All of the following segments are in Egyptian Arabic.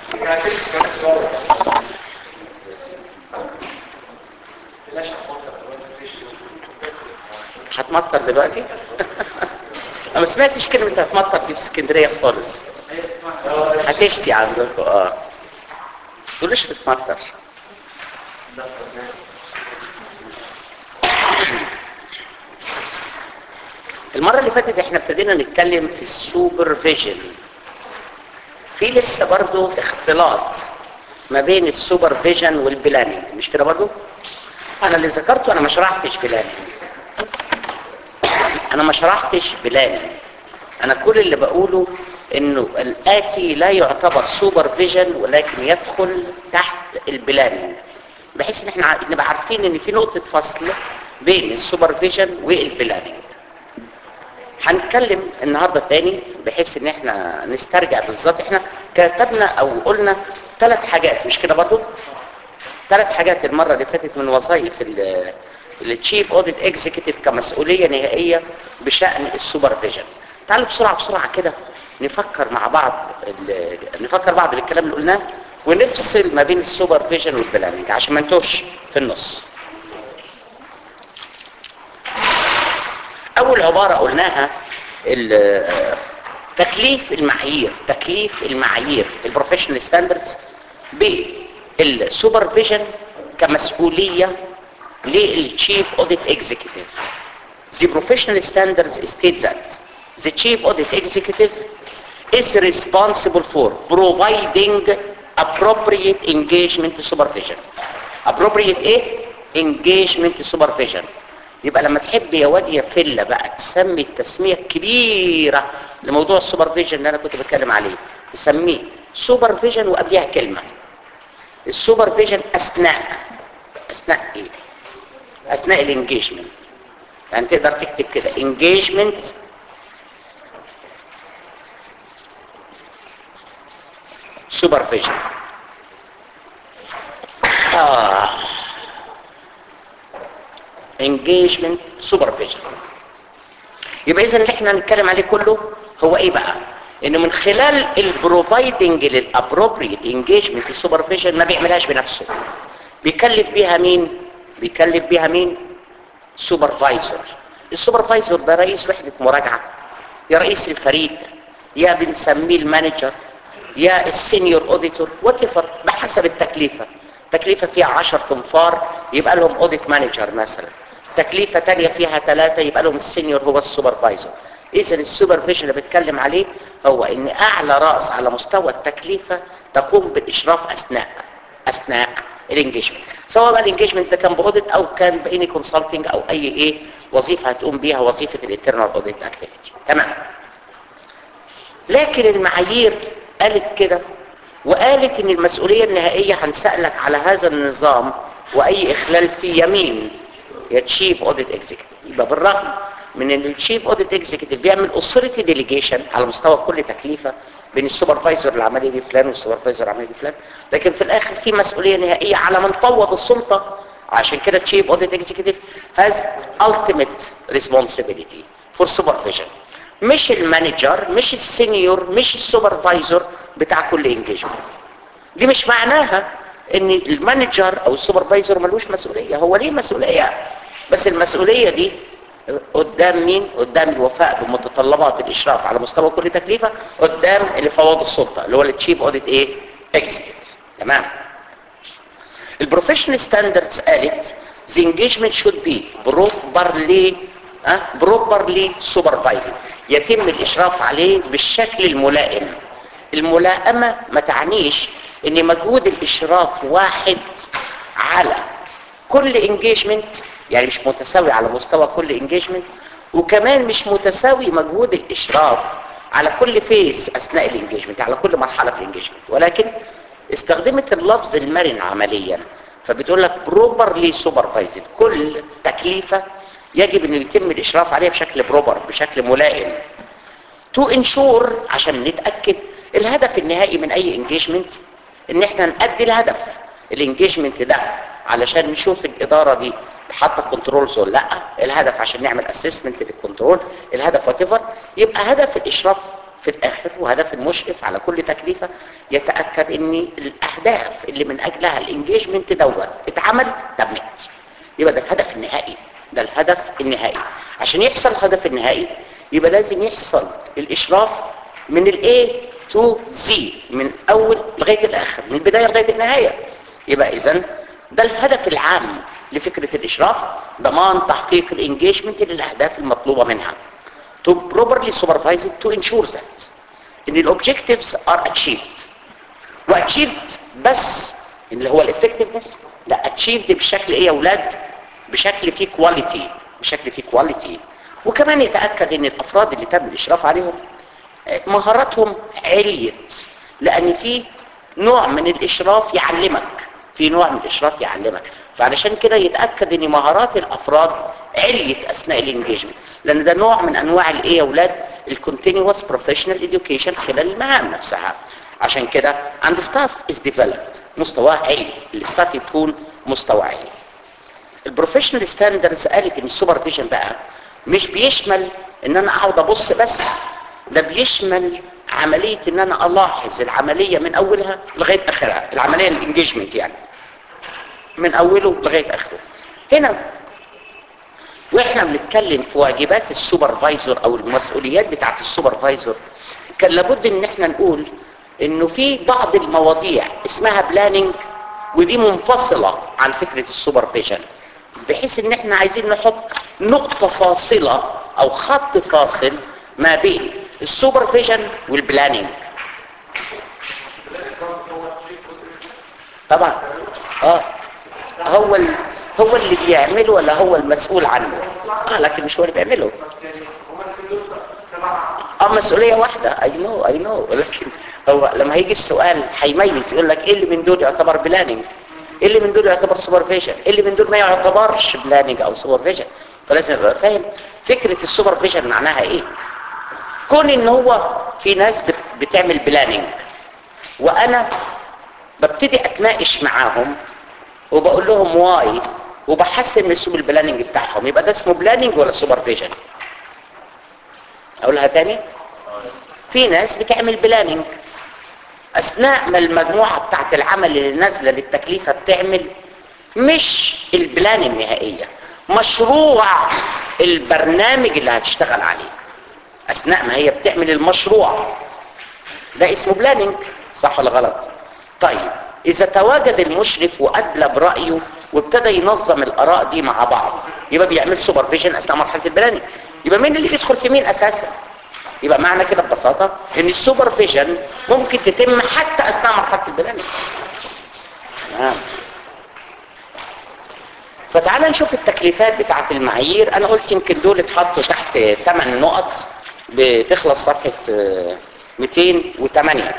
هتمطر دلوقتي انا ما سمعتش كلمه هتمطر دي في اسكندريه خالص هتشتي عندكم اه تقولش بتمطر المرة اللي فاتت احنا ابتدينا نتكلم في السوبرفيجن في لسه برضو اختلاط ما بين السوبرفيجن والبلاننج مش كده برضو انا اللي ذكرته انا ما شرحتش بلاننج انا ما شرحتش بلاننج انا كل اللي بقوله انه الاتي لا يعتبر سوبرفيجن ولكن يدخل تحت البلاننج بحيث ان احنا نبقى عارفين ان في نقطة فصل بين السوبرفيجن والبلاننج هنتكلم النهاردة تاني بحيث ان احنا نسترجع بالظبط احنا كتبنا او قلنا ثلاث حاجات مش كده برضو ثلاث حاجات المرة اللي فاتت من وظائف التشيف اوديت اكزيكتيف كمسؤولية نهائية بشأن السوبرفيجن تعالوا بسرعة بسرعة كده نفكر مع بعض نفكر بعض بالكلام اللي قلناه ونفصل ما بين السوبرفيجن والبلاننج عشان ما نتوهش في النص اول عبارة قلناها تكليف المعايير تكليف المعايير البروفيشنال ستاندردز بالسوبرفيجن كمسؤولية للتشيف اوديت اكزيكتيف The professional standards state that the chief audit executive is responsible for providing appropriate engagement supervision appropriate ايه engagement supervision يبقى لما تحب يا واد يا فله بقى تسمي التسميه الكبيره لموضوع السوبرفيجن اللي انا كنت بتكلم عليه تسميه سوبرفيجن وقبلها كلمه السوبرفيجن اثناء اثناء ايه اثناء الانجيجمنت يعني تقدر تكتب كده انجيجمنت سوبرفيجن آه. engagement supervision يبقى اذا اللي احنا هنتكلم عليه كله هو ايه بقى انه من خلال البروفايدنج للابروبريت انجيجمنت سوبرفيجن ما بيعملهاش بنفسه بيكلف بيها مين بيكلف بيها مين سوبرفايزر السوبرفايزر ده رئيس وحده مراجعه يا رئيس الفريق يا بنسميه المانجر يا السينيور اوديتور وات بحسب التكلفه تكلفه فيها 10 تنفار يبقى لهم اوديت مانجر مثلا تكلفه تانية فيها ثلاثة يبقى لهم السينيور هو السوبرفايزر اذا السوبرفيجن اللي بتكلم عليه هو ان اعلى راس على مستوى التكلفه تقوم بالاشراف اثناء اثناء الانجيجمنت سواء بقى الانجيجمنت ده كان باوديت او كان باني كونسلتنج او اي ايه وظيفه هتقوم بيها وظيفه الانترنال اوديت اكتيفيتي تمام لكن المعايير قالت كده وقالت ان المسؤوليه النهائيه هنسالك على هذا النظام واي اخلال فيه يمين يا تشيف اوديت اكزيكتيف يبقى بالرغم من ان التشيف اوديت اكزيكتيف بيعمل اسرتي ديليجيشن على مستوى كل تكليفه بين السوبرفايزر العمليه دي فلان والسوبرفايزر العمليه دي فلان لكن في الاخر في مسؤوليه نهائيه على من فوض السلطه عشان كده تشيف اوديت اكزيكتيف has ultimate responsibility for supervision مش المانجر مش السينيور مش السوبرفايزر بتاع كل انجيجمنت دي مش معناها ان المانجر او السوبرفايزر ملوش مسؤوليه هو ليه مسؤوليه بس المسؤوليه دي قدام مين قدام الوفاء بمتطلبات الاشراف على مستوى كل تكليفه قدام اللي فوض السلطه اللي هو التشيف اوديت ايه اكزيكتيف تمام البروفيشنال ستاندردز قالت the engagement should be properly أه؟ properly supervised يتم الاشراف عليه بالشكل الملائم الملائمه ما تعنيش ان مجهود الاشراف واحد على كل انجيجمنت يعني مش متساوي على مستوى كل انجيجمنت وكمان مش متساوي مجهود الاشراف على كل فيز اثناء الانجيجمنت على كل مرحله في الانجيجمنت ولكن استخدمت اللفظ المرن عمليا فبتقول لك بروبرلي سوبرفايزد كل تكليفه يجب ان يتم الاشراف عليها بشكل بروبر بشكل ملائم تو انشور عشان نتاكد الهدف النهائي من اي انجيجمنت ان احنا نأدي الهدف الانجيجمنت ده علشان نشوف الاداره دي حاطه كنترولز ولا لا الهدف عشان نعمل اسسمنت للكنترول الهدف وات يبقى هدف الاشراف في الاخر وهدف المشرف على كل تكليفه يتاكد ان الاهداف اللي من اجلها الانجيجمنت دوت اتعمل تمت يبقى ده الهدف النهائي ده الهدف النهائي عشان يحصل الهدف النهائي يبقى لازم يحصل الاشراف من الاي تو زي من اول لغايه الاخر من البدايه لغايه النهايه يبقى اذا ده الهدف العام لفكره الاشراف ضمان تحقيق الانجيجمنت للاهداف المطلوبه منها to properly supervise it to ensure that ان الاوبجكتيفز are achieved واتشيفد بس اللي هو الافكتفنس لا اتشيفد بشكل ايه يا اولاد بشكل فيه كواليتي بشكل فيه كواليتي وكمان يتاكد ان الافراد اللي تم الاشراف عليهم آه، مهاراتهم عليت لان في نوع من الاشراف يعلمك في نوع من الاشراف يعلمك فعلشان كده يتاكد ان مهارات الافراد عليت اثناء الانجيجمنت لان ده نوع من انواع الايه يا اولاد الكونتينوس بروفيشنال اديوكيشن خلال المهام نفسها عشان كده عند ستاف از ديفلوبد مستواه عالي الستاف يكون مستوى عالي البروفيشنال ستاندردز قالت ان السوبرفيجن بقى مش بيشمل ان انا اقعد ابص بس ده بيشمل عمليه ان انا الاحظ العمليه من اولها لغايه اخرها العمليه الانجيجمنت يعني من اوله لغايه اخره هنا واحنا بنتكلم في واجبات السوبرفايزر او المسؤوليات بتاعت السوبرفايزر كان لابد ان احنا نقول انه في بعض المواضيع اسمها بلاننج ودي منفصلة عن فكرة السوبرفيجن بحيث ان احنا عايزين نحط نقطة فاصلة او خط فاصل ما بين السوبرفيجن والبلاننج طبعا اه هو ال... هو اللي بيعمله ولا هو المسؤول عنه اه لكن مش هو اللي بيعمله اه مسؤوليه واحده اي نو اي نو لكن هو لما هيجي السؤال هيميز يقول لك ايه اللي من دول يعتبر بلاننج ايه اللي من دول يعتبر سوبرفيجن ايه اللي من دول ما يعتبرش بلاننج او سوبرفيجن فلازم يبقى فاهم فكره السوبرفيجن معناها ايه كون ان هو في ناس بت- بتعمل بلاننج وانا ببتدي اتناقش معاهم وبقول لهم واي وبحسن من اسلوب البلاننج بتاعهم يبقى ده اسمه بلاننج ولا سوبرفيجن اقولها تاني في ناس بتعمل بلاننج اثناء ما المجموعه بتاعت العمل اللي نازله للتكليفه بتعمل مش البلان النهائيه مشروع البرنامج اللي هتشتغل عليه اثناء ما هي بتعمل المشروع ده اسمه بلاننج صح ولا غلط طيب اذا تواجد المشرف وادلى برايه وابتدى ينظم الاراء دي مع بعض يبقى بيعمل سوبرفيجن اثناء مرحله البلاننج يبقى مين اللي بيدخل في مين اساسا يبقى معنى كده ببساطه ان السوبرفيجن ممكن تتم حتى اثناء مرحله البلاننج تمام فتعال نشوف التكليفات بتاعه المعايير انا قلت يمكن دول اتحطوا تحت 8 نقط بتخلص صفحه آه، 208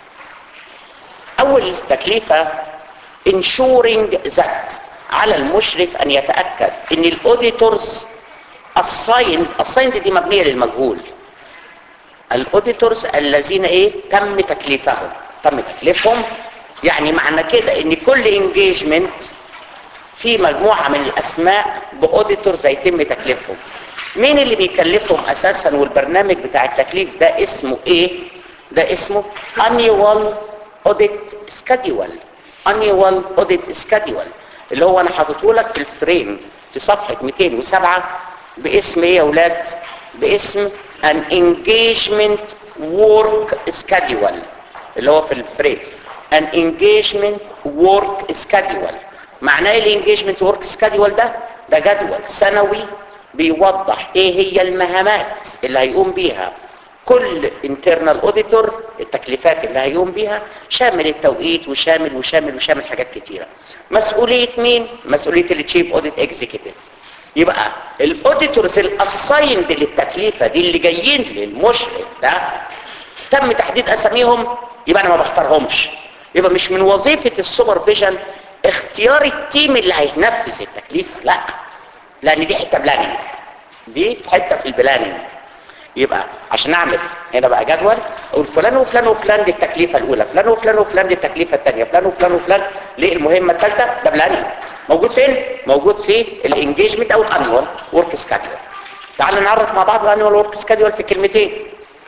اول تكليفه ensuring that على المشرف ان يتاكد ان الاوديتورز assigned assigned دي مبنيه للمجهول الاوديتورز الذين ايه تم تكليفهم تم تكليفهم يعني معنى كده ان كل انجيجمنت في مجموعة من الاسماء باوديتورز هيتم تكليفهم مين اللي بيكلفهم اساسا والبرنامج بتاع التكليف ده اسمه ايه ده اسمه annual audit schedule annual audit schedule اللي هو انا حاطته لك في الفريم في صفحة 207 باسم ايه يا اولاد باسم an engagement work schedule اللي هو في الفريم an engagement work schedule معناه ايه الانجيجمنت ورك سكادول ده ده جدول سنوي بيوضح ايه هي المهامات اللي هيقوم بيها كل انترنال اوديتور التكليفات اللي هيقوم بيها شامل التوقيت وشامل وشامل وشامل حاجات كتيره مسؤوليه مين مسؤوليه التشيف اوديت اكزيكتيف يبقى الاوديتورز الاسايند للتكليفه دي اللي جايين للمشرف ده تم تحديد اساميهم يبقى انا ما بختارهمش يبقى مش من وظيفه السوبرفيجن اختيار التيم اللي هينفذ التكليفه لا لان دي حته بلاننج دي حته في البلاننج يبقى عشان اعمل هنا بقى جدول اقول فلان وفلان وفلان دي التكليفه الاولى فلان وفلان وفلان دي التكليفه الثانيه فلان وفلان وفلان ليه المهمه الثالثه ده بلاننج موجود فين موجود في الانجيجمنت او الانوال ورك سكادول تعالوا نعرف مع بعض الانوال ورك سكادول في كلمتين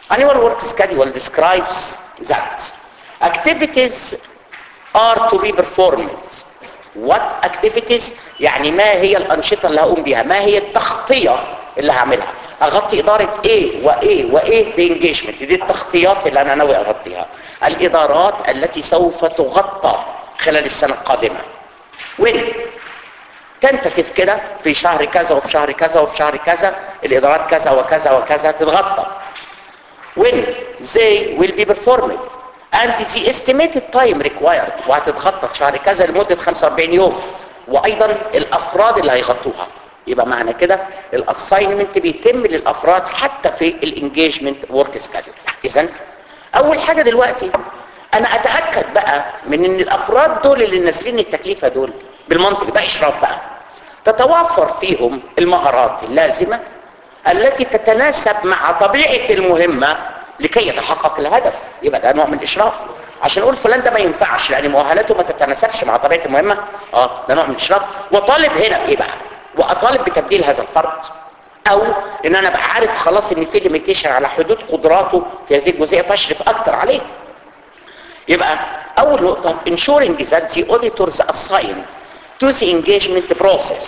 annual work schedule describes that activities are to be performed what activities يعني ما هي الأنشطة اللي هقوم بيها ما هي التغطية اللي هعملها أغطي إدارة A و A و A بإنجيجمنت دي التغطيات اللي أنا ناوي أغطيها الإدارات التي سوف تغطى خلال السنة القادمة وين تنتكف كده في شهر كذا وفي شهر كذا وفي شهر كذا الإدارات كذا وكذا وكذا تتغطى when they will be performed and the estimated time required وهتتغطى في شهر كذا لمدة 45 يوم وأيضا الأفراد اللي هيغطوها يبقى معنى كده الاساينمنت بيتم للافراد حتى في الانجيجمنت ورك سكادول اذا اول حاجه دلوقتي انا اتاكد بقى من ان الافراد دول اللي نازلين التكليفه دول بالمنطق ده اشراف بقى تتوافر فيهم المهارات اللازمه التي تتناسب مع طبيعه المهمه لكي يتحقق الهدف يبقى ده نوع من الاشراف عشان اقول فلان ده ما ينفعش لان مؤهلاته ما تتناسبش مع طبيعه المهمه اه ده نوع من الاشراف وطالب هنا ايه بقى واطالب بتبديل هذا الفرد او ان انا ابقى عارف خلاص ان في ليميتيشن على حدود قدراته في هذه الجزئيه فاشرف اكتر عليه يبقى اول نقطه ensuring that the auditors assigned to the engagement process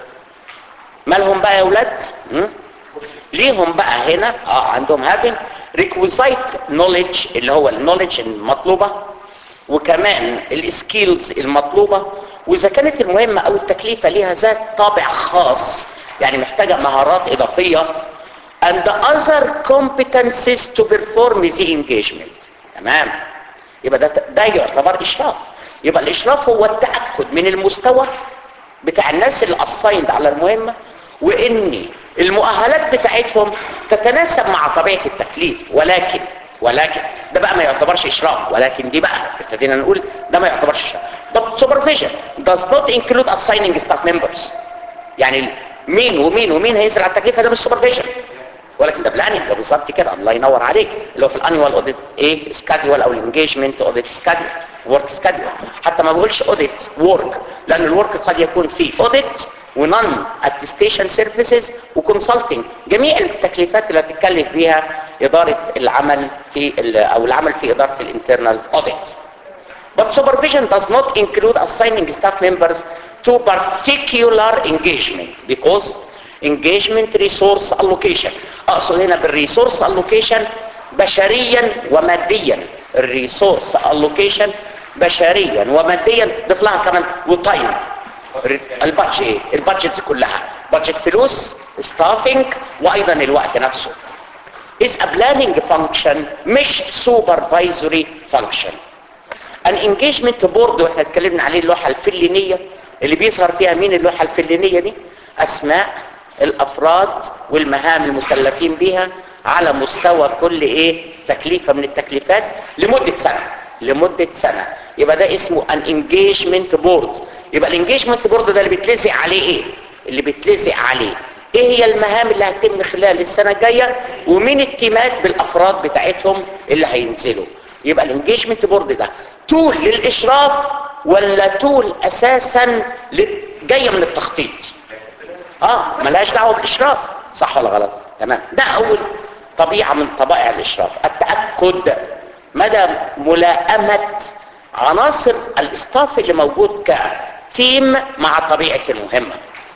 مالهم بقى يا اولاد م? ليهم بقى هنا اه عندهم having requisite knowledge اللي هو النولج المطلوبه وكمان السكيلز المطلوبه واذا كانت المهمه او التكليفه ليها ذات طابع خاص يعني محتاجه مهارات اضافيه and other competencies to perform the engagement تمام يبقى ده ده يعتبر اشراف يبقى الاشراف هو التاكد من المستوى بتاع الناس اللي assigned على المهمه وان المؤهلات بتاعتهم تتناسب مع طبيعه التكليف ولكن ولكن ده بقى ما يعتبرش اشراف ولكن دي بقى ابتدينا نقول ده ما يعتبرش اشراف طب supervision does not include assigning staff members يعني مين ومين ومين هينزل على التكليف ده مش supervision ولكن ده بلاننج ده بالظبط كده الله ينور عليك اللي هو في الانوال اوديت ايه سكادول او الانجيجمنت اوديت سكادول ورك سكادول حتى ما بقولش اوديت ورك لان الورك قد يكون فيه اوديت ونون اتستيشن سيرفيسز وكونسلتنج جميع التكليفات اللي هتتكلف بيها اداره العمل في او العمل في اداره الانترنال اوديت But supervision does not include assigning staff members to particular engagement because engagement resource allocation اقصد هنا بالريسورس allocation بشريا وماديا الريسورس allocation بشريا وماديا ضيف لها كمان وتايم البادجت ايه البادجت كلها بادجت فلوس ستافنج وايضا الوقت نفسه is a planning function مش supervisory function an engagement board واحنا اتكلمنا عليه اللوحه الفلينيه اللي بيظهر فيها مين اللوحه الفلينيه دي اسماء الافراد والمهام المكلفين بها على مستوى كل ايه تكليفه من التكليفات لمده سنه لمده سنه يبقى ده اسمه ان انجيجمنت بورد يبقى الانجيجمنت بورد ده اللي بيتلزق عليه ايه اللي بيتلزق عليه ايه هي المهام اللي هتتم خلال السنه الجايه ومين التيمات بالافراد بتاعتهم اللي هينزلوا يبقى الانجيجمنت بورد ده تول للاشراف ولا تول اساسا جايه من التخطيط اه ملهاش دعوه بالاشراف صح ولا غلط تمام ده اول طبيعه من طبائع الاشراف التاكد مدى ملائمه عناصر الاستاف اللي موجود كتيم مع طبيعه المهمه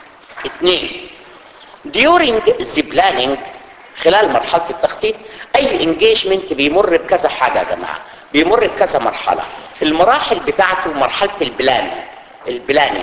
اثنين during the planning خلال مرحله التخطيط اي انجيجمنت بيمر بكذا حاجه يا جماعه بيمر بكذا مرحله المراحل بتاعته مرحله البلان البلاننج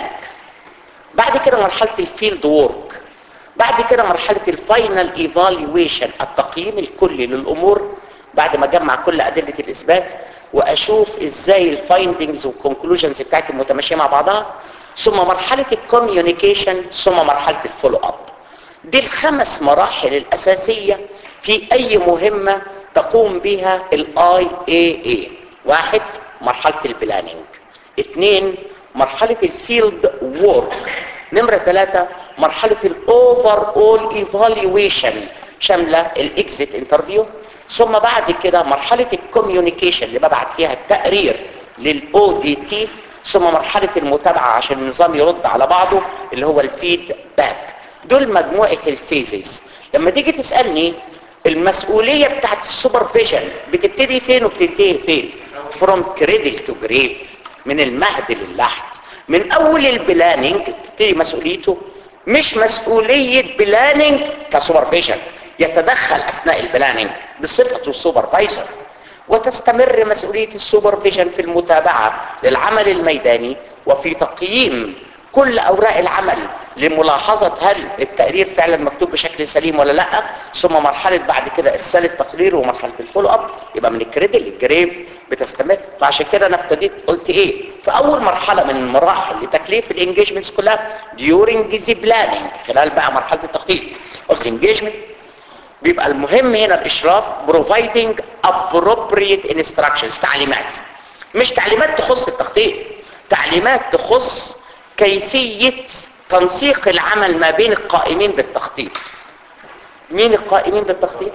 بعد كده مرحله الفيلد وورك بعد كده مرحله الفاينل ايفالويشن التقييم الكلي للامور بعد ما اجمع كل ادله الاثبات واشوف ازاي الفايندنجز والكونكلوجنز بتاعتي متماشيه مع بعضها ثم مرحله الكوميونيكيشن ثم مرحله الفولو اب دي الخمس مراحل الاساسيه في اي مهمه تقوم بها الاي اي اي واحد مرحله البلاننج اثنين مرحله الفيلد وورك نمره ثلاثة مرحله الاوفر اول ايفالويشن شامله الاكزيت انترفيو ثم بعد كده مرحله الكوميونيكيشن اللي ببعت فيها التقرير للاو دي تي ثم مرحله المتابعه عشان النظام يرد على بعضه اللي هو الفيد باك دول مجموعه الفيزز لما تيجي تسالني المسؤولية بتاعت السوبرفيجن بتبتدي فين وبتنتهي فين from cradle to grave من المهد للحد من اول البلاننج تبتدي مسؤوليته مش مسؤولية بلاننج كسوبرفيجن يتدخل اثناء البلاننج بصفته سوبرفايزر وتستمر مسؤولية السوبرفيجن في المتابعة للعمل الميداني وفي تقييم كل اوراق العمل لملاحظة هل التقرير فعلا مكتوب بشكل سليم ولا لا ثم مرحلة بعد كده ارسال التقرير ومرحلة الفولو اب يبقى من الكريدل للجريف بتستمر فعشان كده انا ابتديت قلت ايه في اول مرحلة من المراحل لتكليف الانجيجمنتس كلها during the planning خلال بقى مرحلة التخطيط of the engagement بيبقى المهم هنا الاشراف providing appropriate instructions تعليمات مش تعليمات تخص التخطيط تعليمات تخص كيفية تنسيق العمل ما بين القائمين بالتخطيط مين القائمين بالتخطيط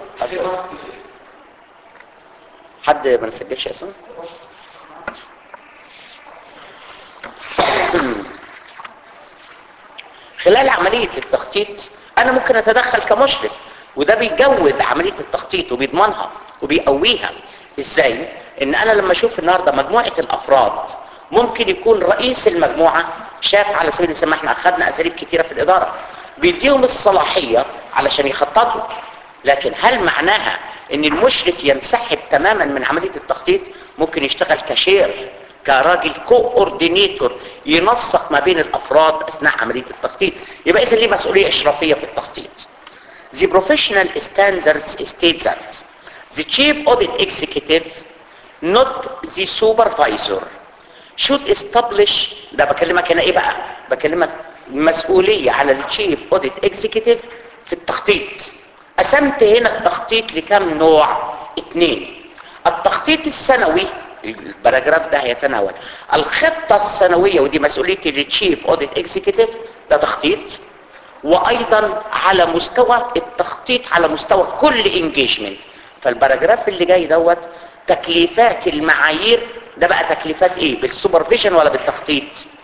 حد ما نسجلش اسمه خلال عملية التخطيط انا ممكن اتدخل كمشرف وده بيجود عملية التخطيط وبيضمنها وبيقويها ازاي ان انا لما اشوف النهاردة مجموعة الافراد ممكن يكون رئيس المجموعة شاف على سبيل المثال ما احنا اخذنا اساليب كتيرة في الادارة بيديهم الصلاحية علشان يخططوا لكن هل معناها ان المشرف ينسحب تماما من عملية التخطيط ممكن يشتغل كشير كراجل كوردينيتور ينسق ما بين الافراد اثناء عملية التخطيط يبقى اذا ليه مسؤولية اشرافية في التخطيط The professional standards state that the chief audit executive not the supervisor should establish ده بكلمك هنا ايه بقى بكلمك مسؤولية على الشيف اوديت اكزيكتيف في التخطيط قسمت هنا التخطيط لكم نوع اتنين التخطيط السنوي الباراجراف ده هيتناول الخطة السنوية ودي مسؤولية للتشيف اوديت اكزيكتيف ده تخطيط وايضا على مستوى التخطيط على مستوى كل انجيجمنت فالباراجراف اللي جاي دوت تكليفات المعايير ده بقى تكليفات ايه بالسوبرفيجن ولا بالتخطيط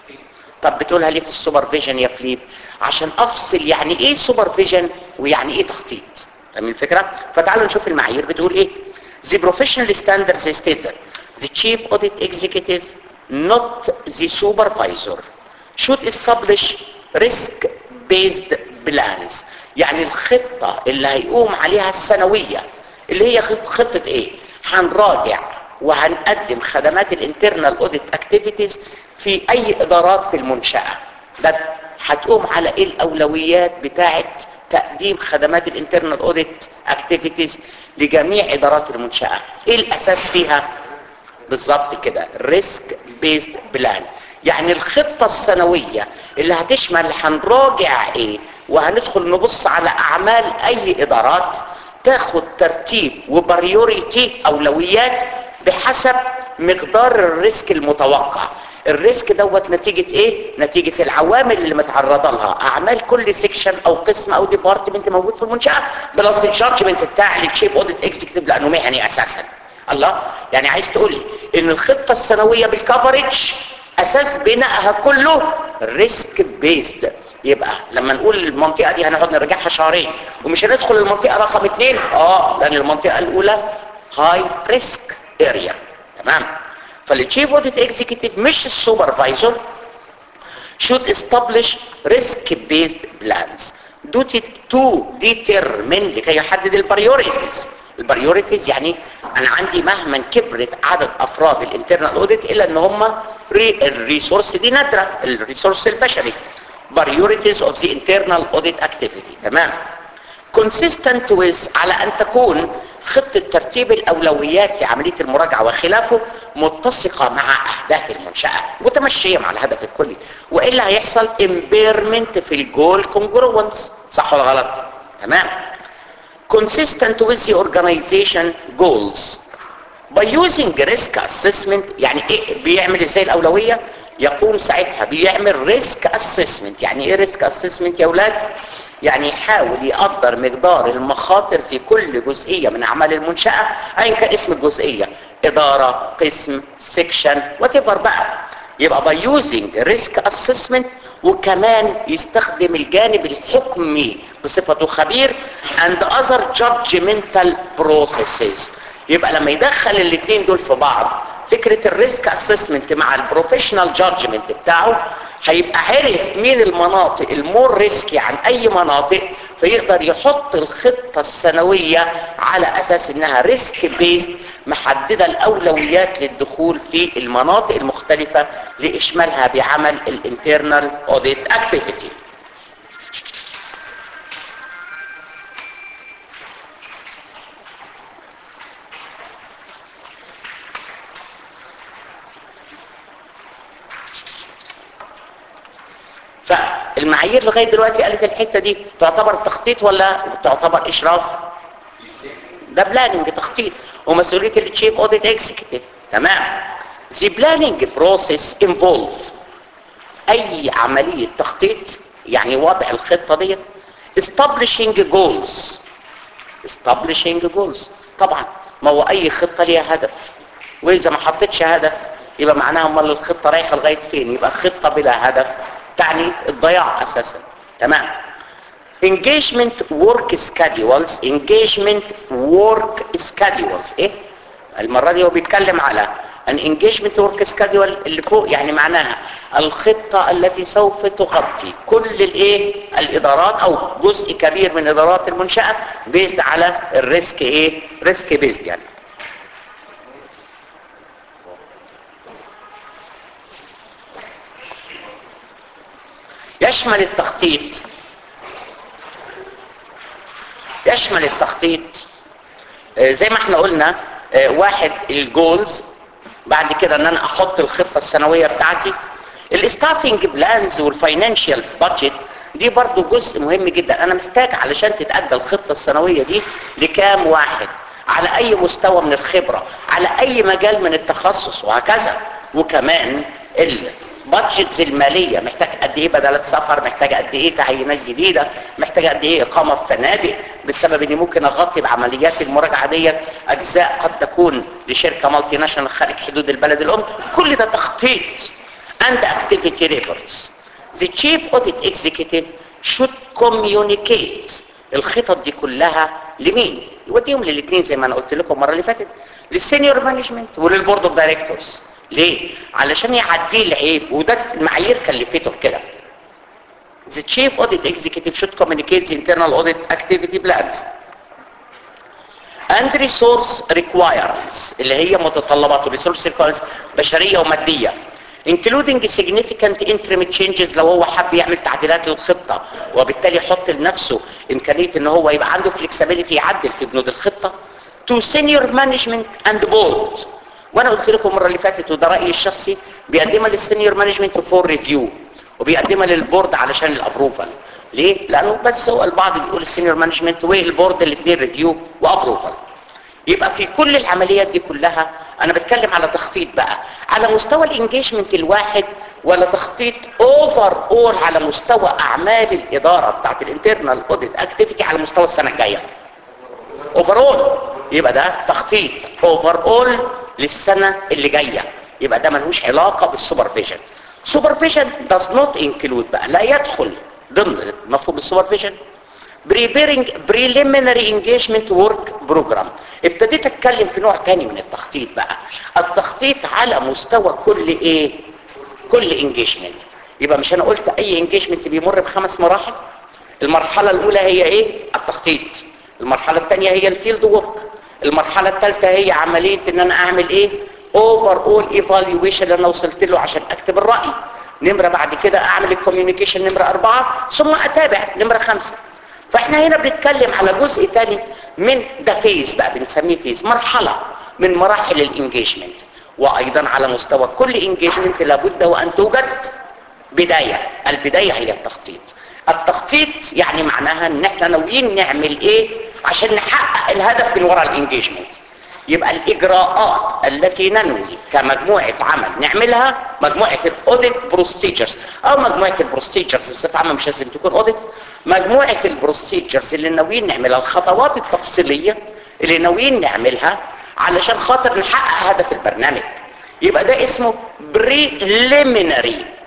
طب بتقولها ليه في السوبرفيجن يا فليب عشان افصل يعني ايه سوبرفيجن ويعني ايه تخطيط فاهمين الفكره فتعالوا نشوف المعايير بتقول ايه the professional standards states that the chief audit executive not the supervisor should establish risk based plans يعني الخطة اللي هيقوم عليها السنوية اللي هي خطة ايه هنراجع وهنقدم خدمات الانترنال اوديت اكتيفيتيز في اي ادارات في المنشأة ده هتقوم على ايه الاولويات بتاعه تقديم خدمات الانترنال اوديت اكتيفيتيز لجميع ادارات المنشأة ايه الاساس فيها بالظبط كده ريسك بيزد بلان يعني الخطة السنوية اللي هتشمل هنراجع ايه وهندخل نبص على اعمال اي ادارات تاخد ترتيب وبريوريتي اولويات بحسب مقدار الريسك المتوقع الريسك دوت نتيجة ايه نتيجة العوامل اللي متعرضة لها اعمال كل سيكشن او قسم او ديبارتمنت موجود في المنشأة بلس الشارجمنت بتاع التشيف اوديت اكزيكتيف لانه مهني اساسا الله يعني عايز تقول لي ان الخطة السنوية بالكفرج اساس بنائها كله ريسك بيزد يبقى لما نقول المنطقة دي هنقعد نرجعها شهرين ومش هندخل المنطقة رقم اثنين اه لان المنطقة الاولى هاي ريسك اريا تمام فالتشيف اوديت اكزيكتيف مش السوبرفايزر should establish risk based plans duty to determine لكي يحدد البريوريتيز البريوريتيز يعني انا عندي مهما كبرت عدد افراد الانترنال اوديت الا ان هم الريسورس دي نادره الريسورس البشري priorities of the internal audit activity تمام consistent with على ان تكون خطة ترتيب الاولويات في عملية المراجعة وخلافه متسقة مع اهداف المنشأة متمشية مع الهدف الكلي والا هيحصل impairment في الجول congruence صح ولا غلط تمام consistent with the organization goals by using risk assessment يعني ايه بيعمل ازاي الاولوية يقوم ساعتها بيعمل ريسك اسسمنت يعني ايه ريسك اسسمنت يا اولاد يعني يحاول يقدر مقدار المخاطر في كل جزئيه من اعمال المنشاه ايا كان اسم الجزئيه اداره قسم سيكشن وات بقى يبقى by using risk assessment وكمان يستخدم الجانب الحكمي بصفته خبير and other judgmental processes يبقى لما يدخل الاثنين دول في بعض فكرة الريسك اسسمنت مع البروفيشنال جادجمنت بتاعه هيبقى عرف مين المناطق المور ريسكي عن اي مناطق فيقدر يحط الخطة السنوية على اساس انها ريسك بيست محددة الاولويات للدخول في المناطق المختلفة لاشمالها بعمل الانترنال اوديت اكتيفيتي فالمعايير لغايه دلوقتي قالت الحته دي تعتبر تخطيط ولا تعتبر اشراف ده بلاننج تخطيط ومسؤوليه التشيف اوديت اكزيكتيف تمام the planning process involve اي عمليه تخطيط يعني وضع الخطه ديت establishing goals establishing goals طبعا ما هو اي خطه ليها هدف واذا ما حطيتش هدف يبقى معناها امال الخطه رايحه لغايه فين يبقى خطه بلا هدف تعني الضياع اساسا تمام engagement work schedules engagement work schedules ايه المره دي هو بيتكلم على an engagement work schedule اللي فوق يعني معناها الخطه التي سوف تغطي كل الايه الادارات او جزء كبير من ادارات المنشاه بيزد على الريسك ايه ريسك بيزد يعني يشمل التخطيط يشمل التخطيط آه، زي ما احنا قلنا آه، واحد الجولز بعد كده ان انا احط الخطه السنويه بتاعتي الستافنج بلانز والفاينانشال بادجت دي برضو جزء مهم جدا انا محتاج علشان تتأدى الخطه السنويه دي لكام واحد على اي مستوى من الخبره على اي مجال من التخصص وهكذا وكمان البادجتس الماليه محتاج قد ايه بدلات سفر محتاج قد ايه تعيينات جديده محتاج قد ايه اقامه في فنادق بسبب اني ممكن اغطي بعمليات المراجعه ديت اجزاء قد تكون لشركه مالتي ناشونال خارج حدود البلد الام كل ده تخطيط and activity reports the chief audit executive should communicate الخطط دي كلها لمين يوديهم للاثنين زي ما انا قلت لكم المره اللي فاتت للسينيور مانجمنت وللبورد اوف دايركتورز ليه علشان يعديه العيب وده المعايير كلفته بكده The chief audit executive should communicate the internal audit activity plans and resource requirements اللي هي متطلبات resource requirements بشرية ومادية including significant interim changes لو هو حب يعمل تعديلات للخطة وبالتالي يحط لنفسه إمكانية ان هو يبقى عنده flexibility يعدل في بنود الخطة to senior management and board وانا قلت لكم المره اللي فاتت وده رايي الشخصي بيقدمها للسينيور مانجمنت فور ريفيو وبيقدمها للبورد علشان الابروفال ليه لانه بس هو البعض بيقول السينيور مانجمنت والبورد الاثنين ريفيو وابروفال يبقى في كل العمليات دي كلها انا بتكلم على تخطيط بقى على مستوى الانجيجمنت الواحد ولا تخطيط اوفر اول على مستوى اعمال الاداره بتاعت الانترنال اوديت اكتيفيتي على مستوى السنه الجايه اوفر اول يبقى ده تخطيط اوفر اول للسنه اللي جايه يبقى ده ملوش علاقه بالسوبرفيجن سوبرفيجن does not include بقى لا يدخل ضمن مفهوم السوبرفيجن preparing preliminary engagement work program ابتديت اتكلم في نوع تاني من التخطيط بقى التخطيط على مستوى كل ايه كل انجيجمنت يبقى مش انا قلت اي انجيجمنت بيمر بخمس مراحل المرحله الاولى هي ايه التخطيط المرحله الثانيه هي الفيلد وورك المرحله الثالثه هي عمليه ان انا اعمل ايه اوفر اول ايفالويشن اللي انا وصلت له عشان اكتب الراي نمره بعد كده اعمل الكوميونيكيشن نمره أربعة ثم اتابع نمره خمسة فاحنا هنا بنتكلم على جزء تاني من ده فيز بقى بنسميه فيز مرحله من مراحل الانجيجمنت وايضا على مستوى كل انجيجمنت لابد وان توجد بدايه البدايه هي التخطيط التخطيط يعني معناها ان احنا ناويين نعمل ايه عشان نحقق الهدف من وراء الانجيجمنت يبقى الاجراءات التي ننوي كمجموعه عمل نعملها مجموعه الاوديت بروسيجرز او مجموعه البروسيجرز بصفه عامه مش لازم تكون اوديت مجموعه البروسيجرز اللي ناويين نعملها الخطوات التفصيليه اللي ناويين نعملها علشان خاطر نحقق هدف البرنامج يبقى ده اسمه بريليمينري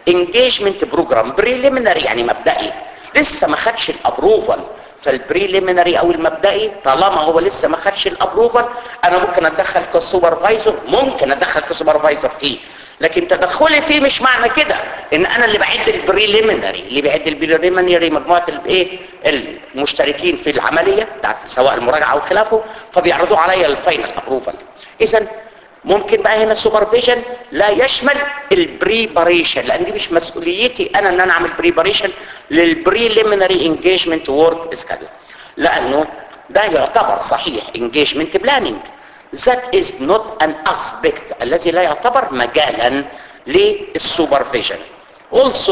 انجيجمنت بروجرام بريليمينري يعني مبدئي لسه ما خدش الابروفال فالبريليمينري او المبدئي طالما هو لسه ما خدش الابروفال انا ممكن اتدخل كسوبرفايزر ممكن اتدخل كسوبرفايزر فيه لكن تدخلي فيه مش معنى كده ان انا اللي بعد البريليمينري اللي بعد البريليمينري مجموعه الايه المشتركين في العمليه بتاعت سواء المراجعه او خلافه فبيعرضوا عليا الفاينل ابروفال اذا ممكن بقى هنا السوبرفيجن لا يشمل البريباريشن لان دي مش مسؤوليتي انا ان انا اعمل بريباريشن للبريليمينري انجيجمنت وورك سكادول لانه ده يعتبر صحيح انجيجمنت بلاننج that is not an aspect الذي لا يعتبر مجالا للسوبرفيجن also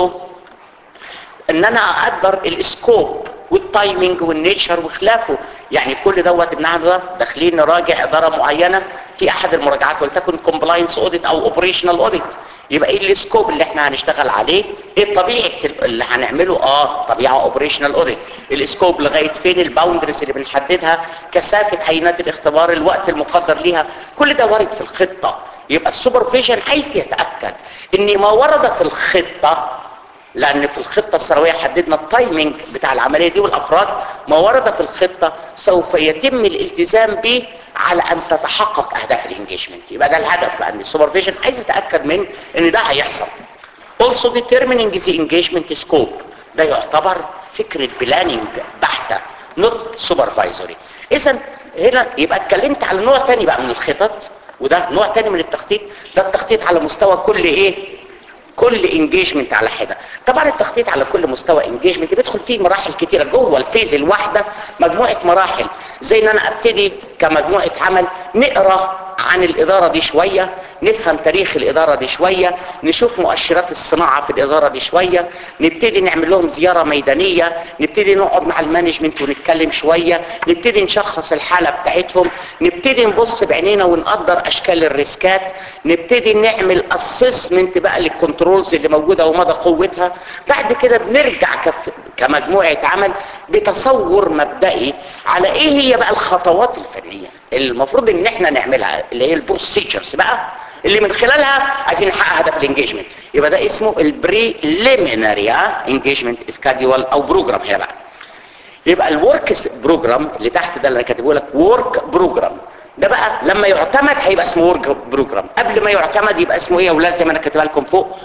ان انا اقدر السكوب والتايمنج والنيتشر وخلافه يعني كل دوت النهارده داخلين نراجع اداره معينه في احد المراجعات ولتكن كومبلاينس اوديت او اوبريشنال اوديت يبقى ايه السكوب اللي احنا هنشتغل عليه ايه طبيعه اللي هنعمله اه طبيعه اوبريشنال اوديت السكوب لغايه فين الباوندرز اللي بنحددها كثافه عينات الاختبار الوقت المقدر ليها كل ده وارد في الخطه يبقى السوبرفيجن عايز يتاكد ان ما ورد في الخطه لان في الخطة السنوية حددنا التايمنج بتاع العملية دي والافراد ما ورد في الخطة سوف يتم الالتزام به على ان تتحقق اهداف الانجيجمنت يبقى ده الهدف بقى ان السوبرفيجن عايز يتاكد من ان ده هيحصل also determining the engagement scope ده يعتبر فكرة بلاننج بحتة not supervisory اذا هنا يبقى اتكلمت على نوع تاني بقى من الخطط وده نوع تاني من التخطيط ده التخطيط على مستوى كل ايه كل انجيجمنت على حده طبعا التخطيط على كل مستوى انجيجمنت بيدخل فيه مراحل كتيره جوه الفيز الواحده مجموعه مراحل زي ان انا ابتدي كمجموعه عمل نقرا عن الاداره دي شويه نفهم تاريخ الاداره دي شويه نشوف مؤشرات الصناعه في الاداره دي شويه نبتدي نعمل لهم زياره ميدانيه نبتدي نقعد مع المانجمنت ونتكلم شويه نبتدي نشخص الحاله بتاعتهم نبتدي نبص بعينينا ونقدر اشكال الريسكات نبتدي نعمل اسسمنت بقى للكنترولز اللي موجوده ومدى قوتها بعد كده بنرجع كف... كمجموعه عمل بتصور مبدئي على ايه هي بقى الخطوات الفنيه المفروض ان احنا نعملها اللي هي البروسيجرز بقى اللي من خلالها عايزين نحقق هدف الانجيجمنت يبقى ده اسمه البريليمينري انجيجمنت سكادول او بروجرام هنا بقى يبقى الورك بروجرام اللي تحت ده اللي انا كاتبه لك ورك بروجرام ده بقى لما يعتمد هيبقى اسمه ورك بروجرام قبل ما يعتمد يبقى اسمه ايه يا اولاد زي ما انا كاتبها لكم فوق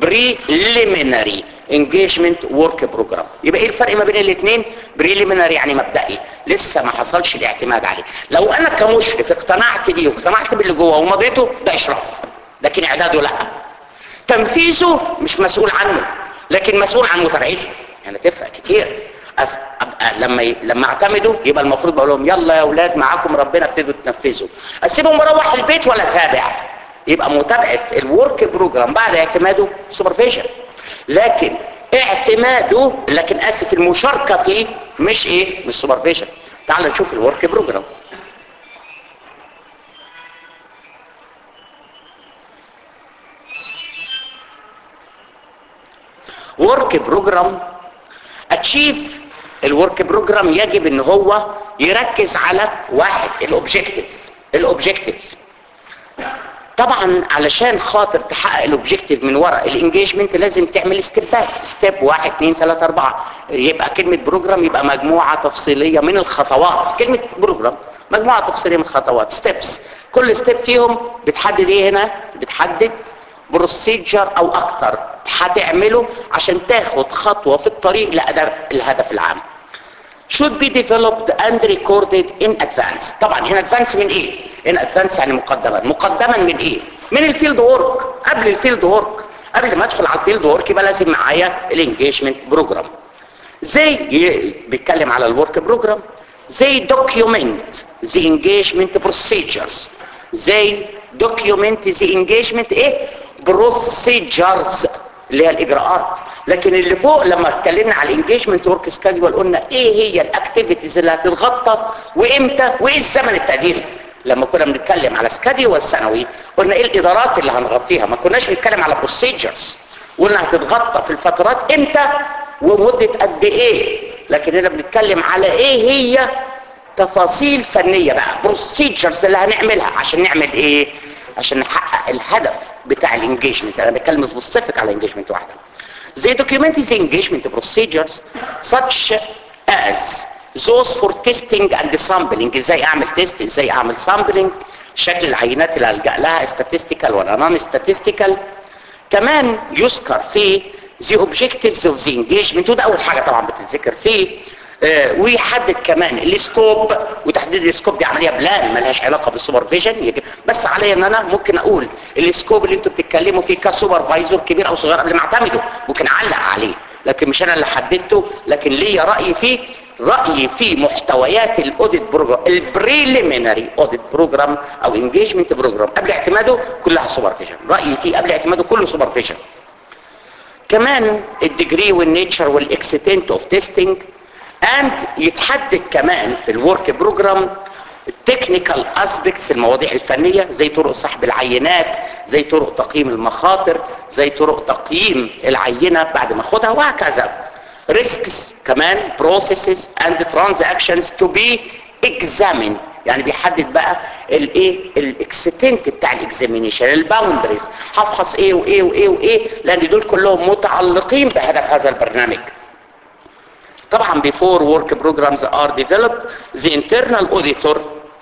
بريليمينري انجيجمنت ورك بروجرام يبقى ايه الفرق ما بين الاثنين بريليمينري يعني مبدئي لسه ما حصلش الاعتماد عليه لو انا كمشرف اقتنعت بيه واقتنعت باللي جوه ومضيته ده اشراف لكن اعداده لا تنفيذه مش مسؤول عنه لكن مسؤول عن متابعته يعني تفرق كتير أس... أبقى لما ي... لما اعتمدوا يبقى المفروض بقول لهم يلا يا اولاد معاكم ربنا ابتدوا تنفذوا اسيبهم اروح البيت ولا تابع يبقى متابعه الورك بروجرام بعد اعتماده سوبرفيجن لكن اعتماده لكن اسف المشاركه فيه مش ايه مش سوبرفيجن تعال نشوف الورك بروجرام ورك بروجرام اتشيف الورك بروجرام يجب ان هو يركز على واحد الاوبجكتيف الاوبجكتيف طبعا علشان خاطر تحقق الاوبجكتيف من وراء الانجيجمنت لازم تعمل ستيبات ستيب واحد اثنين ثلاثة اربعة يبقى كلمة بروجرام يبقى مجموعة تفصيلية من الخطوات كلمة بروجرام مجموعة تفصيلية من الخطوات ستيبس كل ستيب فيهم بتحدد ايه هنا بتحدد بروسيجر او اكتر هتعمله عشان تاخد خطوة في الطريق لأداء الهدف العام should be developed and recorded in advance طبعا هنا advance من ايه in advance يعني مقدما مقدما من ايه من الفيلد وورك قبل الفيلد وورك قبل ما ادخل على الفيلد وورك يبقى لازم معايا الانجيجمنت بروجرام زي بيتكلم على الورك بروجرام زي document the engagement procedures زي document the engagement ايه procedures اللي هي الاجراءات لكن اللي فوق لما اتكلمنا على الانجيجمنت ورك سكادول قلنا ايه هي الاكتيفيتيز اللي هتتغطى وامتى وايه الزمن التقديري لما كنا بنتكلم على سكادول سنوي قلنا ايه الادارات اللي هنغطيها ما كناش بنتكلم على بروسيجرز قلنا هتتغطى في الفترات امتى ومده قد ايه لكن هنا بنتكلم على ايه هي تفاصيل فنيه بقى بروسيجرز اللي هنعملها عشان نعمل ايه عشان نحقق الهدف بتاع الانجيجمنت انا بتكلم سبيسيفيك على انجيجمنت واحده They document the engagement procedures such as those for testing and sampling ازاي اعمل تيست ازاي اعمل sampling شكل العينات اللي الجا لها statistical ولا non statistical كمان يذكر في the objectives of the engagement وده اول حاجه طبعا بتتذكر فيه آه ويحدد كمان السكوب وتحديد السكوب دي عمليه بلان ملهاش علاقه بالسوبرفيجن بس عليا ان انا ممكن اقول السكوب اللي انتوا بتتكلموا فيه كسوبرفايزر كبير او صغير قبل ما اعتمده ممكن اعلق عليه لكن مش انا اللي حددته لكن ليا راي فيه رايي في محتويات الاوديت بروجرام البريليمينري اوديت بروجرام او انجيجمنت بروجرام قبل اعتماده كلها سوبرفيجن رايي فيه قبل اعتماده كله سوبرفيجن كمان الديجري والنيتشر والاكستنت اوف تيستنج اند يتحدد كمان في الورك بروجرام التكنيكال اسبيكتس المواضيع الفنيه زي طرق سحب العينات زي طرق تقييم المخاطر زي طرق تقييم العينه بعد ما اخدها وهكذا risks كمان processes and transactions to be examined يعني بيحدد بقى الايه الاكستنت بتاع الاكزامينيشن الباوندريز هفحص ايه وايه وايه وايه لان دول كلهم متعلقين بهدف هذا البرنامج طبعا before work programs are developed the internal auditor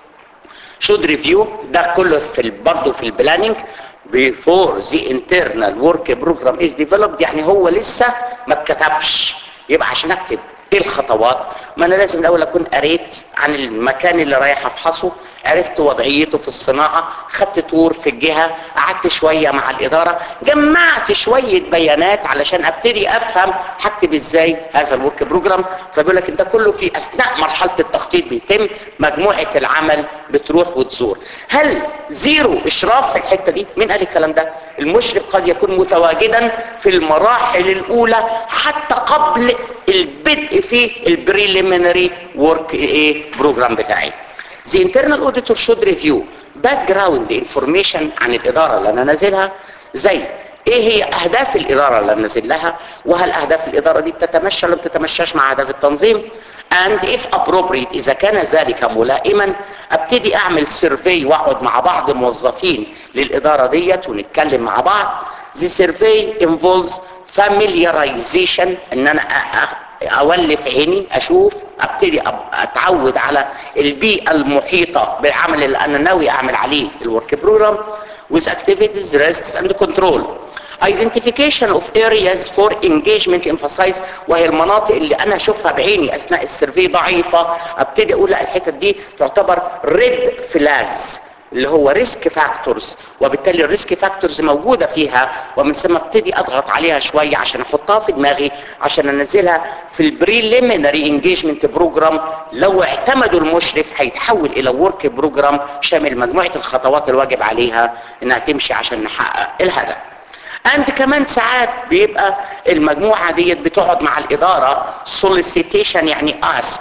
should review ده كله في ال- برضه في البلاننج before the internal work program is developed يعني هو لسه ما اتكتبش يبقى عشان اكتب ايه الخطوات ما انا لازم الاول اكون قريت عن المكان اللي رايح افحصه عرفت وضعيته في الصناعة خدت تور في الجهة قعدت شوية مع الادارة جمعت شوية بيانات علشان ابتدي افهم هكتب ازاي هذا الورك بروجرام فبيقول لك ده كله في اثناء مرحلة التخطيط بيتم مجموعة العمل بتروح وتزور هل زيرو اشراف في الحتة دي مين قال الكلام ده المشرف قد يكون متواجدا في المراحل الاولى حتى قبل البدء في البريليمينري ورك ايه بروجرام بتاعي The internal auditor should review background information عن الإدارة اللي أنا نازلها زي ايه هي اهداف الاداره اللي نازل لها وهل اهداف الاداره دي بتتمشى ولا بتتمشاش مع اهداف التنظيم and if appropriate اذا كان ذلك ملائما ابتدي اعمل سيرفي واقعد مع بعض موظفين للاداره ديت ونتكلم مع بعض the survey involves familiarization ان انا أ- اولف عيني اشوف ابتدي أب- اتعود على البيئه المحيطه بالعمل اللي انا ناوي اعمل عليه الورك بروجرام with activities risks and control identification of areas for engagement emphasize وهي المناطق اللي انا اشوفها بعيني اثناء السيرفي ضعيفه ابتدي اقول لا الحتت دي تعتبر red flags اللي هو ريسك فاكتورز وبالتالي الريسك فاكتورز موجودة فيها ومن ثم ابتدي اضغط عليها شوية عشان احطها في دماغي عشان انزلها في البريليمينري انجيجمنت بروجرام لو اعتمدوا المشرف هيتحول الى ورك بروجرام شامل مجموعة الخطوات الواجب عليها انها تمشي عشان نحقق الهدف اند كمان ساعات بيبقى المجموعة ديت بتقعد مع الادارة solicitation يعني ask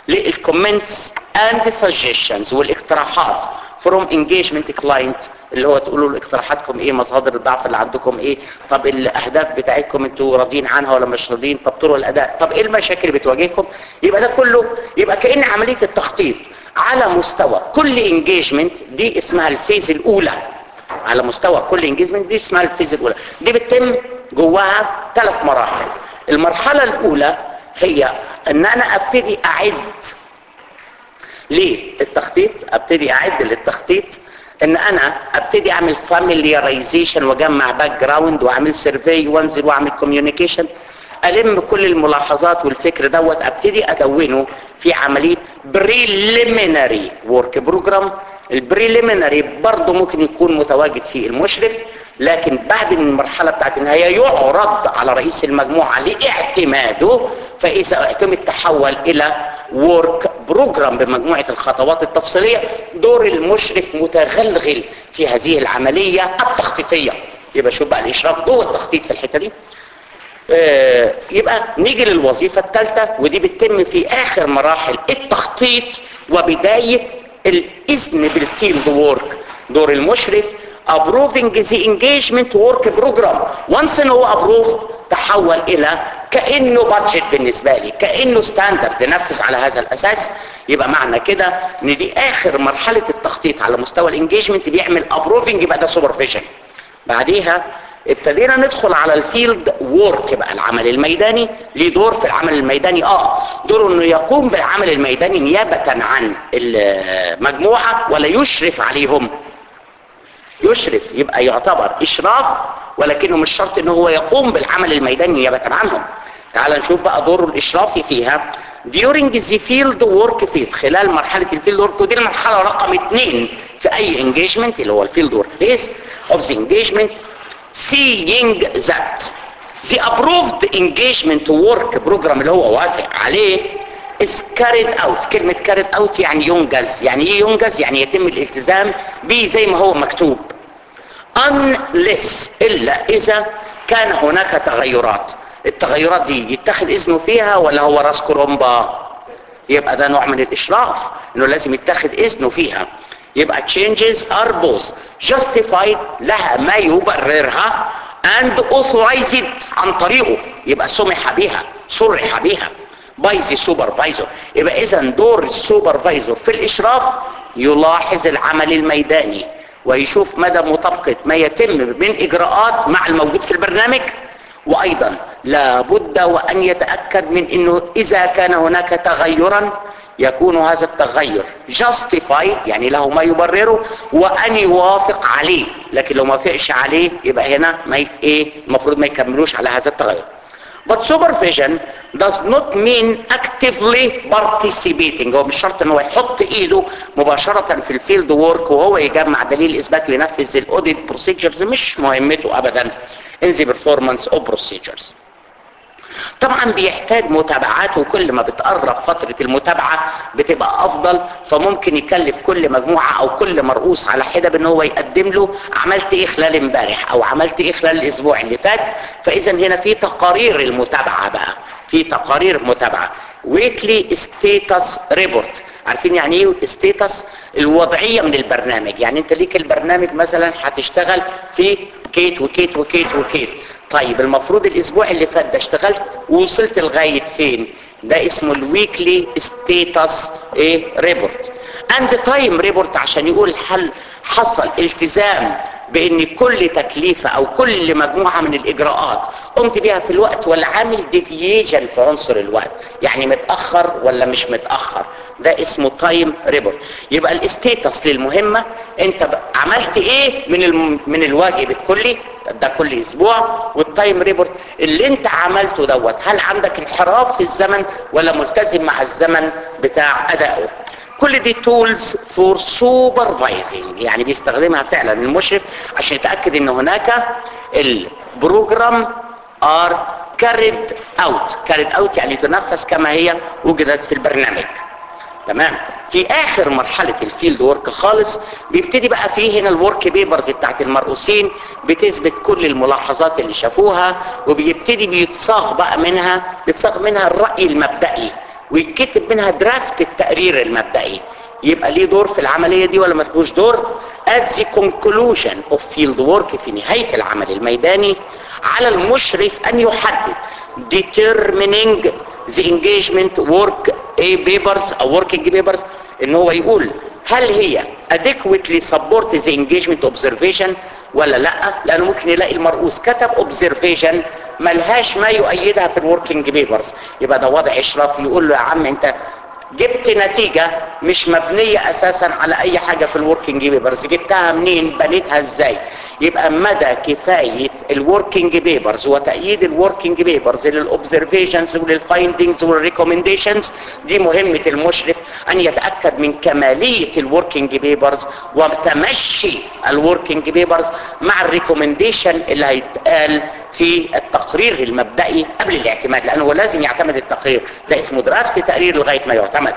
للكومنتس اند suggestions والاقتراحات from engagement client اللي هو تقولوا له اقتراحاتكم ايه مصادر الضعف اللي عندكم ايه طب الاهداف بتاعتكم انتوا راضيين عنها ولا مش راضيين طب طرق الاداء طب ايه المشاكل اللي بتواجهكم يبقى ده كله يبقى كأن عملية التخطيط على مستوى كل انجيجمنت دي اسمها الفيز الاولى على مستوى كل انجيجمنت دي اسمها الفيز الاولى دي بتتم جواها ثلاث مراحل المرحلة الاولى هي ان انا ابتدي اعد ليه التخطيط ابتدي اعد للتخطيط ان انا ابتدي اعمل فاميليارايزيشن واجمع باك جراوند واعمل سيرفي وانزل واعمل كوميونيكيشن الم كل الملاحظات والفكر دوت ابتدي ادونه في عمليه بريليمينري ورك بروجرام البريليمينري برضه ممكن يكون متواجد فيه المشرف لكن بعد المرحله بتاعت النهايه يعرض على رئيس المجموعه لاعتماده فاذا اعتمد تحول الى ورك بروجرام بمجموعه الخطوات التفصيليه دور المشرف متغلغل في هذه العمليه التخطيطيه يبقى شوف بقى الاشراف جوه التخطيط في الحته دي آه، يبقى نيجي للوظيفة الثالثة ودي بتتم في آخر مراحل التخطيط وبداية الإذن بالفيلد وورك دور المشرف approving the engagement work program once ان هو approved تحول الى كانه بادجت بالنسبه لي كانه ستاندرد نفذ على هذا الاساس يبقى معنى كده ان دي اخر مرحله التخطيط على مستوى الانجيجمنت بيعمل ابروفنج يبقى ده سوبرفيجن بعديها ابتدينا ندخل على الفيلد وورك بقى العمل الميداني ليه دور في العمل الميداني اه دوره انه يقوم بالعمل الميداني نيابة عن المجموعة ولا يشرف عليهم يشرف يبقى يعتبر اشراف ولكنه مش شرط ان هو يقوم بالعمل الميداني نيابة عنهم تعال نشوف بقى دوره الاشرافي فيها during the field work phase خلال مرحلة الفيلد ورك ودي المرحلة رقم اثنين في اي engagement اللي هو الفيلد ورك phase of the engagement seeing that the approved engagement work program اللي هو وافق عليه is carried out كلمة carried out يعني ينجز يعني ايه ينجز يعني يتم الالتزام به زي ما هو مكتوب unless إلا إذا كان هناك تغيرات التغيرات دي يتخذ إذنه فيها ولا هو راس كرومبا يبقى ده نوع من الإشراف إنه لازم يتخذ إذنه فيها يبقى changes are both justified لها ما يبررها and authorized عن طريقه يبقى سمح بها صرح بها by the supervisor يبقى إذا دور السوبرفايزر في الإشراف يلاحظ العمل الميداني ويشوف مدى مطابقة ما يتم من إجراءات مع الموجود في البرنامج وأيضا لابد وأن يتأكد من أنه إذا كان هناك تغيرا يكون هذا التغير justified يعني له ما يبرره وأن يوافق عليه لكن لو ما فقش عليه يبقى هنا ما ي... إيه المفروض ما يكملوش على هذا التغير But supervision does not mean actively participating هو مش شرط ان هو يحط ايده مباشرة في الفيلد وورك وهو يجمع دليل اثبات لينفذ الاوديت بروسيجرز مش مهمته ابدا in the performance of procedures طبعا بيحتاج متابعات وكل ما بتقرب فترة المتابعة بتبقى افضل فممكن يكلف كل مجموعة او كل مرؤوس على حدة بان هو يقدم له عملت ايه خلال امبارح او عملت ايه خلال الاسبوع اللي فات فاذا هنا في تقارير المتابعة بقى في تقارير متابعة ويكلي ستيتس ريبورت عارفين يعني ايه ستيتس الوضعية من البرنامج يعني انت ليك البرنامج مثلا هتشتغل في كيت وكيت وكيت وكيت طيب المفروض الاسبوع اللي فات ده اشتغلت ووصلت لغايه فين ده اسمه الويكلي ستيتس ايه ريبورت اند تايم ريبورت عشان يقول هل حصل التزام بان كل تكليفة او كل مجموعة من الاجراءات قمت بيها في الوقت ولا عامل ديفييشن في عنصر الوقت يعني متأخر ولا مش متأخر ده اسمه تايم ريبورت يبقى الاستيتس للمهمة انت عملت ايه من الم... من الواجب الكلي ده كل اسبوع والتايم ريبورت اللي انت عملته دوت هل عندك انحراف في الزمن ولا ملتزم مع الزمن بتاع ادائه كل دي تولز فور سوبرفايزنج يعني بيستخدمها فعلا المشرف عشان يتاكد ان هناك البروجرام ار كاريد اوت كاريد اوت يعني تنفذ كما هي وجدت في البرنامج تمام في اخر مرحلة الفيلد ورك خالص بيبتدي بقى فيه هنا الورك بيبرز بتاعت المرؤوسين بتثبت كل الملاحظات اللي شافوها وبيبتدي بيتصاغ بقى منها بيتصاغ منها الرأي المبدئي ويتكتب منها درافت التقرير المبدئي يبقى ليه دور في العملية دي ولا ما تكونش دور at the conclusion of field work في نهاية العمل الميداني على المشرف ان يحدد determining the engagement work a papers او working papers ان هو يقول هل هي adequately support the engagement observation ولا لا لانه ممكن يلاقي المرؤوس كتب observation ملهاش ما يؤيدها في الوركينج بيبرز يبقى ده وضع اشراف يقول له يا عم انت جبت نتيجة مش مبنية اساسا على اي حاجة في الوركينج بيبرز جبتها منين بنيتها ازاي يبقى مدى كفاية الوركينج بيبرز وتأييد الوركينج بيبرز للأوبزرفيشنز وللفايندينجز والريكومنديشنز دي مهمة المشرف أن يتأكد من كمالية الوركينج بيبرز وتمشي الوركينج بيبرز مع الريكومنديشن اللي هيتقال في التقرير المبدئي قبل الاعتماد لأنه لازم يعتمد التقرير ده اسمه دراسة تقرير لغاية ما يعتمد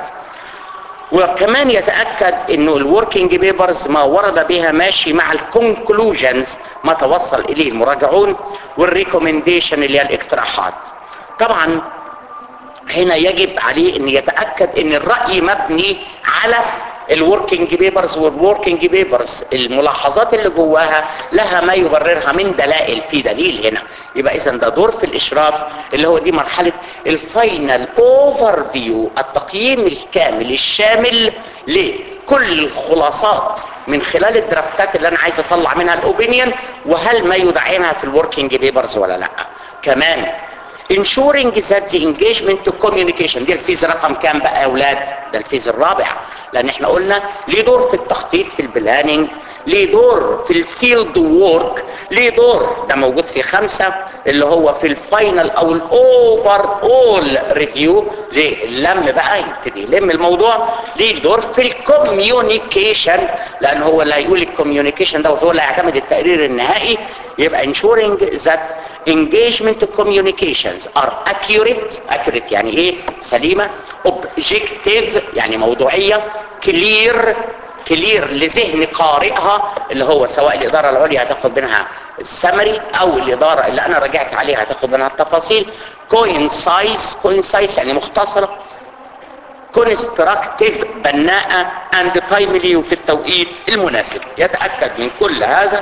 وكمان يتأكد انه الوركينج بيبرز ما ورد بها ماشي مع الكونكلوجنز ما توصل اليه المراجعون والريكومنديشن اللي هي الاقتراحات طبعا هنا يجب عليه ان يتأكد ان الرأي مبني على الوركينج بيبرز والوركينج بيبرز الملاحظات اللي جواها لها ما يبررها من دلائل في دليل هنا يبقى اذا ده دور في الاشراف اللي هو دي مرحله الفاينل اوفر فيو التقييم الكامل الشامل كل الخلاصات من خلال الدرافتات اللي انا عايز اطلع منها الاوبينيون وهل ما يدعمها في الوركينج بيبرز ولا لا كمان ensuring that the engagement to communication دي الفيز رقم كام بقى يا اولاد ده الفيز الرابع لان احنا قلنا ليه دور في التخطيط في البلاننج ليه دور في الفيلد وورك ليه دور ده موجود في خمسة اللي هو في الفاينل او الاوفر اول ريفيو ليه اللم بقى يبتدي يلم الموضوع ليه دور في الكوميونيكيشن لان هو اللي هيقول الكوميونيكيشن ده هو اللي هيعتمد التقرير النهائي يبقى ensuring that engagement communications are accurate accurate يعني ايه سليمة objective يعني موضوعية clear كلير لذهن قارئها اللي هو سواء الإدارة العليا هتاخد منها السمري أو الإدارة اللي أنا رجعت عليها هتاخد منها التفاصيل كوينسايز كوينسايز يعني مختصرة كونستراكتيف بناءة اند تايملي وفي التوقيت المناسب يتأكد من كل هذا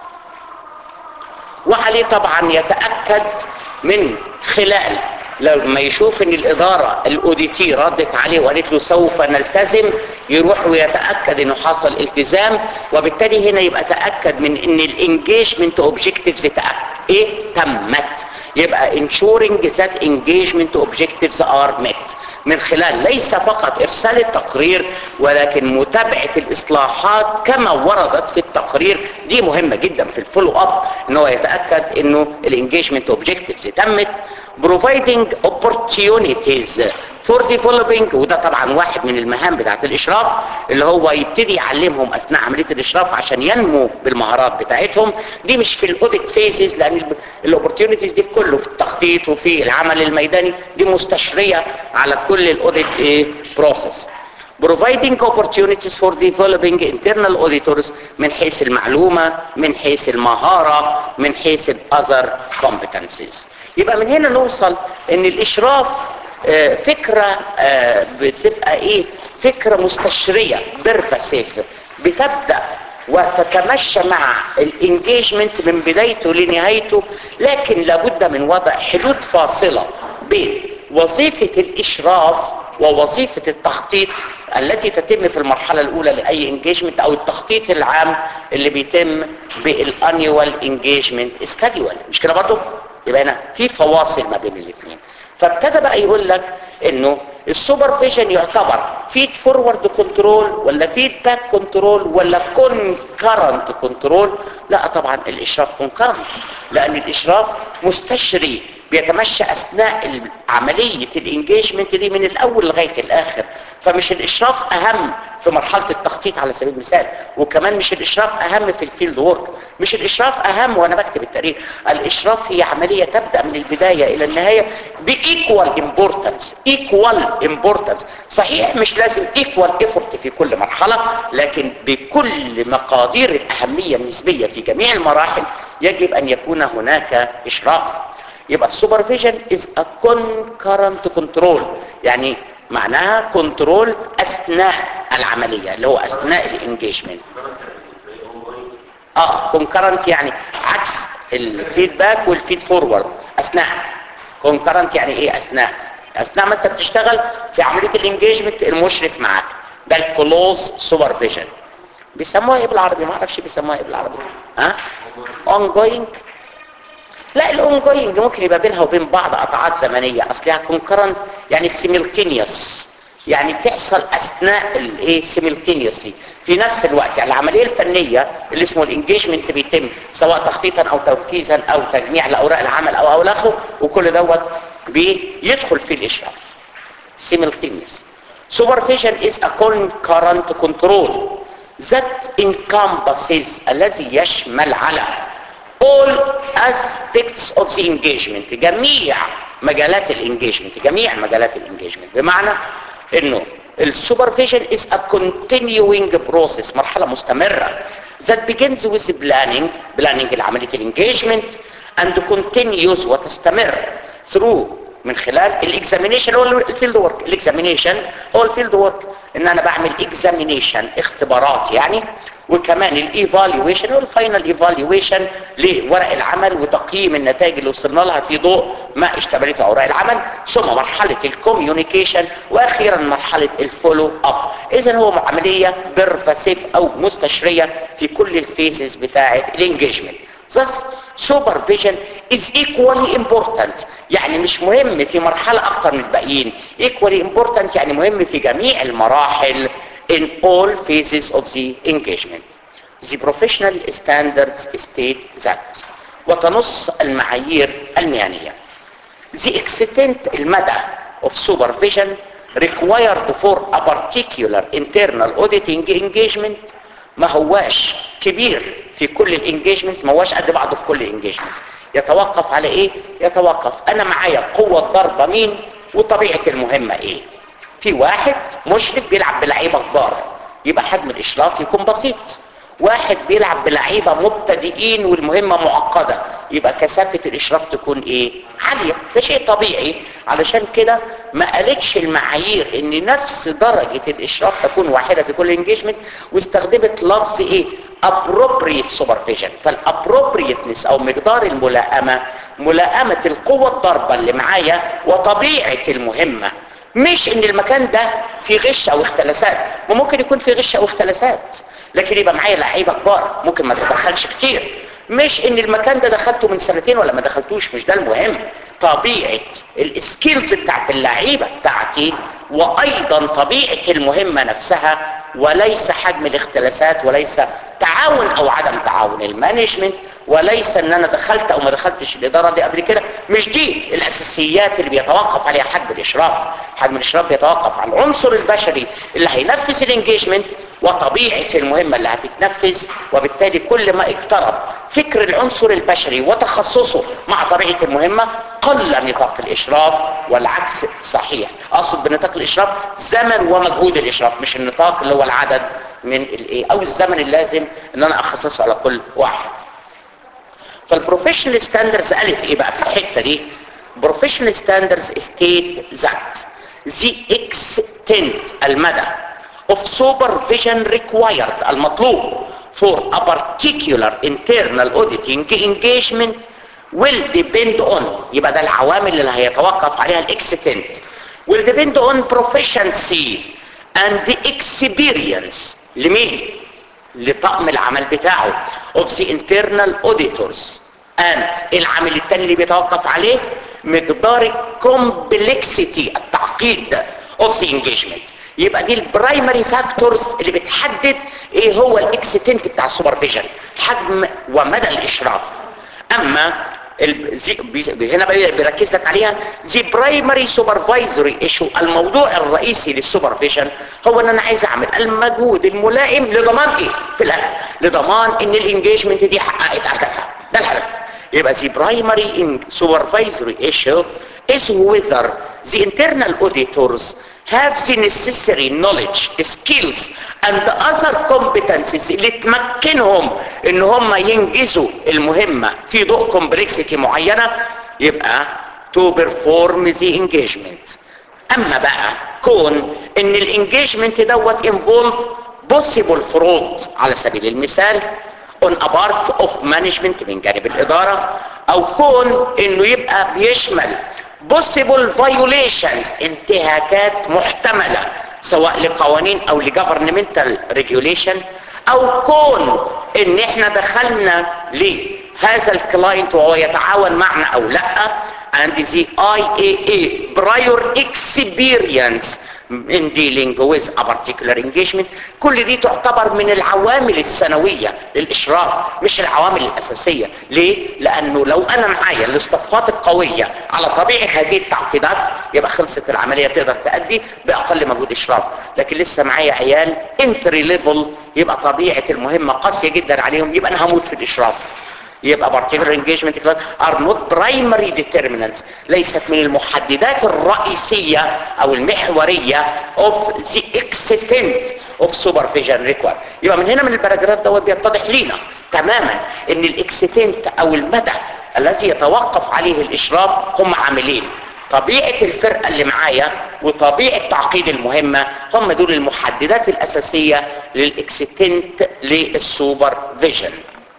وعليه طبعا يتأكد من خلال لما يشوف ان الادارة الاوديتي ردت عليه وقالت له سوف نلتزم يروح ويتأكد انه حصل التزام وبالتالي هنا يبقى تأكد من ان الانجيجمنت اوبجكتيفز ايه تمت يبقى ensuring that engagement objectives are met من خلال ليس فقط ارسال التقرير ولكن متابعة الاصلاحات كما وردت في التقرير دي مهمة جدا في الفولو اب ان هو يتأكد انه الانجيجمنت اوبجكتيفز تمت providing opportunities for developing وده طبعا واحد من المهام بتاعت الاشراف اللي هو يبتدي يعلمهم اثناء عمليه الاشراف عشان ينمو بالمهارات بتاعتهم دي مش في الاوديت فيزز لان الاوبورتيونيتيز دي في كله في التخطيط وفي العمل الميداني دي مستشريه على كل الاوديت بروسيس providing opportunities for developing internal auditors من حيث المعلومة من حيث المهارة من حيث other competencies يبقى من هنا نوصل ان الاشراف آه، فكرة آه، بتبقى ايه فكرة مستشرية بيرفاسيف بتبدأ وتتمشى مع الانجيجمنت من بدايته لنهايته لكن لابد من وضع حدود فاصلة بين وظيفة الاشراف ووظيفة التخطيط التي تتم في المرحلة الأولى لأي انجيجمنت أو التخطيط العام اللي بيتم بالانيوال انجيجمنت سكادول مش كده برضه؟ يبقى هنا في فواصل ما بين الاثنين فابتدى بقى يقول لك انه السوبرفيجن يعتبر فيد فورورد كنترول ولا فيدباك كنترول ولا كونكرنت كنترول لا طبعا الاشراف كونكرنت لان الاشراف مستشري بيتمشى اثناء عمليه الانجيجمنت دي من الاول لغايه الاخر فمش الاشراف اهم في مرحله التخطيط على سبيل المثال وكمان مش الاشراف اهم في الفيلد وورك مش الاشراف اهم وانا بكتب التقرير الاشراف هي عمليه تبدا من البدايه الى النهايه بايكوال امبورتنس ايكوال امبورتنس صحيح مش لازم ايكوال ايفورت في كل مرحله لكن بكل مقادير الاهميه النسبيه في جميع المراحل يجب ان يكون هناك اشراف يبقى السوبرفيجن از ا كونكرنت كنترول يعني معناها كنترول اثناء العمليه اللي هو اثناء الانجيجمنت اه كونكرنت يعني عكس الفيدباك والفيد فورورد اثناء كونكرنت يعني ايه اثناء اثناء ما انت بتشتغل في عمليه الانجيجمنت المشرف معاك ده الكلوز سوبرفيجن بيسموها ايه بالعربي ما اعرفش بيسموها ايه بالعربي ها اون جوينج لا الاون جوينج ممكن يبقى بينها وبين بعض قطعات زمنيه اصلها كونكرنت يعني سيملتينيوس يعني تحصل اثناء الايه سيملتينيوسلي في نفس الوقت يعني العمليه الفنيه اللي اسمه الانجيجمنت بيتم سواء تخطيطا او تنفيذا او تجميع لاوراق العمل او او اخره وكل دوت بيدخل في الاشراف simultaneous supervision is a concurrent control that encompasses الذي يشمل على all aspects of the engagement جميع مجالات الانجيجمنت جميع مجالات الانجيجمنت بمعنى انه السوبرفيجن is a continuing process مرحلة مستمرة that begins with planning planning لعملية الانجيجمنت and continues وتستمر through من خلال الاكزامينيشن هو الفيلد ورك الاكزامينيشن هو الفيلد ورك ان انا بعمل اكزامينيشن اختبارات يعني وكمان الايفالويشن والفاينل ايفالويشن لورق العمل وتقييم النتائج اللي وصلنا لها في ضوء ما اشتملته اوراق العمل ثم مرحله الكوميونيكيشن واخيرا مرحله الفولو اب اذا هو عمليه بيرفاسيف او مستشريه في كل الفيسز بتاعه الانجيجمنت Thus, supervision is equally important يعني مش مهم في مرحلة أكتر من الباقيين equally important يعني مهم في جميع المراحل in all phases of the engagement The professional standards state that وتنص المعايير المهنية The extent المدى of supervision required for a particular internal auditing engagement ما هواش كبير في كل الانجيجمنتس ما هواش قد بعضه في كل الانجيجمنتس يتوقف على ايه يتوقف انا معايا قوة ضربة مين وطبيعة المهمة ايه في واحد مشرف بيلعب بلعيبة كبار يبقى حجم الاشراف يكون بسيط واحد بيلعب بلعيبة مبتدئين والمهمة معقدة يبقى كثافة الاشراف تكون ايه عالية ده شيء طبيعي علشان كده ما قالتش المعايير ان نفس درجة الاشراف تكون واحدة في كل انجيجمنت واستخدمت لفظ ايه appropriate supervision فالappropriateness او مقدار الملائمة ملائمة القوة الضربة اللي معايا وطبيعة المهمة مش ان المكان ده فيه غش او اختلاسات وممكن يكون فيه غش او اختلاسات لكن يبقى معايا لعيبه كبار ممكن ما تدخلش كتير مش ان المكان ده دخلته من سنتين ولا ما دخلتوش مش ده المهم طبيعه السكيلز بتاعت اللعيبه بتاعتي وايضا طبيعه المهمه نفسها وليس حجم الاختلاسات وليس تعاون او عدم تعاون المانجمنت وليس ان انا دخلت او ما دخلتش الاداره دي قبل كده مش دي الاساسيات اللي بيتوقف عليها حجم الاشراف حجم الاشراف بيتوقف على العنصر البشري اللي هينفذ الانجيجمنت وطبيعه المهمه اللي هتتنفذ وبالتالي كل ما اقترب فكر العنصر البشري وتخصصه مع طبيعه المهمه قل نطاق الاشراف والعكس صحيح اقصد بنطاق الاشراف زمن ومجهود الاشراف مش النطاق اللي هو العدد من الايه او الزمن اللازم ان انا اخصصه على كل واحد فالبروفيشنال ستاندرز قالت ايه بقى في الحته دي بروفيشنال ستاندرز ستيت ذات the extent المدى of supervision required المطلوب for a particular internal auditing engagement will depend on يبقى ده العوامل اللي هيتوقف عليها الاكستنت will depend on proficiency and the experience لمين لطقم العمل بتاعه of the internal auditors and العامل الثاني اللي بيتوقف عليه مقدار complexity التعقيد of the engagement يبقى دي البرايمري فاكتورز اللي بتحدد ايه هو الاكستنت بتاع السوبرفيجن حجم ومدى الاشراف اما هنا بقى بيركز لك عليها زي برايمري سوبرفايزري ايشو الموضوع الرئيسي للسوبرفيجن هو ان انا عايز اعمل المجهود الملائم لضمان ايه في الاخر لضمان ان الانجيجمنت دي حققت هدفها ده الهدف يبقى the primary supervisory issue is whether the internal auditors have the necessary knowledge, skills and other competencies اللي تمكنهم ان هم ينجزوا المهمة في ضوء complexity معينة يبقى to perform the engagement اما بقى كون ان الانجيجمنت دوت involve possible fraud على سبيل المثال on a part of management من جانب الادارة او كون انه يبقى بيشمل possible violations انتهاكات محتملة سواء لقوانين او لجفرنمنتال ريجوليشن او كون ان احنا دخلنا لهذا الكلاينت وهو يتعاون معنا او لا and the IAA prior experience in dealing with a particular engagement كل دي تعتبر من العوامل السنوية للإشراف مش العوامل الأساسية ليه؟ لأنه لو أنا معايا الاصطفات القوية على طبيعة هذه التعقيدات يبقى خلصت العملية تقدر تأدي بأقل مجهود إشراف لكن لسه معايا عيال انتري ليفل يبقى طبيعة المهمة قاسية جدا عليهم يبقى أنا هموت في الإشراف يبقى particular engagement are not primary determinants ليست من المحددات الرئيسية او المحورية of the extent of supervision required يبقى من هنا من الباراجراف دوت بيتضح لينا تماما ان الاكستنت او المدى الذي يتوقف عليه الاشراف هم عاملين طبيعة الفرقة اللي معايا وطبيعة تعقيد المهمة هم دول المحددات الأساسية للإكستنت للسوبر فيجن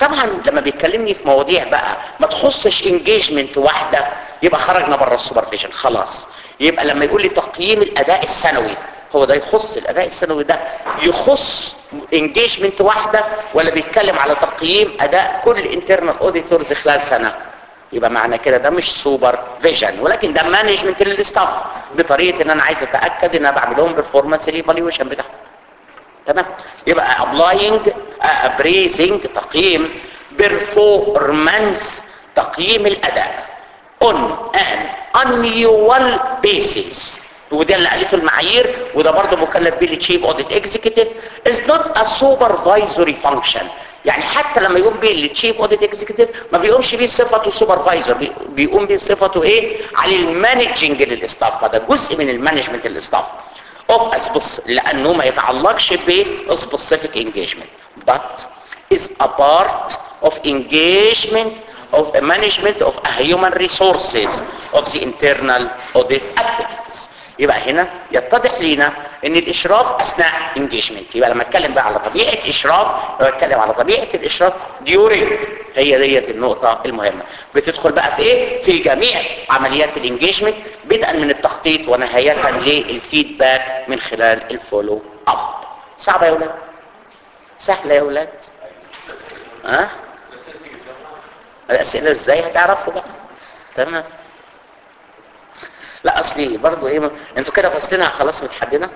طبعا لما بيتكلمني في مواضيع بقى ما تخصش انجيجمنت واحده يبقى خرجنا بره السوبرفيجن خلاص يبقى لما يقول لي تقييم الاداء السنوي هو ده يخص الاداء السنوي ده يخص انجيجمنت واحده ولا بيتكلم على تقييم اداء كل انترنال اوديتورز خلال سنه يبقى معنى كده ده مش سوبر فيجن ولكن ده مانجمنت للستاف بطريقه ان انا عايز اتاكد ان انا بعمل لهم بيرفورمانس ايفالويشن بتاعهم تمام يبقى ابلاينج ابريزنج تقييم بيرفورمانس تقييم الاداء on an annual basis وده اللي قالته المعايير وده برضه مكلف بيه التشيف اوديت اكزيكتيف is not a supervisory function يعني حتى لما يقوم بيه التشيف اوديت اكزيكتيف ما بيقومش بيه بصفته سوبرفايزر بيقوم بيه بصفته ايه على المانجنج للاستاف فده جزء من المانجمنت للاستاف اوف اسبس لانه ما يتعلقش ب specific engagement but is a part of engagement of the management of a human resources of the internal audit activities يبقى هنا يتضح لينا ان الاشراف اثناء انجيجمنت يبقى لما اتكلم بقى على طبيعه اشراف لما اتكلم على طبيعه الاشراف ديورنج هي ديت النقطه المهمه بتدخل بقى في ايه في جميع عمليات الانجيجمنت بدءا من التخطيط ونهايه للفيدباك من خلال الفولو اب صعبه يا اولاد سهله يا اولاد ها أه؟ الاسئله ازاي هتعرفوا بقى تمام لا اصلي برضو ايه انتوا كده فاصلينها خلاص متحدده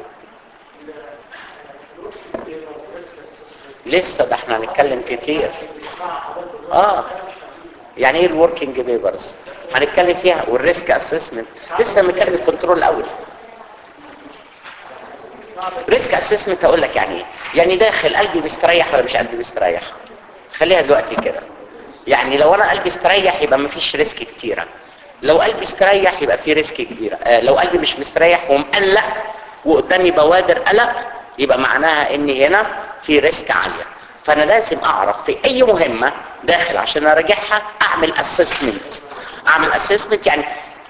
لسه ده احنا هنتكلم كتير اه يعني ايه الوركينج بيبرز هنتكلم فيها والريسك اسسمنت لسه بنتكلم الكنترول الاول ريسك اسسمنت اقول لك يعني ايه يعني داخل قلبي بيستريح ولا مش قلبي بيستريح خليها دلوقتي كده يعني لو انا قلبي استريح يبقى مفيش ريسك كتيره لو قلبي استريح يبقى في ريسك كبيره آه لو قلبي مش مستريح ومقلق وقدامي بوادر قلق يبقى معناها ان هنا في ريسك عاليه فانا لازم اعرف في اي مهمه داخل عشان اراجعها اعمل اسسمنت اعمل اسسمنت يعني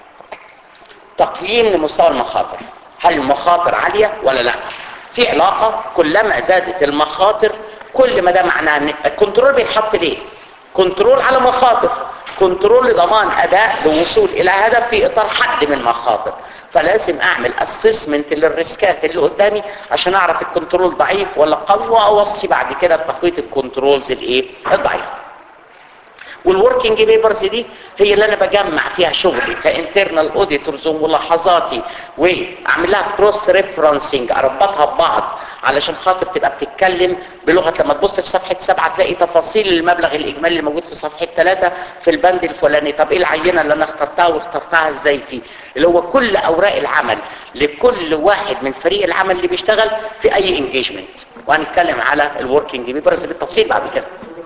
تقييم لمستوى المخاطر هل المخاطر عاليه ولا لا في علاقه كلما زادت المخاطر كل ما ده معناه ان الكنترول بيتحط ليه كنترول على مخاطر كنترول لضمان اداء للوصول الى هدف في اطار حد من المخاطر فلازم اعمل اسسمنت للريسكات اللي قدامي عشان اعرف الكنترول ضعيف ولا قوي واوصي بعد كده بتقويه الكنترولز الايه الضعيفه والوركينج بيبرز دي هي اللي انا بجمع فيها شغلي كانترنال اوديتورز وملاحظاتي واعمل لها كروس ريفرنسنج اربطها ببعض علشان خاطر تبقى بتتكلم بلغه لما تبص في صفحه سبعه تلاقي تفاصيل المبلغ الاجمالي اللي موجود في صفحه ثلاثه في البند الفلاني طب ايه العينه اللي انا اخترتها واخترتها ازاي فيه اللي هو كل اوراق العمل لكل واحد من فريق العمل اللي بيشتغل في اي انجيجمنت وهنتكلم على الوركينج بيبرز بالتفصيل بعد كده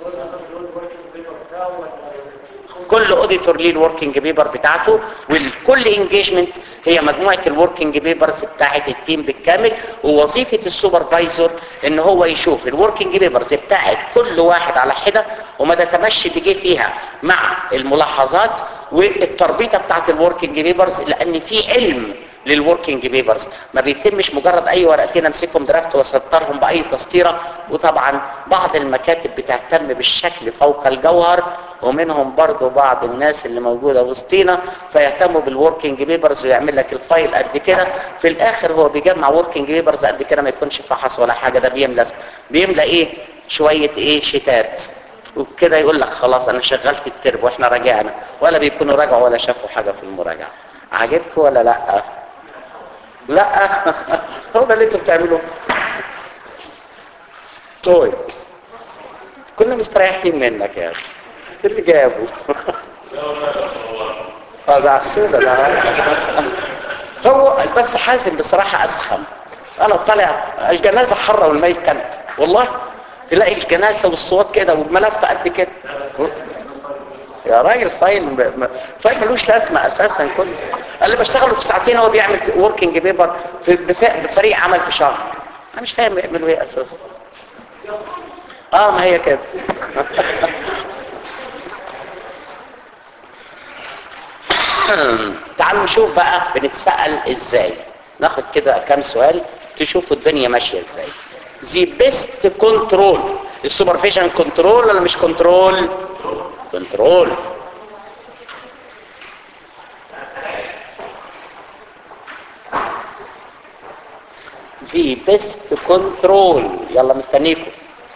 كل اوديتور ليه الوركينج بيبر بتاعته والكل انجيجمنت هي مجموعه الوركينج بيبرز بتاعه التيم بالكامل ووظيفه السوبرفايزر ان هو يشوف الوركينج بيبرز بتاعه كل واحد على حده ومدى تمشي اللي جه فيها مع الملاحظات والتربيطه بتاعه الوركينج بيبرز لان في علم للوركينج بيبرز ما بيتمش مجرد اي ورقتين امسكهم درافت واسطرهم باي تسطيره وطبعا بعض المكاتب بتهتم بالشكل فوق الجوهر ومنهم برضو بعض الناس اللي موجوده وسطينا فيهتموا بالوركينج بيبرز ويعمل لك الفايل قد كده في الاخر هو بيجمع وركينج بيبرز قد كده ما يكونش فحص ولا حاجه ده بيملى بيملى ايه شويه ايه شتات وبكده يقول لك خلاص انا شغلت الترب واحنا راجعنا ولا بيكونوا راجعوا ولا شافوا حاجه في المراجعه عجبكم ولا لا لا هو ده اللي انتوا بتعملوه طيب كنا مستريحين منك يا اخي اللي جابه اه ده عسولة ده هو بس حازم بصراحة اسخن انا طالع الجنازة حرة والميت كان والله تلاقي الجنازة والصوت كده والملف قد كده يا راجل فايل فايل ملوش لازمه اساسا كله اللي بشتغله في ساعتين هو بيعمل وركينج بيبر في بفريق عمل في شهر انا مش فاهم يعملوا ايه اساسا اه ما هي كده تعالوا نشوف بقى بنتسأل ازاي ناخد كده كام سؤال تشوفوا الدنيا ماشيه ازاي the best control السوبرفيجن كنترول ولا مش كنترول كنترول the best control يلا مستنيكم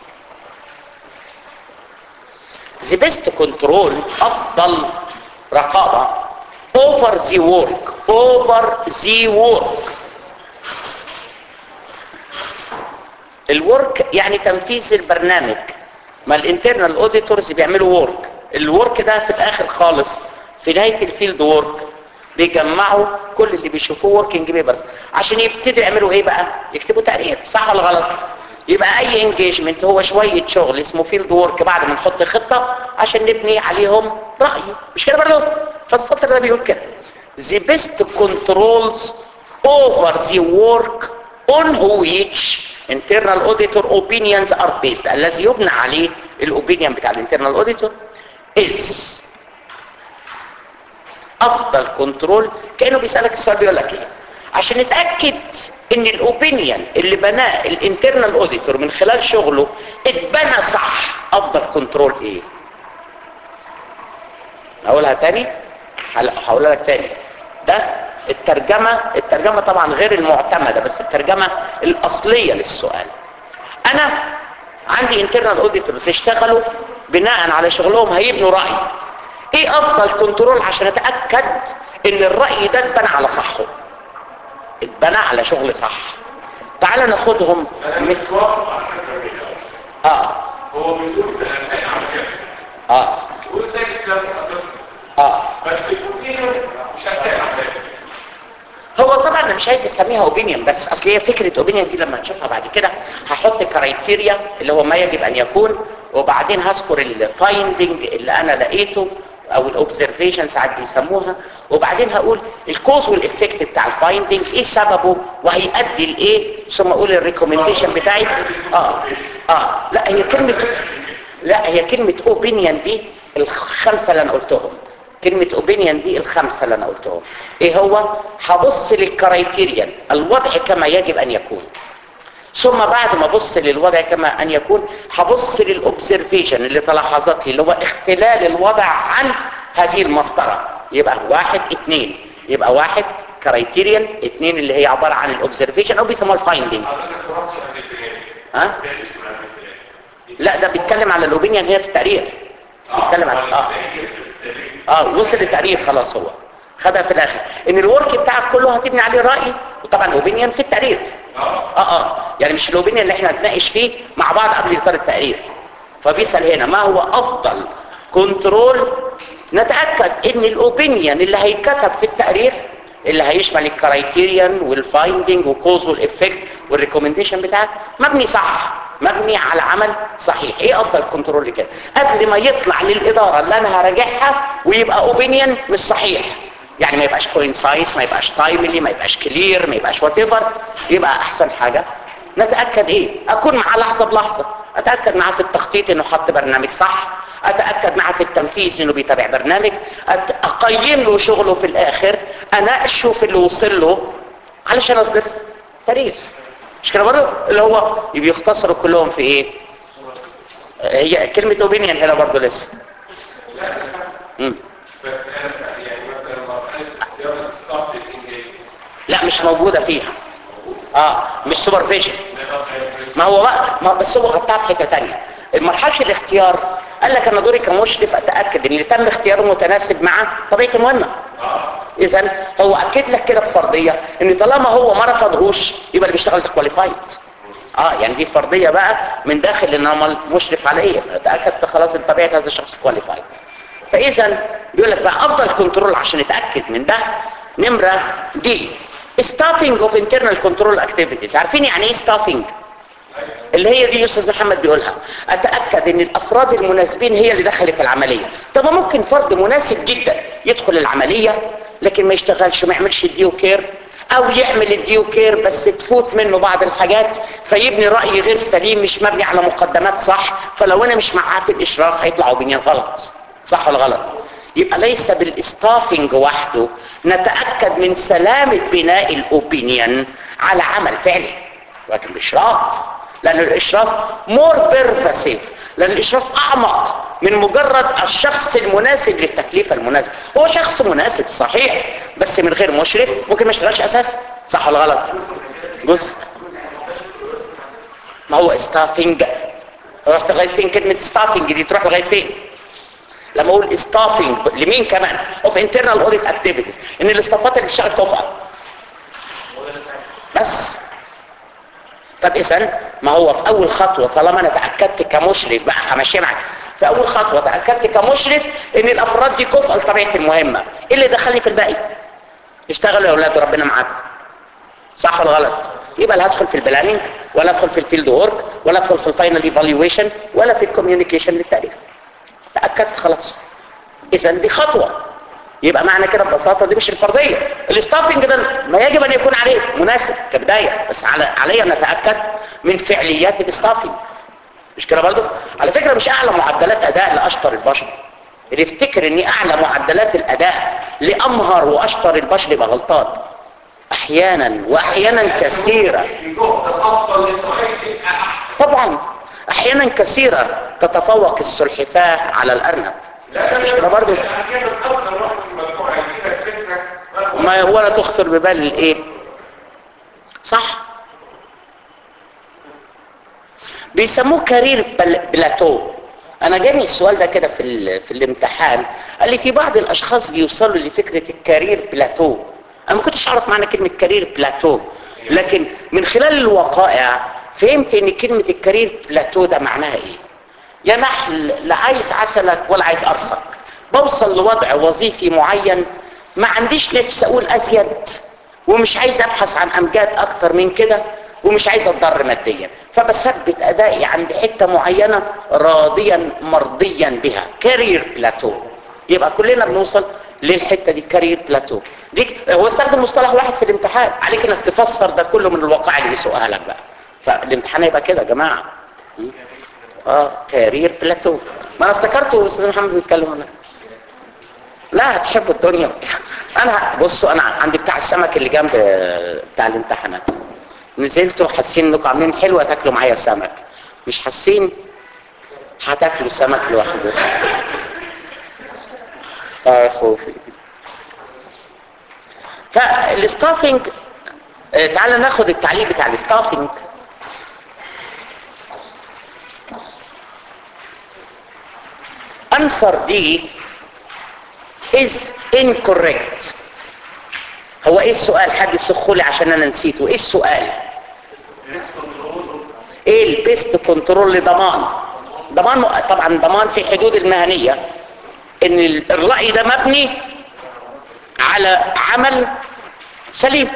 the best control افضل رقابة over the work over the work الورك يعني تنفيذ البرنامج ما الانترنال اوديتورز بيعملوا ورك الورك ده في الاخر خالص في نهايه الفيلد ورك بيجمعوا كل اللي بيشوفوه وركينج بيبرز عشان يبتدوا يعملوا ايه بقى يكتبوا تقرير صح ولا غلط يبقى اي انجيجمنت هو شويه شغل اسمه فيلد ورك بعد ما نحط خطه عشان نبني عليهم راي مش كده برضه فالسطر ده بيقول كده the best controls over the work on which internal auditor opinions are based الذي يبنى عليه الاوبينيون بتاع الانترنال auditor is افضل كنترول كانه بيسالك السؤال بيقول لك ايه عشان نتاكد ان الاوبينيون اللي بناه الانترنال اوديتور من خلال شغله اتبنى صح افضل كنترول ايه اقولها تاني هقولها لك تاني ده الترجمة الترجمة طبعا غير المعتمدة بس الترجمة الأصلية للسؤال أنا عندي internal auditors يشتغلوا بناء على شغلهم هيبنوا رأي ايه افضل كنترول عشان اتأكد ان الرأي ده اتبنى على صحه اتبنى على شغل صح تعال ناخدهم انا مش واقف على الفكره دي اه هو بيقول ده انا على كده اه بيقول ده كلام حضرتك اه بس يكون ايه مش هستعمل على كده هو طبعا انا مش عايز اسميها اوبينيون بس اصل هي فكره اوبينيون دي لما نشوفها بعد كده هحط كرايتيريا اللي هو ما يجب ان يكون وبعدين هذكر الفايندنج اللي انا لقيته او الاوبزرفيشن ساعات بيسموها وبعدين هقول الكوز والافكت بتاع الفايندنج ايه سببه وهيؤدي لايه ثم اقول الريكومنديشن بتاعي اه اه لا هي كلمه لا هي كلمه اوبينيون دي الخمسه اللي انا قلتهم كلمة اوبينيون دي الخمسة اللي انا قلتهم ايه هو هبص للكرايتيريان الوضع كما يجب ان يكون ثم بعد ما ابص للوضع كما ان يكون هبص للاوبزرفيشن اللي تلاحظت لي اللي هو اختلال الوضع عن هذه المسطرة يبقى واحد اتنين يبقى واحد كرايتيريان اتنين اللي هي عبارة عن الاوبزرفيشن او بيسموها الفايندنج حضرتك ما رحتش عند البنات ها ده اسمه عند البنات لا ده بيتكلم على الاوبينيون هي في التقرير بيتكلم عن اه اه وصل للتقرير خلاص هو خدها في الاخر ان الورك بتاعك كله هتبني عليه راي وطبعا اوبينيون في التقرير اه اه يعني مش الاوبينيون اللي احنا هنتناقش فيه مع بعض قبل اصدار التقرير فبيسال هنا ما هو افضل كنترول نتاكد ان الاوبينيون اللي هيتكتب في التقرير اللي هيشمل الكرايتيريان والفايندنج وكوز والافكت والريكومنديشن بتاعك مبني صح مبني على عمل صحيح ايه افضل كنترول كده قبل ما يطلع للاداره اللي انا هراجعها ويبقى اوبينيون مش صحيح يعني ما يبقاش كوينسايز ما يبقاش تايملي ما يبقاش كلير ما يبقاش وات يبقى احسن حاجه نتاكد ايه اكون معاه لحظه بلحظه اتاكد معاه في التخطيط انه حط برنامج صح اتاكد معاه في التنفيذ انه بيتابع برنامج أت- اقيم له شغله في الاخر اناقشه في اللي وصل له علشان اصدر تاريخ مش كده برضه اللي هو بيختصروا كلهم في ايه هي كلمه اوبينيون هنا برضه لسه مم. بس انا يعني مثلا مرحله اختيار الستاف للانجاز لا مش موجوده فيها اه مش سوبرفيجن ما هو بقى ما بس هو غطاها بحته ثانيه مرحله الاختيار قال لك انا دوري كمشرف اتاكد ان اللي تم اختياره متناسب مع طبيعه المهمه اذا هو اكد لك كده بفرضيه ان طالما هو ما رفضهوش يبقى اللي بيشتغل كواليفايد اه يعني دي فرضيه بقى من داخل ان انا مشرف على ايه اتاكد خلاص ان طبيعه هذا الشخص كواليفايد فاذا بيقول لك بقى افضل كنترول عشان اتاكد من ده نمره دي staffing of internal control activities عارفين يعني ايه staffing اللي هي دي استاذ محمد بيقولها اتاكد ان الافراد المناسبين هي اللي دخلت العمليه طب ما ممكن فرد مناسب جدا يدخل العمليه لكن ما يشتغلش ما يعملش الديو كير او يعمل الديو كير بس تفوت منه بعض الحاجات فيبني راي غير سليم مش مبني على مقدمات صح فلو انا مش معاه في الاشراف هيطلع اوبينيون غلط صح ولا غلط يبقى ليس بالاستافنج وحده نتاكد من سلامه بناء الاوبينيون على عمل فعلي ولكن باشراف لان الاشراف مور بيرفاسيف لان الاشراف اعمق من مجرد الشخص المناسب للتكليف المناسب هو شخص مناسب صحيح بس من غير مشرف ممكن ما يشتغلش اساسا صح ولا غلط جزء ما هو ستافنج رحت لغايه فين كلمه ستافنج دي تروح لغايه فين لما اقول ستافنج لمين كمان اوف انترنال اوديت اكتيفيتيز ان الاستافات اللي بتشتغل كفء بس طب اذا ما هو في اول خطوه طالما انا تاكدت كمشرف بقى همشي معاك في اول خطوه تاكدت كمشرف ان الافراد دي كفء لطبيعه المهمه ايه اللي دخلني في الباقي اشتغلوا يا اولاد ربنا معاكم صح ولا غلط يبقى لا هدخل في البلاننج ولا ادخل في الفيلد وورك ولا ادخل في الفاينل ايفالويشن ولا في الكوميونيكيشن للتاريخ تاكدت خلاص اذا دي خطوه يبقى معنى كده ببساطه دي مش الفرضيه الاستافنج ده ما يجب ان يكون عليه مناسب كبدايه بس على علي ان اتاكد من فعليات الاستافنج مش كده برضه على فكره مش اعلى معدلات اداء لاشطر البشر اللي يفتكر ان اعلى معدلات الاداء لامهر واشطر البشر يبقى غلطان احيانا واحيانا كثيره الجهد الافضل للنوعيه تبقى احسن طبعا احيانا كثيره تتفوق السلحفاه على الارنب لا مش كده برضه احيانا افضل واحد في المجموعه يجيلك فكره ما ولا تخطر ببال الايه صح بيسموه كارير بل- بلاتو انا جاني السؤال ده كده في ال- في الامتحان قال لي في بعض الاشخاص بيوصلوا لفكره الكارير بلاتو انا ما كنتش اعرف معنى كلمه كارير بلاتو لكن من خلال الوقائع فهمت ان كلمه الكارير بلاتو ده معناها ايه يا نحل لا عايز عسلك ولا عايز قرصك بوصل لوضع وظيفي معين ما عنديش نفس اقول ازيد ومش عايز ابحث عن امجاد اكتر من كده ومش عايز اتضر ماديا فبثبت ادائي عند حته معينه راضيا مرضيا بها كارير بلاتو يبقى كلنا بنوصل للحته دي كارير بلاتو دي هو استخدم مصطلح واحد في الامتحان عليك انك تفسر ده كله من الواقع اللي بيسوقها لك بقى فالامتحان هيبقى كده يا جماعه م? اه كارير بلاتو ما انا افتكرته استاذ محمد بيتكلم هنا لا هتحبوا الدنيا انا بصوا انا عندي بتاع السمك اللي جنب بتاع الامتحانات نزلتوا حاسين انكم عاملين حلوه تاكلوا معايا سمك مش حاسين هتاكلوا سمك لوحده اه يا خوفي فالستافنج آه، تعال ناخد التعليق بتاع الستافنج answer D is incorrect هو ايه السؤال حد يسخولي عشان انا نسيته ايه السؤال ايه البيست كنترول لضمان ضمان طبعا ضمان في حدود المهنية ان ال- الرأي ده مبني على عمل سليم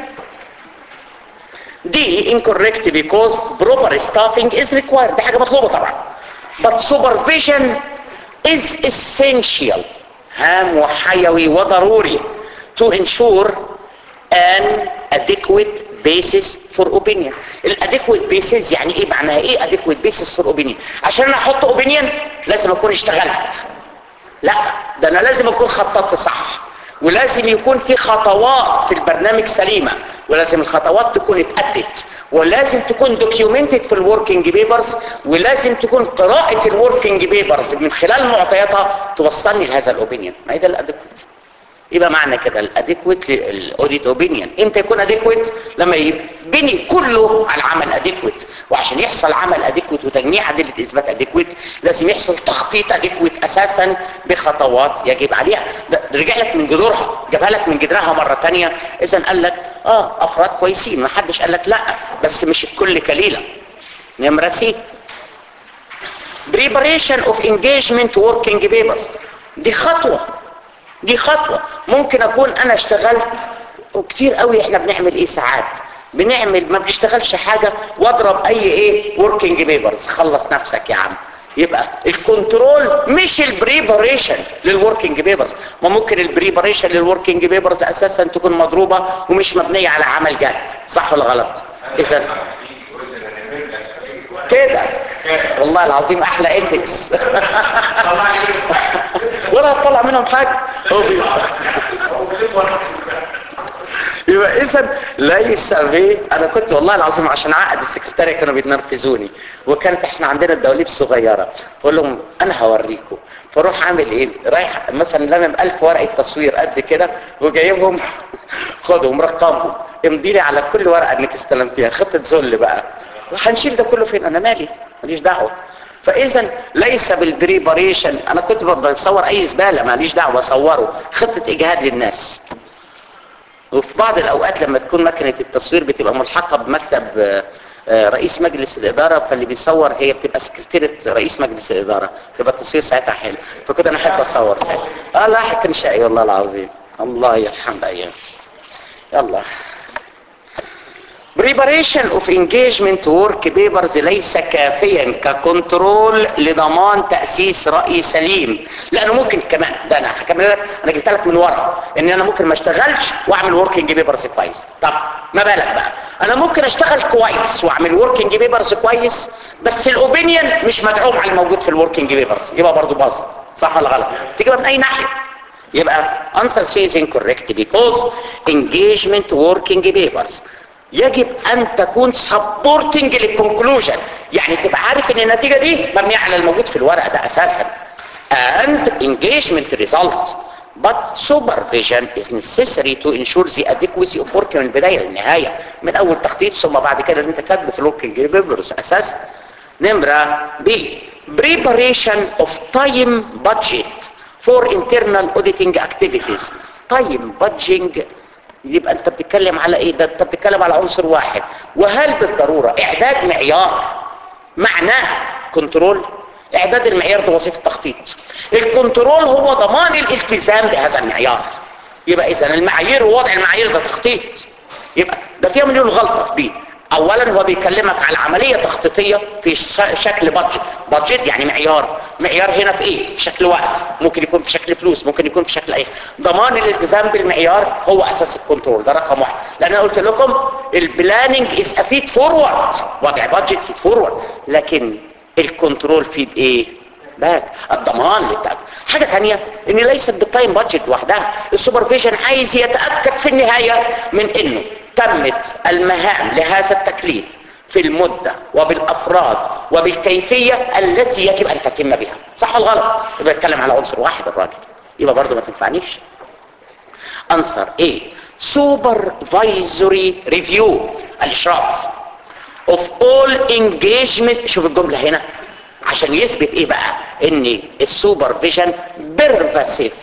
دي incorrect because proper staffing is required دي حاجة مطلوبة طبعا but supervision is essential هام وحيوي وضروري to ensure an adequate basis for opinion الاديكويت بيسز يعني ايه معناها ايه adequate basis for opinion عشان انا احط opinion لازم اكون اشتغلت لا ده انا لازم اكون خططت صح ولازم يكون في خطوات في البرنامج سليمة ولازم الخطوات تكون اتأدت ولازم تكون دوكيومنتد في الوركينج بيبرز ولازم تكون قراءة الوركينج بيبرز من خلال معطياتها توصلني لهذا الاوبينيون ما هي ده الاديكويت يبقى معنى كده الاديكويت الاوديت اوبينيون امتى يكون اديكويت لما يبني كله على عمل اديكويت وعشان يحصل عمل اديكويت وتجميع ادله اثبات اديكويت لازم يحصل تخطيط اديكويت اساسا بخطوات يجب عليها ده رجع لك من جذورها جابها لك من جذرها مره ثانيه اذا قال لك اه افراد كويسين ما حدش قال لك لا بس مش الكل كليله نمره سي preparation of engagement working papers دي خطوه دي خطوة ممكن اكون انا اشتغلت وكتير قوي احنا بنعمل ايه ساعات بنعمل ما بنشتغلش حاجة واضرب اي ايه working papers خلص نفسك يا عم يبقى الكنترول مش البريباريشن للوركينج بيبرز ما ممكن البريباريشن للوركينج بيبرز اساسا تكون مضروبة ومش مبنية على عمل جاد صح ولا غلط اذا كده والله العظيم احلى اندكس ولا هتطلع منهم حاجة هو بي- يبقى اذا ليس به انا كنت والله العظيم عشان اعقد السكرتاريه كانوا بيتنرفزوني وكانت احنا عندنا الدواليب صغيره بقول لهم انا هوريكم فاروح عامل ايه رايح مثلا لمم 1000 ورقه تصوير قد كده وجايبهم خدهم رقمهم امضي لي على كل ورقه انك استلمتيها خطه ذل بقى وهنشيل ده كله فين انا مالي ماليش دعوه فاذا ليس بالبريباريشن انا كنت بصور اي زباله ماليش دعوه بصوره خطه اجهاد للناس وفي بعض الاوقات لما تكون مكنه التصوير بتبقى ملحقه بمكتب آه، آه، رئيس مجلس الاداره فاللي بيصور هي بتبقى سكرتيره رئيس مجلس الاداره فيبقى التصوير ساعتها حلو فكنت انا احب اصور ساعتها اه لا كان شقي والله العظيم الله يرحم ايام يلا preparation of engagement work papers ليس كافيا ككنترول لضمان تأسيس رأي سليم لأنه ممكن كمان ده أنا هكمل لك أنا جبت لك من ورا إن أنا ممكن ما اشتغلش وأعمل working papers كويس طب ما بالك بقى أنا ممكن أشتغل كويس وأعمل working papers كويس بس الأوبينيون مش مدعوم على الموجود في الوركينج papers يبقى برضه باظت صح ولا غلط؟ تجيبها من أي ناحية يبقى answer C is incorrect because engagement working papers يجب ان تكون supporting للكونكلوجن يعني تبقى عارف ان النتيجه دي مبنيه على الموجود في الورقه ده اساسا and engagement result but supervision is necessary to ensure the adequacy of work من البدايه للنهايه من اول تخطيط ثم بعد كده اللي انت كاتبه في الوركينج بيبرز اساسا نمره B preparation of time budget for internal auditing activities time budgeting يبقى انت بتتكلم على ايه ده انت بتتكلم على عنصر واحد وهل بالضرورة اعداد معيار معناه كنترول اعداد المعيار ده وظيفة تخطيط الكنترول هو ضمان الالتزام بهذا المعيار يبقى اذا المعايير ووضع المعايير ده تخطيط يبقى ده فيها مليون غلطة بيه اولا هو بيكلمك على عملية تخطيطية في شكل بادجت بادجت يعني معيار معيار هنا في ايه في شكل وقت ممكن يكون في شكل فلوس ممكن يكون في شكل ايه ضمان الالتزام بالمعيار هو اساس الكنترول ده رقم واحد لان انا قلت لكم البلاننج از افيد فورورد وضع بادجت فيد فورورد لكن الكنترول فيد ايه باك الضمان للتأكد حاجة ثانية ان ليست بالتايم بادجت وحدها السوبرفيجن عايز يتأكد في النهاية من انه تمت المهام لهذا التكليف في المدة وبالأفراد وبالكيفية التي يجب أن تتم بها صح ولا غلط يبقى يتكلم على عنصر واحد الراجل يبقى برضه ما تنفعنيش أنصر إيه supervisory review الإشراف of all engagement شوف الجملة هنا عشان يثبت ايه بقى ان السوبرفيجن بيرفاسيف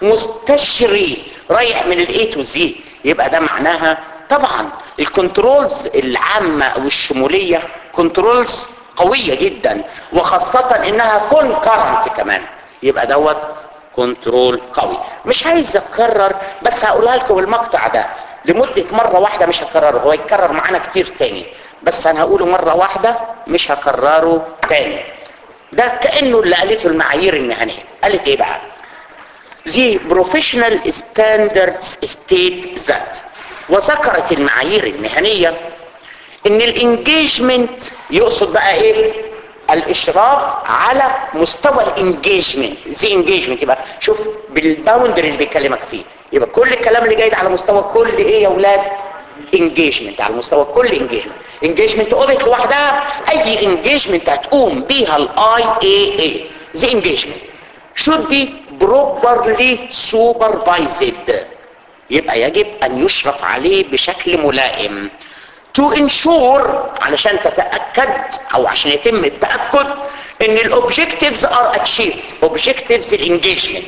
مستشري رايح من الاي تو زي يبقى ده معناها طبعا الكنترولز العامة والشمولية كنترولز قوية جدا وخاصة انها كونكرنت كمان يبقى دوت كنترول قوي مش عايز اكرر بس هقولها لكم المقطع ده لمدة مرة واحدة مش هكرره هو يتكرر معانا كتير تاني بس انا هقوله مرة واحدة مش هكرره تاني ده كأنه اللي قالته المعايير المهنية قالت ايه بقى The professional standards state that وذكرت المعايير المهنية ان الانجيجمنت يقصد بقى ايه الاشراف على مستوى الانجيجمنت زي انجيجمنت يبقى شوف بالباوندري اللي بيكلمك فيه يبقى كل الكلام اللي جاي ده على مستوى كل ايه يا اولاد انجيجمنت على مستوى كل انجيجمنت انجيجمنت اوديت لوحدها اي انجيجمنت هتقوم بيها الاي اي اي زي انجيجمنت should be properly supervised يبقى يجب ان يشرف عليه بشكل ملائم to ensure علشان تتأكد او عشان يتم التأكد ان الاوبجكتيفز ار achieved objectives الانجيجمنت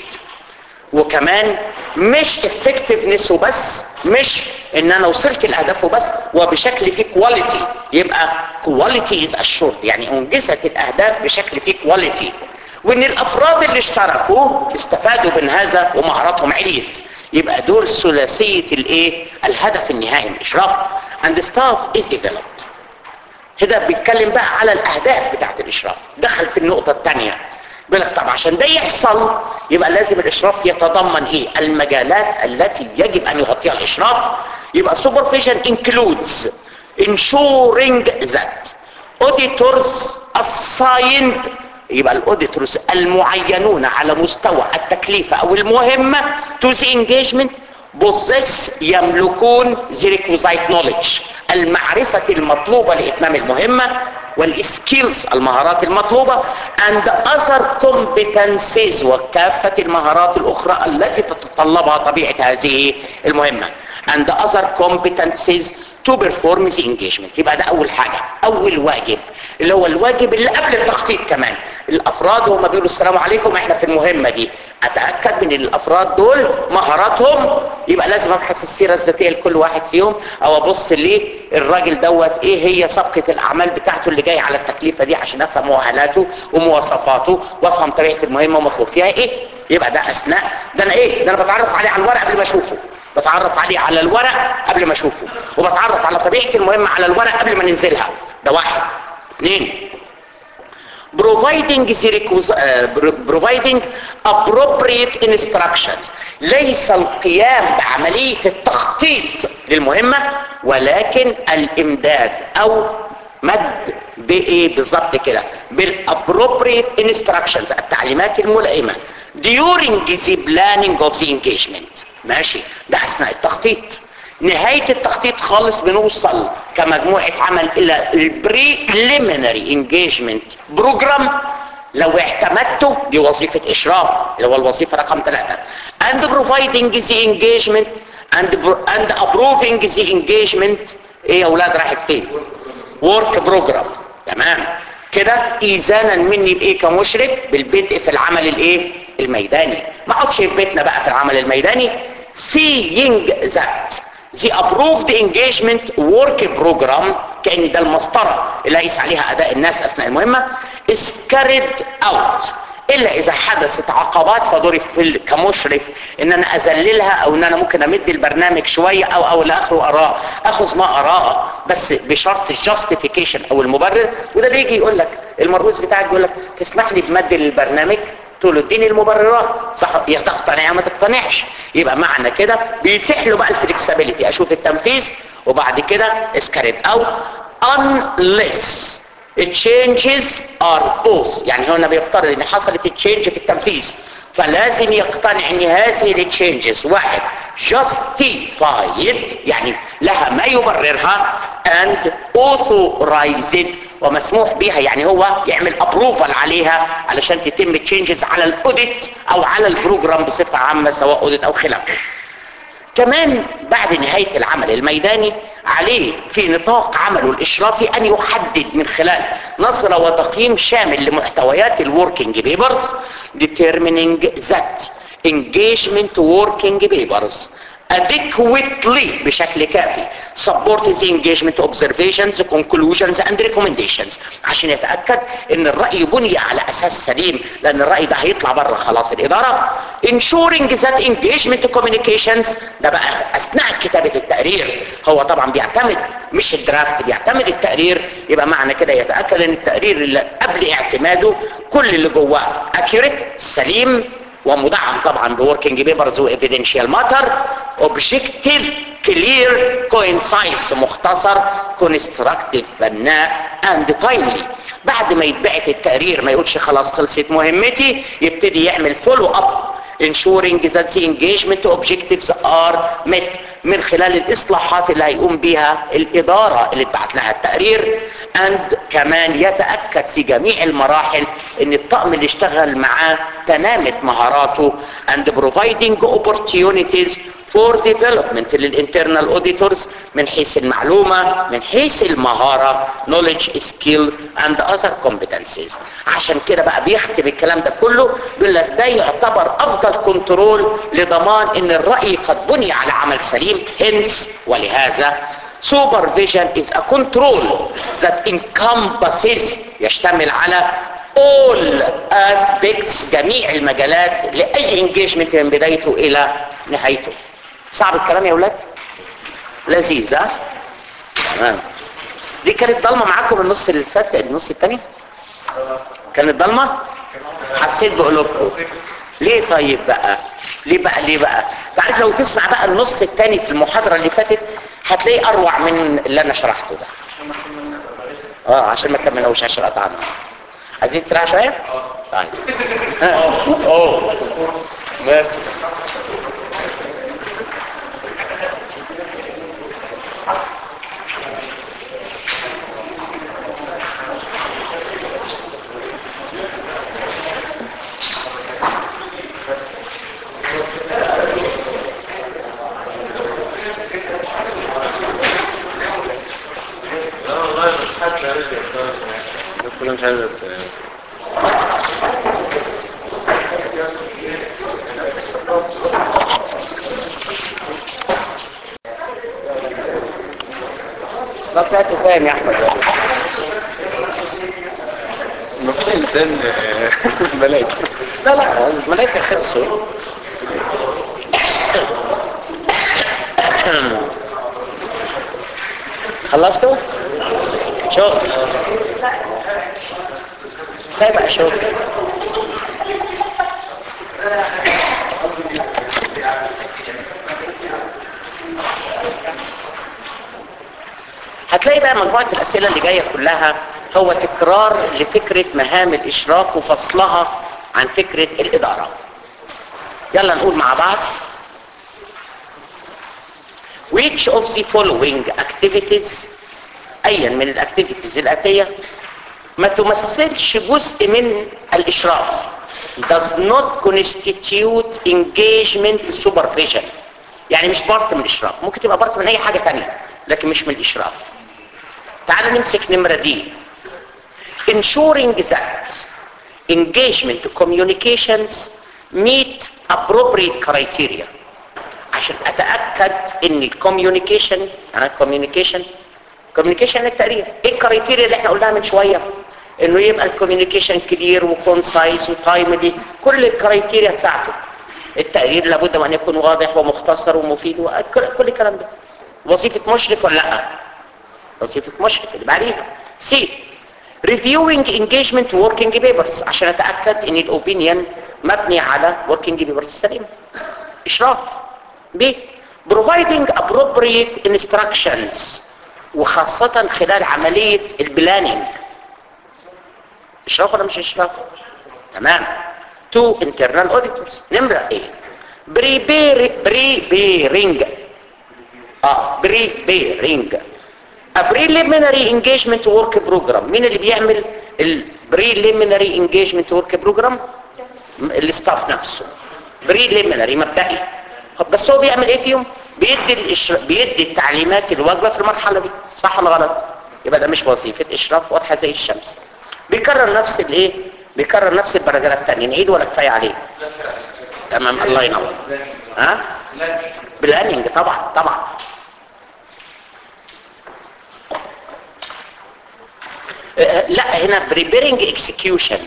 وكمان مش effectiveness وبس مش ان انا وصلت الاهداف وبس وبشكل فيه كواليتي يبقى كواليتي از assured يعني انجزت الاهداف بشكل فيه كواليتي وان الافراد اللي اشتركوا استفادوا من هذا ومهاراتهم عليت يبقى دول ثلاثيه الايه الهدف النهائي من الاشراف and staff is developed هنا بيتكلم بقى على الاهداف بتاعت الاشراف دخل في النقطه الثانيه بيقول طب عشان ده يحصل يبقى لازم الاشراف يتضمن ايه المجالات التي يجب ان يغطيها الاشراف يبقى supervision includes ensuring that auditors assigned يبقى الاوديتورز المعينون على مستوى التكليف او المهمة to the engagement possess يملكون the requisite knowledge المعرفة المطلوبة لإتمام المهمة والسكيلز المهارات المطلوبة and other competencies وكافة المهارات الأخرى التي تتطلبها طبيعة هذه المهمة and other competencies to perform the engagement يبقى ده أول حاجة أول واجب اللي هو الواجب اللي قبل التخطيط كمان الأفراد هم بيقولوا السلام عليكم احنا في المهمة دي أتأكد من الأفراد دول مهاراتهم يبقى لازم أبحث السيرة الذاتية لكل واحد فيهم أو أبص ليه الراجل دوت إيه هي سابقة الأعمال بتاعته اللي جاي على التكليفة دي عشان أفهم مؤهلاته ومواصفاته وأفهم طبيعة المهمة ومطلوب فيها إيه يبقى ده أثناء ده أنا إيه ده أنا بتعرف عليه على الورق قبل ما أشوفه بتعرف عليه على الورق قبل ما اشوفه وبتعرف على طبيعة المهمة على الورق قبل ما ننزلها ده واحد اثنين providing the requis- uh, providing appropriate instructions ليس القيام بعملية التخطيط للمهمة ولكن الامداد او مد بايه بالظبط كده بالappropriate instructions التعليمات الملائمة during the planning of the engagement ماشي ده اثناء التخطيط نهاية التخطيط خالص بنوصل كمجموعة عمل الى البريليمينري انجيجمنت بروجرام لو اعتمدته دي وظيفة اشراف اللي هو الوظيفة رقم ثلاثة and providing the engagement and, and approving the engagement ايه يا اولاد راحت فين work program تمام كده ايذانا مني بايه كمشرف بالبدء في العمل الايه الميداني ما اقعدش في بيتنا بقى في العمل الميداني seeing that the approved engagement work program كان ده المسطرة اللي هيقيس عليها اداء الناس اثناء المهمة is carried out الا اذا حدثت عقبات فدوري في ال- كمشرف ان انا اذللها او ان انا ممكن امد البرنامج شوية او او لاخره اراء اخذ ما اراء بس بشرط الجاستيفيكيشن او المبرر وده بيجي يقول لك المرؤوس بتاعك يقول لك تسمح لي بمد البرنامج تقول له اديني المبررات صح يا تقتنع يا ما تقتنعش يبقى معنى كده بيتيح له بقى الفلكسبيليتي اشوف التنفيذ وبعد كده اسكاريت اوت unless changes are both يعني هنا بيفترض ان حصلت تشينج في التنفيذ فلازم يقتنع ان هذه التشينجز واحد justified يعني لها ما يبررها and authorized ومسموح بها يعني هو يعمل ابروفال عليها علشان تتم تشينجز على الاوديت او على البروجرام بصفه عامه سواء اوديت او خلافه كمان بعد نهاية العمل الميداني عليه في نطاق عمله الإشرافي أن يحدد من خلال نظرة وتقييم شامل لمحتويات الوركينج بيبرز determining that engagement working papers adequately بشكل كافي support the engagement observations conclusions and recommendations عشان يتأكد ان الرأي بني على اساس سليم لان الرأي ده هيطلع بره خلاص الادارة ensuring that engagement communications ده بقى اثناء كتابة التقرير هو طبعا بيعتمد مش الدرافت بيعتمد التقرير يبقى معنى كده يتأكد ان التقرير اللي قبل اعتماده كل اللي جواه accurate سليم ومدعم طبعا بوركينج بيبرز وايفيدنشال ماتر اوبجكتيف كلير كوينسايز مختصر كونستراكتيف بناء اند تايملي بعد ما يتبعت التقرير ما يقولش خلاص خلصت مهمتي يبتدي يعمل فولو اب ensuring that the engagement objectives are met من خلال الإصلاحات اللي هيقوم بيها الإدارة اللي اتبعت لها التقرير and كمان يتأكد في جميع المراحل ان الطقم اللي اشتغل معاه تنامت مهاراته and providing opportunities for development للinternal auditors من حيث المعلومة من حيث المهارة knowledge skill and other competencies عشان كده بقى بيختم الكلام ده كله بيقول لك ده يعتبر افضل كنترول لضمان ان الرأي قد بني على عمل سليم hence ولهذا supervision is a control that encompasses يشتمل على all aspects جميع المجالات لأي engagement من بدايته إلى نهايته صعب الكلام يا ولاد لذيذ ها تمام دي كانت ضلمه معاكم النص اللي فات النص الثاني كانت ضلمه حسيت بقلوبكم ليه طيب بقى ليه بقى ليه بقى تعرف لو تسمع بقى النص الثاني في المحاضره اللي فاتت هتلاقيه اروع من اللي انا شرحته ده اه عشان ما كملناهوش عشان قطعنا عايزين تسرع شويه طيب اوه ماشي مش عايز ما طلعت فاهم يا احمد المفروض الانسان ملاك لا لا الملائكة خلصوا خلصتوا؟ شوف خير بقى شوف هتلاقي بقى مجموعة الأسئلة اللي جاية كلها هو تكرار لفكرة مهام الإشراف وفصلها عن فكرة الإدارة يلا نقول مع بعض which of the following activities أيا من الأكتيفيتيز الآتية ما تمثلش جزء من الإشراف does not constitute engagement supervision يعني مش بارت من الإشراف ممكن تبقى بارت من أي حاجة تانية لكن مش من الإشراف تعالوا نمسك نمرة دي ensuring that engagement communications meet appropriate criteria عشان اتاكد ان الكوميونيكيشن ها كوميونيكيشن كوميونيكيشن التقرير ايه الكرايتيريا اللي احنا قلناها من شويه انه يبقى الكوميونيكيشن كلير وكونسايز وتايملي كل الكرايتيريا بتاعته التقرير لابد وان يكون واضح ومختصر ومفيد وكل كل الكلام ده وظيفه مشرف ولا لا وظيفه مشرف اللي بعديها سي reviewing engagement working papers عشان اتاكد ان الاوبينيون مبني على working papers السليمه اشراف ب providing appropriate instructions وخاصة خلال عملية البلاننج اشراف ولا مش اشراف تمام تو internal auditors نمرة ايه prepare preparing اه preparing a preliminary engagement work program مين اللي بيعمل ال preliminary engagement work program الاستاف نفسه preliminary مبدئي بس هو بيعمل ايه فيهم بيدي الإشر... بيدي التعليمات الواجبه في المرحله دي صح ولا غلط يبقى ده مش وظيفه اشراف واضحه زي الشمس بيكرر نفس الايه بيكرر نفس البراجراف الثاني نعيد ولا كفايه عليه تمام الله ينور ها بلاننج طبعا طبعا لا هنا بريبيرنج اكسكيوشن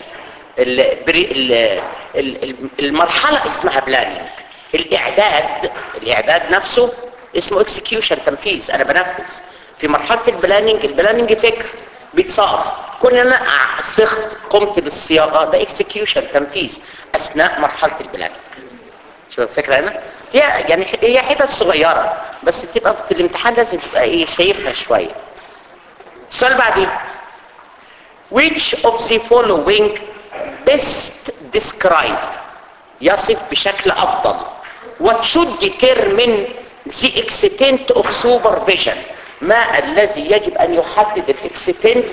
المرحله اسمها بلاننج الاعداد الاعداد نفسه اسمه اكسكيوشن تنفيذ انا بنفذ في مرحله البلاننج البلاننج فكر بيتصاغ كون انا صغت قمت بالصياغه ده اكسكيوشن تنفيذ اثناء مرحله البلاننج شوف الفكره هنا هي يعني هي حتت صغيره بس بتبقى في الامتحان لازم تبقى ايه شايفها شويه السؤال بعدين which of the following best describe يصف بشكل افضل what should determine the extent of supervision ما الذي يجب ان يحدد الاكستنت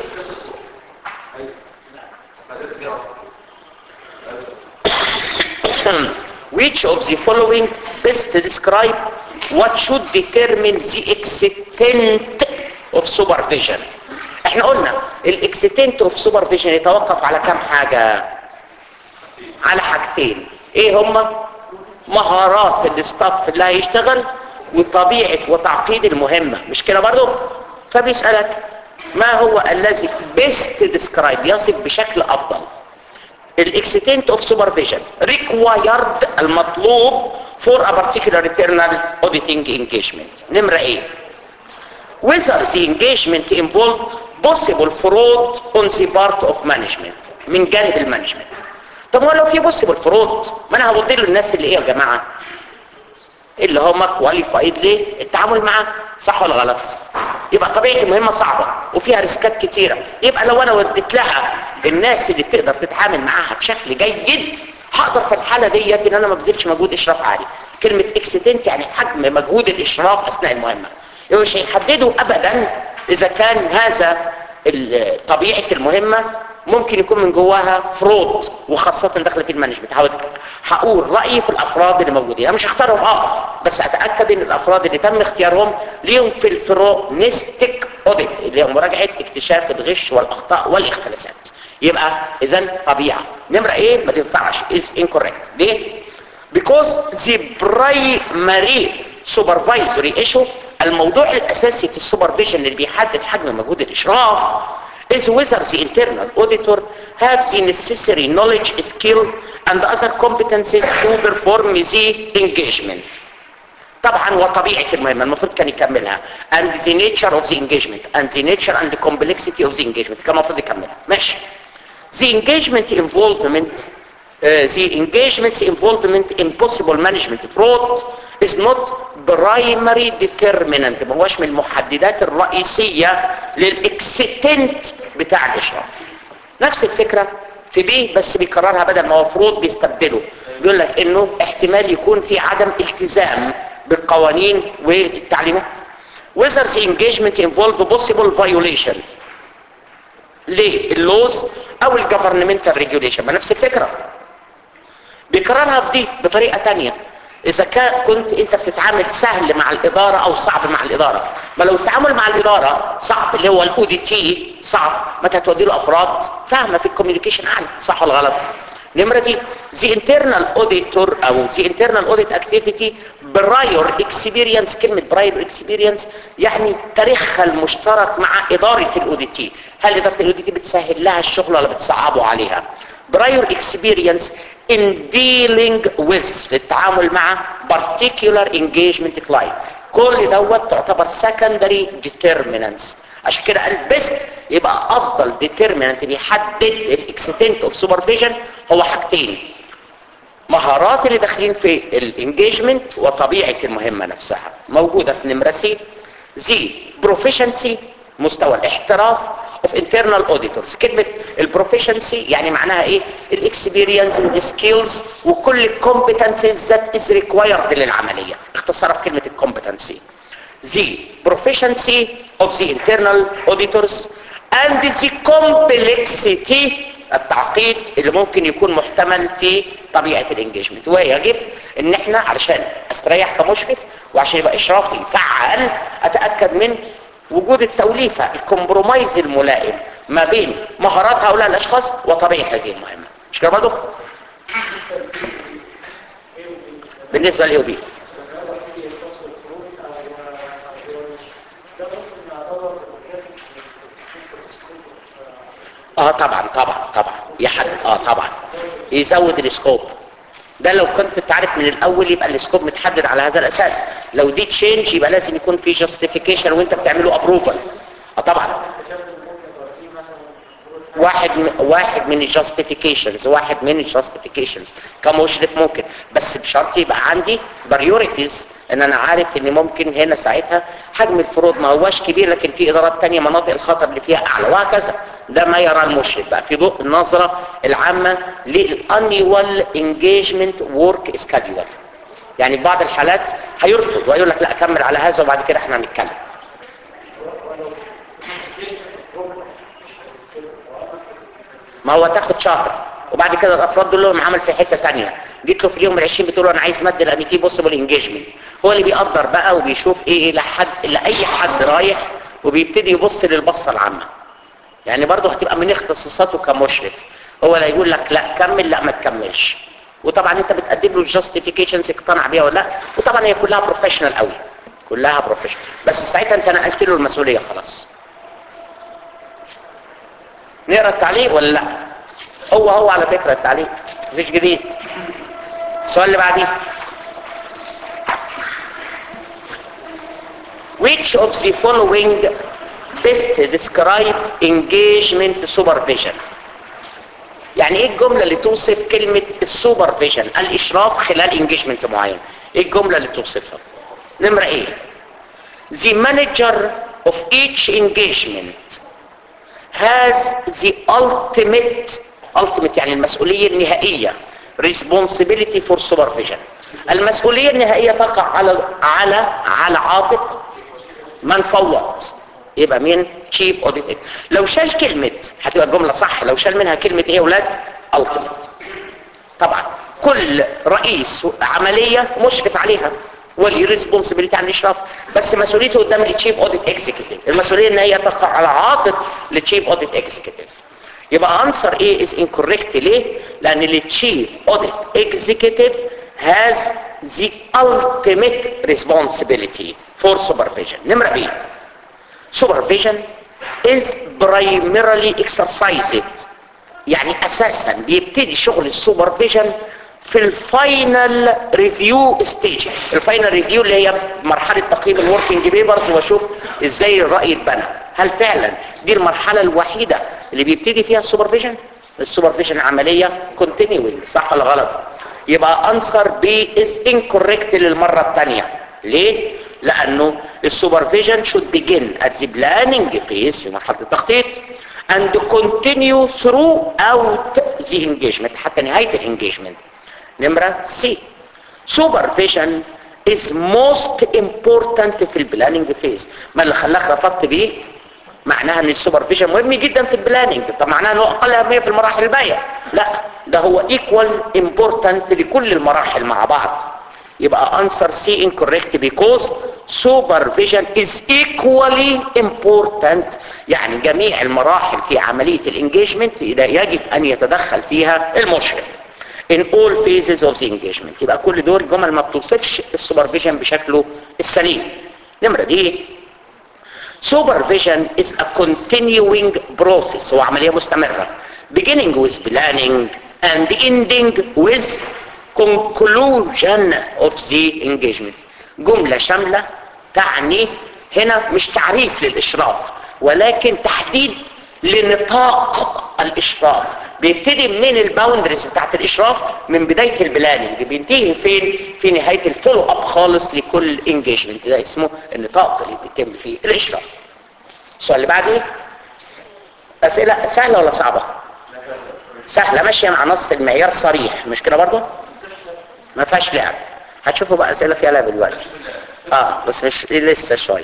which of the following best describe what should determine the extent of supervision احنا قلنا الاكستنت اوف سوبرفيجن يتوقف على كم حاجة على حاجتين ايه هما مهارات الاستاف اللي هيشتغل وطبيعة وتعقيد المهمة مش كده برضو فبيسألك ما هو الذي best describe يصف بشكل افضل الاكستنت اوف سوبرفيجن required المطلوب for a particular internal auditing engagement نمرة ايه whether the engagement involved possible fraud on the part of management من جانب المانجمنت طب هو لو في possible fraud ما انا هوضي له الناس اللي ايه يا جماعه اللي هم كواليفايد للتعامل معاه صح ولا غلط يبقى طبيعه المهمه صعبه وفيها ريسكات كتيره يبقى لو انا وديت لها الناس اللي تقدر تتعامل معاها بشكل جيد هقدر في الحاله ديت ان انا ما بذلش مجهود اشراف عالي كلمه اكسيدنت يعني حجم مجهود الاشراف اثناء المهمه مش هيحددوا ابدا اذا كان هذا طبيعه المهمه ممكن يكون من جواها فرود وخاصة داخل في المانجمنت هقول رأيي في الأفراد اللي موجودين أنا مش هختارهم اه بس أتأكد إن الأفراد اللي تم اختيارهم ليهم في الفرونستيك اوديت اللي هي مراجعة اكتشاف الغش والأخطاء والاختلاسات يبقى اذا طبيعه نمره ايه ما تنفعش is incorrect ليه because the primary supervisory issue الموضوع الاساسي في السوبرفيجن اللي بيحدد حجم مجهود الاشراف is whether the internal auditor have the necessary knowledge, skill and other competencies to perform the engagement. طبعا وطبيعة المهمة المفروض كان يكملها and the nature of the engagement and the nature and the complexity of the engagement كان المفروض يكملها ماشي the engagement involvement uh, the engagement's involvement in possible management fraud is not primary determinant ما هوش من المحددات الرئيسية للاكستنت بتاع الاشراف نفس الفكرة في بي بس بيكررها بدل ما هو فروض بيستبدله بيقول لك انه احتمال يكون في عدم التزام بالقوانين والتعليمات whether the engagement involve possible violation لللوز او الجفرنمنتال ريجوليشن ما نفس الفكره بيكررها في دي بطريقه تانية اذا كان كنت انت بتتعامل سهل مع الاداره او صعب مع الاداره ما لو التعامل مع الاداره صعب اللي هو الاو دي تي صعب ما هتودي له افراد فاهمه في الكوميونيكيشن اعلى صح ولا غلط نمرة دي the internal auditor او the internal audit activity prior experience كلمة prior experience يعني تاريخها المشترك مع إدارة الاوديتي هل إدارة الاوديتي بتسهل لها الشغل ولا بتصعبه عليها prior experience in dealing with في التعامل مع particular engagement client كل دوت تعتبر secondary determinants عشان كده البست يبقى افضل ديترمينانت بيحدد الاكستنت اوف سوبرفيجن هو حاجتين مهارات اللي داخلين في الانجيجمنت وطبيعه المهمه نفسها موجوده في نمره سي زي بروفيشنسي مستوى الاحتراف اوف انترنال اوديتورز كلمه البروفيشنسي يعني معناها ايه الاكسبيرينس والسكيلز وكل الكومبتنسز ذات از ريكوايرد للعمليه اختصارها في كلمه الكومبتنسي the proficiency of the internal auditors and the complexity التعقيد اللي ممكن يكون محتمل في طبيعة الانجيجمنت ويجب ان احنا علشان استريح كمشرف وعشان يبقى اشرافي فعال اتأكد من وجود التوليفة الكمبرومايز الملائم ما بين مهارات هؤلاء الاشخاص وطبيعة هذه المهمة مش كده برضه؟ بالنسبة للاو بي اه طبعا طبعا طبعا يحد اه طبعا يزود السكوب ده لو كنت تعرف من الاول يبقى السكوب متحدد على هذا الاساس لو دي تشينج يبقى لازم يكون في جاستيفيكيشن وانت بتعمله ابروفال اه طبعا واحد من واحد من الجاستيفيكيشنز واحد من الجاستيفيكيشنز كمشرف ممكن بس بشرط يبقى عندي بريوريتيز ان انا عارف ان ممكن هنا ساعتها حجم الفروض ما هواش كبير لكن في ادارات تانية مناطق الخطر اللي فيها اعلى وهكذا ده ما يرى المشرف بقى في ضوء النظرة العامة للانيوال انجيجمنت ورك سكادول يعني في بعض الحالات هيرفض ويقول لك لا كمل على هذا وبعد كده احنا هنتكلم ما هو تاخد شهر وبعد كده الافراد دول لهم عمل في حته تانية جيت له في اليوم ال20 بتقول له انا عايز مد لان في بوسيبل انجيجمنت هو اللي بيقدر بقى وبيشوف ايه لحد لاي حد رايح وبيبتدي يبص للبصه العامه يعني برضه هتبقى من اختصاصاته كمشرف هو لا يقول لك لا كمل لا ما تكملش وطبعا انت بتقدم له الجاستيفيكيشنز اقتنع بيها ولا لا وطبعا هي كلها بروفيشنال قوي كلها بروفيشنال بس ساعتها انت نقلت له المسؤوليه خلاص نقرا التعليق ولا لا هو هو على فكره التعليق مفيش جديد السؤال اللي بعديه which of the following best describe engagement supervision يعني ايه الجملة اللي توصف كلمة السوبرفيجن الاشراف خلال انجيجمنت معين ايه الجملة اللي توصفها نمرة ايه the manager of each engagement has the ultimate ultimate يعني المسؤولية النهائية responsibility for supervision المسؤولية النهائية تقع على على على عاتق من فوض يبقى مين chief audit لو شال كلمة هتبقى الجملة صح لو شال منها كلمة ايه يا ولاد ultimate طبعا كل رئيس عملية مشرف عليها ولي ريسبونسبيلتي عن الاشراف بس مسؤوليته قدام التشيف اوديت اكزيكتيف المسؤوليه ان هي تقع على عاتق التشيف اوديت اكزيكتيف يبقى answer A is incorrect ليه؟ لأن ال chief audit executive has the ultimate responsibility for supervision. نمرة B supervision is primarily exercised يعني أساسا بيبتدي شغل السوبرفيجن في الفاينل ريفيو ستيج الفاينل ريفيو اللي هي مرحله تقييم الوركينج بيبرز واشوف ازاي الراي اتبنى هل فعلا دي المرحله الوحيده اللي بيبتدي فيها السوبرفيجن السوبرفيجن عمليه كونتينيوينج صح ولا غلط يبقى انسر بي از انكوريكت للمره الثانيه ليه لانه السوبرفيجن should begin at the planning phase في مرحله التخطيط and continue throughout the engagement حتى نهايه الانجيجمنت نمرة سي supervision is most important في البلاننج فيز ما اللي خلاك رفضت بيه معناها ان السوبرفيجن مهم جدا في البلاننج طب معناها انه اقل اهميه في المراحل الباقيه لا ده هو equal important لكل المراحل مع بعض يبقى answer C incorrect because supervision is equally important يعني جميع المراحل في عمليه الانجيجمنت يجب ان يتدخل فيها المشرف in all phases of the engagement يبقى كل دول جمل ما بتوصفش السوبرفيجن بشكله السليم نمرة دي supervision is a continuing process هو عملية مستمرة beginning with planning and ending with conclusion of the engagement جملة شاملة تعني هنا مش تعريف للإشراف ولكن تحديد لنطاق الإشراف بيبتدي منين الباوندرز بتاعت الاشراف من بدايه البلاننج بينتهي فين في نهايه الفولو اب خالص لكل انجيجمنت ده اسمه النطاق اللي بيتم فيه الاشراف السؤال اللي بعده اسئله سهله ولا صعبه سهله ماشيه مع نص المعيار صريح مش كده برضه ما فيهاش لعب هتشوفوا بقى اسئله فيها لعب دلوقتي اه بس مش لسه شويه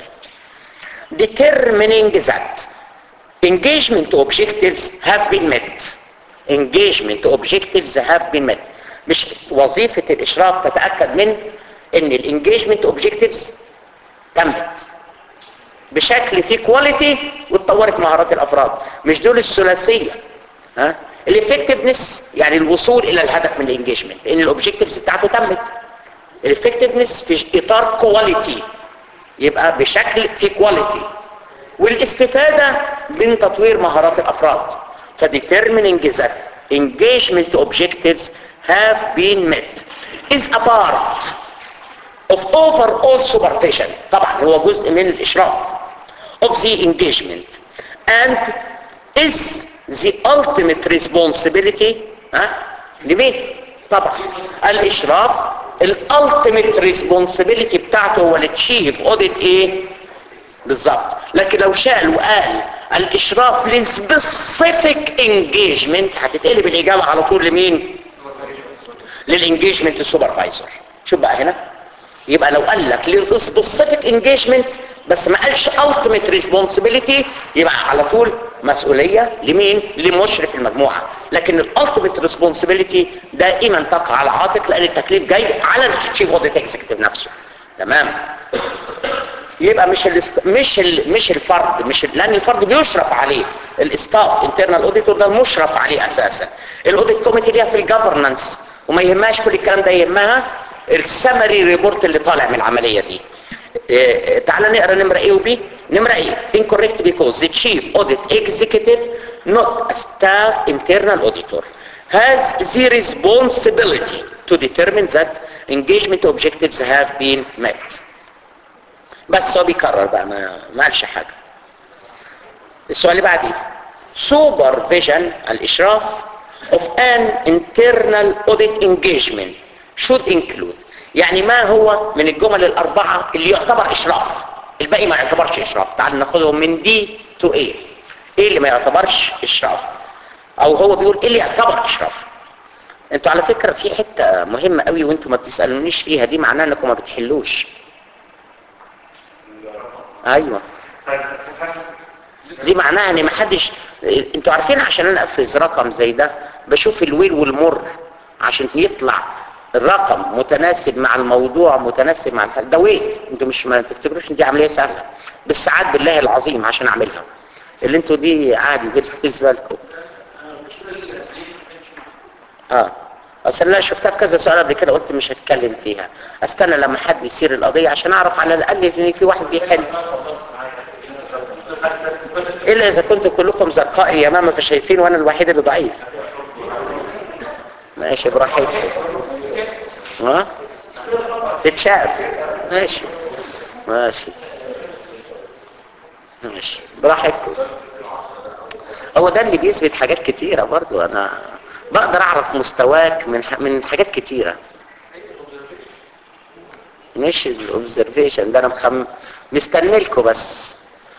determining that engagement objectives have been met engagement objectives have been met مش وظيفة الإشراف تتأكد من ان الانجيجمنت objectives تمت بشكل فيه كواليتي واتطورت مهارات الأفراد مش دول الثلاثية ها الافكتفنس يعني الوصول إلى الهدف من الانجيجمنت ان الاوبجكتيفز بتاعته تمت الافكتفنس في إطار كواليتي يبقى بشكل فيه كواليتي والاستفادة من تطوير مهارات الأفراد فdetermining that engagement objectives have been met is a part of overall supervision طبعا هو جزء من الإشراف of the engagement and is the ultimate responsibility ها لمين؟ طبعا الإشراف الالتيميت responsibility بتاعته هو التشيف اوديت ايه؟ بالظبط لكن لو شال وقال الاشراف للسبيسيفيك انجيجمنت هتتقلب الاجابه على طول لمين للانجيجمنت السوبرفايزر شوف بقى هنا يبقى لو قال لك للسبيسيفيك انجيجمنت بس ما قالش التيميت ريسبونسبيلتي يبقى على طول مسؤوليه لمين لمشرف المجموعه لكن الالتيميت ريسبونسبيلتي دائما تقع على عاتق لان التكليف جاي على الشيف اوديت اكزيكتيف نفسه تمام يبقى مش ال مش ال مش الفرد مش ال لان الفرد بيشرف عليه الاستاف انترنال اوديتور ده المشرف عليه اساسا الاوديت كوميتي ليها في الجفرنانس وما يهمهاش كل الكلام ده يهمها السمري ريبورت اللي طالع من العمليه دي إيه تعال نقرا نمره ايه وبي نمره ايه incorrect because the chief audit executive not a staff internal auditor has the responsibility to determine that engagement objectives have been met بس هو بيكرر بقى ما ما قالش حاجه السؤال اللي بعديه supervision الاشراف of an internal audit engagement should include يعني ما هو من الجمل الاربعه اللي يعتبر اشراف الباقي ما يعتبرش اشراف تعال ناخدهم من دي تو ايه ايه اللي ما يعتبرش اشراف او هو بيقول ايه اللي يعتبر اشراف انتوا على فكره في حته مهمه قوي وانتوا ما بتسالونيش فيها دي معناها انكم ما بتحلوش ايوه دي معناها ان ما حدش انتوا عارفين عشان انا افرز رقم زي ده بشوف الويل والمر عشان يطلع الرقم متناسب مع الموضوع متناسب مع الحل ده ويل انتوا مش ما تفتكروش ان دي عمليه سهله بالساعات بالله العظيم عشان اعملها اللي انتوا دي عادي دي بالنسبه لكم اه اصل لا شفتها في كذا سؤال قبل كده قلت مش هتكلم فيها استنى لما حد يصير القضيه عشان اعرف على الاقل ان في واحد بيحل الا اذا كنتوا كلكم زرقاء يا ماما فشايفين وانا الوحيد اللي ضعيف ماشي براحتكم ها تتشاف ماشي ماشي ماشي براحتكم هو ده اللي بيثبت حاجات كتيرة برضو انا بقدر اعرف مستواك من ح... من حاجات كتيرة مش الاوبزرفيشن ده انا مخم... مستني لكم بس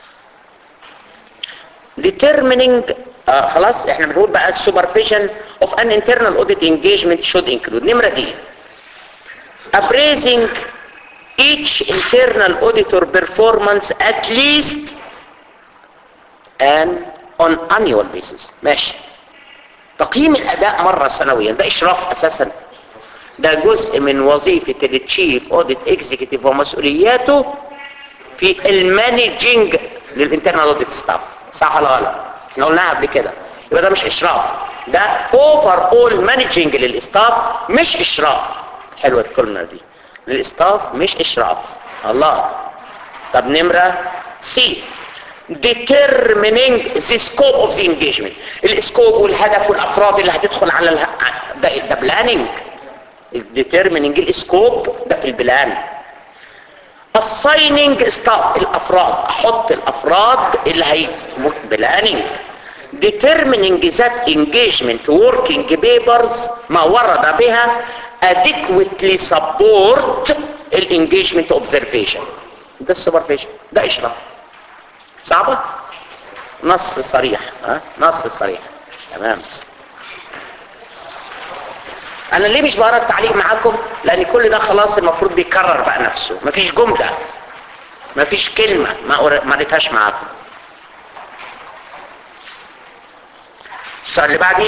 determining آه خلاص احنا بنقول بقى supervision of an internal audit engagement should include نمرة دي appraising each internal auditor performance at least and on annual basis ماشي تقييم الاداء مرة سنويا ده اشراف اساسا ده جزء من وظيفة التشيف اوديت اكزيكتيف ومسؤولياته في المانجنج للانترنال اوديت ستاف صح ولا غلط احنا قلناها قبل كده يبقى ده مش اشراف ده اوفر اول مانجنج للاستاف مش اشراف حلوه الكلمه دي للاستاف مش اشراف الله طب نمره سي determining the scope of the engagement السكوب والهدف والافراد اللي هتدخل على اله... ده ده بلاننج determining السكوب ده في البلان assigning staff الافراد احط الافراد اللي هي بلاننج determining that engagement working papers ما ورد بها adequately support الانجيجمنت observation ده السوبرفيشن ده اشراف صعبة نص صريح ها نص صريح تمام انا ليه مش بقرا التعليق معاكم لان كل ده خلاص المفروض بيكرر بقى نفسه مفيش جملة مفيش كلمة ما ما قريتهاش معاكم السؤال اللي بعديه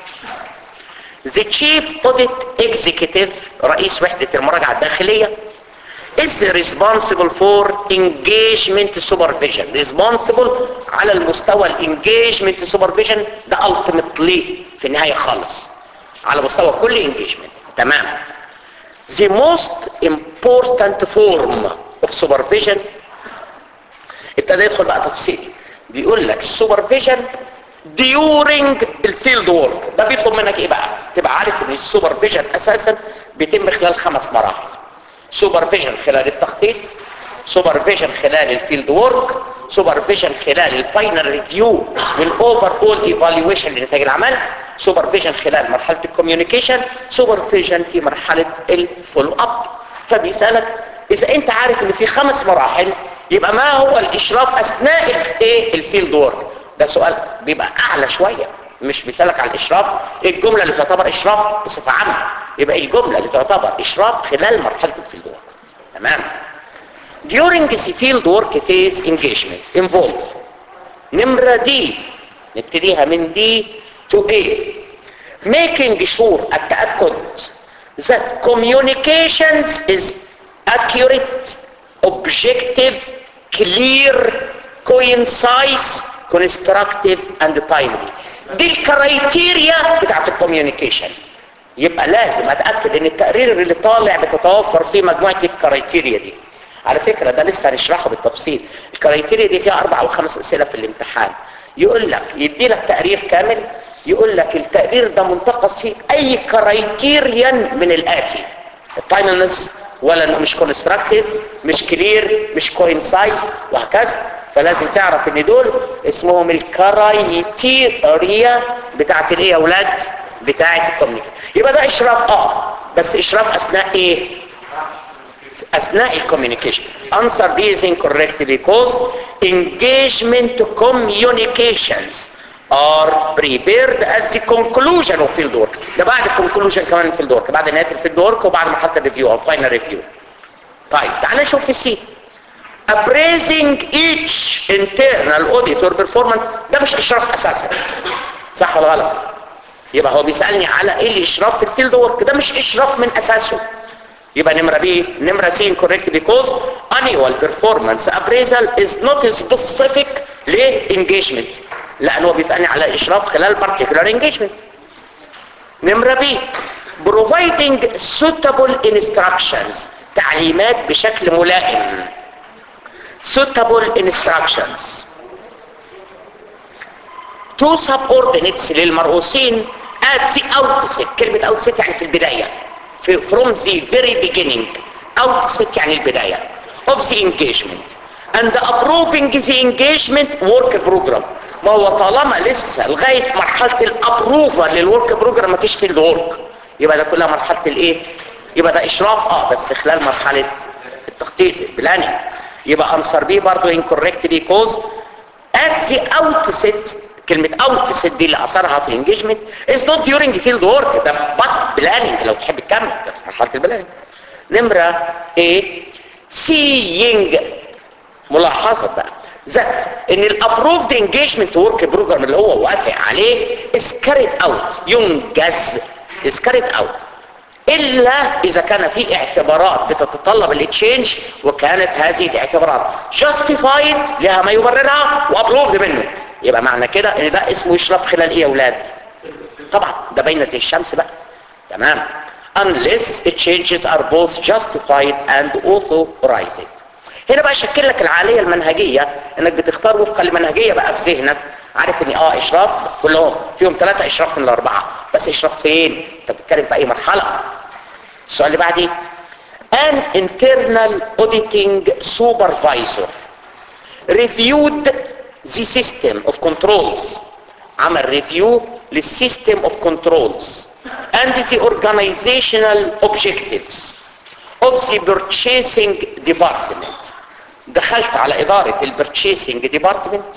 The Chief Audit Executive رئيس وحدة المراجعة الداخلية is responsible for engagement supervision responsible على المستوى الانجيجمنت supervision ده ultimately في النهاية خالص على مستوى كل engagement تمام the most important form of supervision ابتدى يدخل بقى تفصيل بيقول لك supervision during الفيلد وورك ده بيطلب منك ايه بقى تبقى عارف ان السوبرفيجن اساسا بيتم خلال خمس مراحل سوبرفيجن خلال التخطيط سوبرفيجن خلال الفيلد وورك سوبرفيجن خلال الفاينل ريفيو والاوفر اول ايفالويشن لنتائج العمل سوبرفيجن خلال مرحله الكوميونيكيشن سوبرفيجن في مرحله الفولو اب فبيسالك اذا انت عارف ان في خمس مراحل يبقى ما هو الاشراف اثناء الايه الفيلد وورك ده سؤال بيبقى اعلى شويه مش بيسالك عن الاشراف ايه الجمله اللي تعتبر اشراف بصفه عامه يبقى الجمله اللي تعتبر اشراف خلال مرحله الفيلد وورك تمام during the field work phase engagement involve نمرة دي نبتديها من دي to A making sure التأكد that communications is accurate objective clear concise constructive and timely دي الكرايتيريا بتاعت الكوميونيكيشن يبقى لازم اتاكد ان التقرير اللي طالع بتتوفر فيه مجموعه الكرايتيريا دي على فكره ده لسه هنشرحه بالتفصيل الكرايتيريا دي فيها اربع او خمس اسئله في الامتحان يقول لك يدي لك تقرير كامل يقول لك التقرير ده منتقص فيه اي كرايتيريان من الاتي التايملنس ولا انه مش كونستراكتيف مش كلير مش كوينسايز وهكذا فلازم تعرف ان دول اسمهم الكرايتيريا بتاعت الايه يا اولاد بتاعت الكوميونيكيشن يبقى ده اشراف اه بس اشراف اثناء ايه اثناء الكوميونيكيشن answer this incorrectly because engagement communications are prepared at the conclusion of field work ده بعد الكونكلوجن كمان field work بعد نهايه الفيلد work وبعد مرحله الريفيو او فاينل ريفيو طيب تعال نشوف في سي appraising each internal auditor performance ده مش اشراف اساسا صح ولا غلط يبقى هو بيسالني على ايه الاشراف في الفيلد ورك ده مش اشراف من اساسه يبقى نمره بي نمره سي incorrect because annual performance appraisal is not specific لengagement لان هو بيسالني على اشراف خلال particular engagement نمرة بي providing suitable instructions تعليمات بشكل ملائم suitable instructions to subordinates للمرؤوسين at the outset كلمة outset يعني في البداية في from the very beginning outset يعني البداية of the engagement and approving the engagement work program ما هو طالما لسه لغاية مرحلة الابروفال للورك بروجرام ما فيش فيلد ورك يبقى ده كلها مرحلة الايه يبقى ده اشراف اه بس خلال مرحلة التخطيط البلاننج يبقى انصر بيه برضو incorrect because at the outset كلمة outset دي اللي اثرها في الانجيجمنت is not during field work ده but planning لو تحب تكمل ده في مرحلة البلاننج نمرة A seeing ملاحظة بقى ذات ان الابروفد انجيجمنت ورك بروجرام اللي هو وافق عليه is carried out ينجز is carried out الا اذا كان في اعتبارات بتتطلب الاتشينج وكانت هذه الاعتبارات justified لها ما يبررها وابروفد منه يبقى معنى كده ان ده اسمه اشراف خلال ايه يا اولاد طبعا ده باينه زي الشمس بقى تمام unless changes are both justified and authorized هنا بقى شكل لك العالية المنهجية انك بتختار وفقا لمنهجية بقى في ذهنك عارف ان اه اشراف كلهم فيهم ثلاثة اشراف من الاربعة بس اشراف فين انت بتتكلم في اي مرحلة السؤال اللي بعديه an internal auditing supervisor reviewed the system of controls عمل ريفيو للسيستم of controls and the organizational objectives of the purchasing department دخلت على إدارة البرتشيسنج ديبارتمنت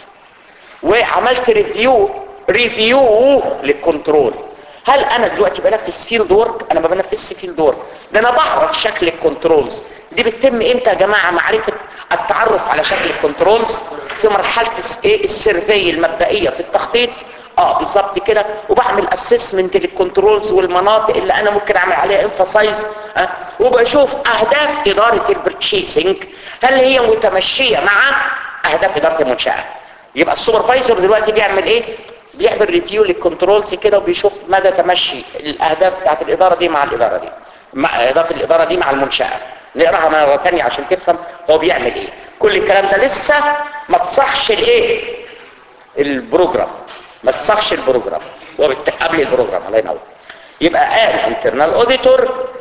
وعملت ريفيو ريفيو للكنترول هل انا دلوقتي بنفذ فيلد ورك انا ما بنفذش فيلد ورك ده انا بعرف شكل الكنترولز دي بتتم امتى يا جماعه معرفه التعرف على شكل الكنترولز في مرحله ايه السيرفي المبدئيه في التخطيط اه بالظبط كده وبعمل اسسمنت للكنترولز والمناطق اللي انا ممكن اعمل عليها انفاسايز أه؟ وبشوف اهداف اداره البرتشيسنج هل هي متمشيه مع اهداف اداره المنشاه يبقى السوبرفايزر دلوقتي بيعمل ايه بيعمل ريفيو للكنترولز كده وبيشوف مدى تمشي الاهداف بتاعت الاداره دي مع الاداره دي مع اهداف الاداره دي مع المنشاه نقراها مره ثانيه عشان تفهم هو بيعمل ايه كل الكلام ده لسه ما تصحش الايه البروجرام ما تصحش البروجرام وبالت... قبل البروجرام الله ينور يبقى قال internal auditor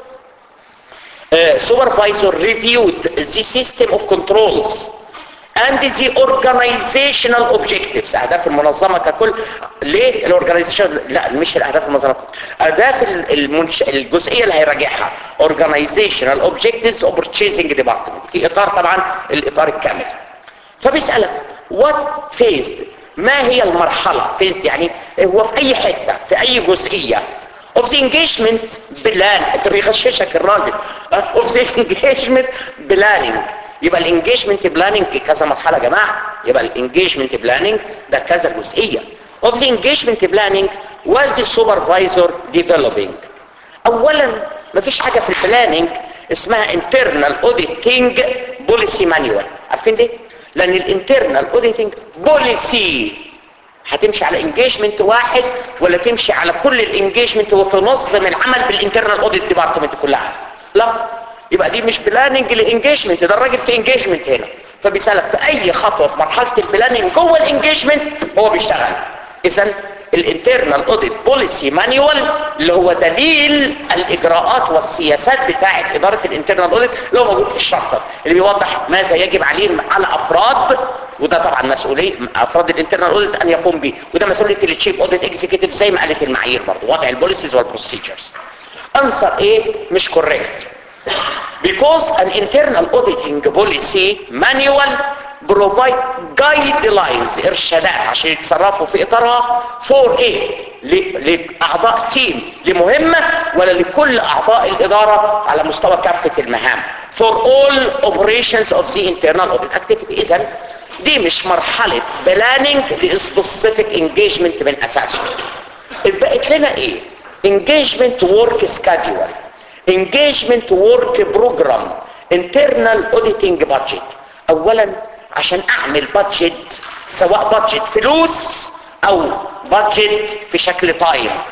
uh, supervisor reviewed the system of controls and the organizational objectives اهداف المنظمه ككل ليه الاورجنايزيشن لا مش الاهداف المنظمه ككل اهداف المنش... الجزئيه اللي هيراجعها organizational objectives of purchasing department في اطار طبعا الاطار الكامل فبيسالك what phased ما هي المرحله phased يعني هو في اي حته في اي جزئيه of the engagement بلان انت بيغششك الراجل of the engagement planning يبقى الانجيجمنت بلاننج كذا مرحله يا جماعه يبقى الانجيجمنت بلاننج ده كذا جزئيه of the engagement planning was the supervisor developing اولا مفيش حاجه في البلاننج اسمها internal auditing policy manual عارفين دي لان الانترنال auditing policy هتمشي على انجيجمنت واحد ولا تمشي على كل الانجيجمنت وتنظم العمل بالانترنال اوديت ديبارتمنت كلها لا يبقى دي مش بلاننج لانجيجمنت ده الراجل في انجيجمنت هنا فبيسالك في اي خطوه في مرحله البلاننج جوه الانجيجمنت هو بيشتغل اذا الانترنال اوديت بوليسي مانيوال اللي هو دليل الاجراءات والسياسات بتاعه اداره الانترنال اوديت اللي هو موجود في الشرطه اللي بيوضح ماذا يجب عليه على افراد وده طبعا مسؤوليه افراد الانترنال اوديت ان يقوم به وده مسؤوليه التشيف اوديت اكزيكتيف زي ما قالت المعايير برضه وضع البوليسيز والبروسيجرز انسر ايه مش كوريكت because an internal auditing policy manual provide guidelines ارشادات عشان يتصرفوا في اطارها for ايه لاعضاء تيم لمهمة ولا لكل اعضاء الادارة على مستوى كافة المهام for all operations of the internal audit activity اذا دي مش مرحلة planning لسبيسيفيك engagement من اساسه اتبقت لنا ايه engagement work schedule engagement work program internal auditing budget اولا عشان اعمل budget سواء budget فلوس او budget في شكل تايم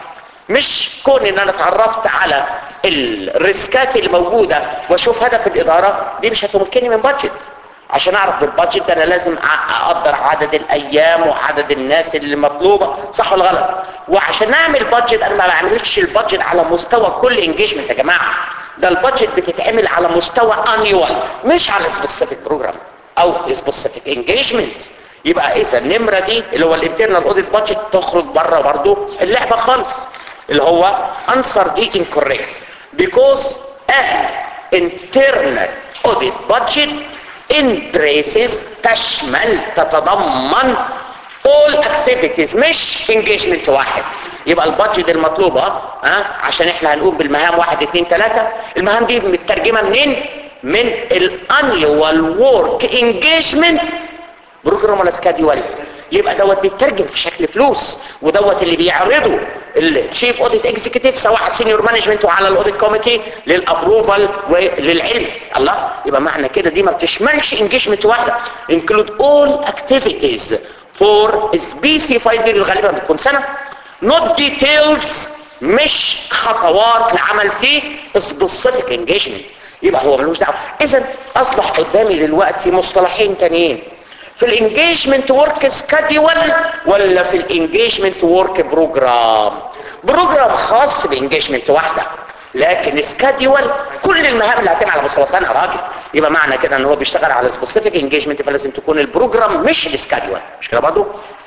مش كون ان انا اتعرفت على الريسكات الموجودة واشوف هدف الادارة دي مش هتمكنني من بادجت عشان اعرف بالبادجت ده انا لازم أ- اقدر عدد الايام وعدد الناس اللي مطلوبة صح ولا غلط وعشان اعمل بادجت انا ما بعملش البادجت على مستوى كل انجيجمنت يا جماعة ده البادجت بتتعمل على مستوى انيوال مش على سبيسيفيك بروجرام او سبيسيفيك انجيجمنت يبقى اذا النمرة دي اللي هو الانترنال اوديت بادجت تخرج بره برضو اللعبة خالص اللي هو answer دي incorrect because an internal audit budget embraces تشمل تتضمن all activities مش engagement واحد يبقى البادجت المطلوبة ها عشان احنا هنقوم بالمهام واحد اتنين تلاتة المهام دي مترجمة منين من الانيوال وورك انجيجمنت بروجرام ولا سكاديول يبقى دوت بيترجم في شكل فلوس ودوت اللي بيعرضه الشيف اوديت اكزيكتيف سواء على السينيور مانجمنت وعلى الاوديت كوميتي للابروفال وللعلم الله يبقى معنى كده دي ما بتشملش انجيجمنت واحده include all activities for specified period غالبا بتكون سنه not details مش خطوات لعمل فيه specific engagement يبقى هو ملوش دعوه اذا اصبح قدامي دلوقتي مصطلحين تانيين في الانجيجمنت ورك سكادول ولا في الانجيجمنت ورك بروجرام بروجرام خاص بانجيجمنت واحده لكن سكادول كل المهام اللي هتعمل على مستوى سنه يا راجل يبقى معنى كده ان هو بيشتغل على سبيسيفيك انجيجمنت فلازم تكون البروجرام مش السكادول مش كده برضه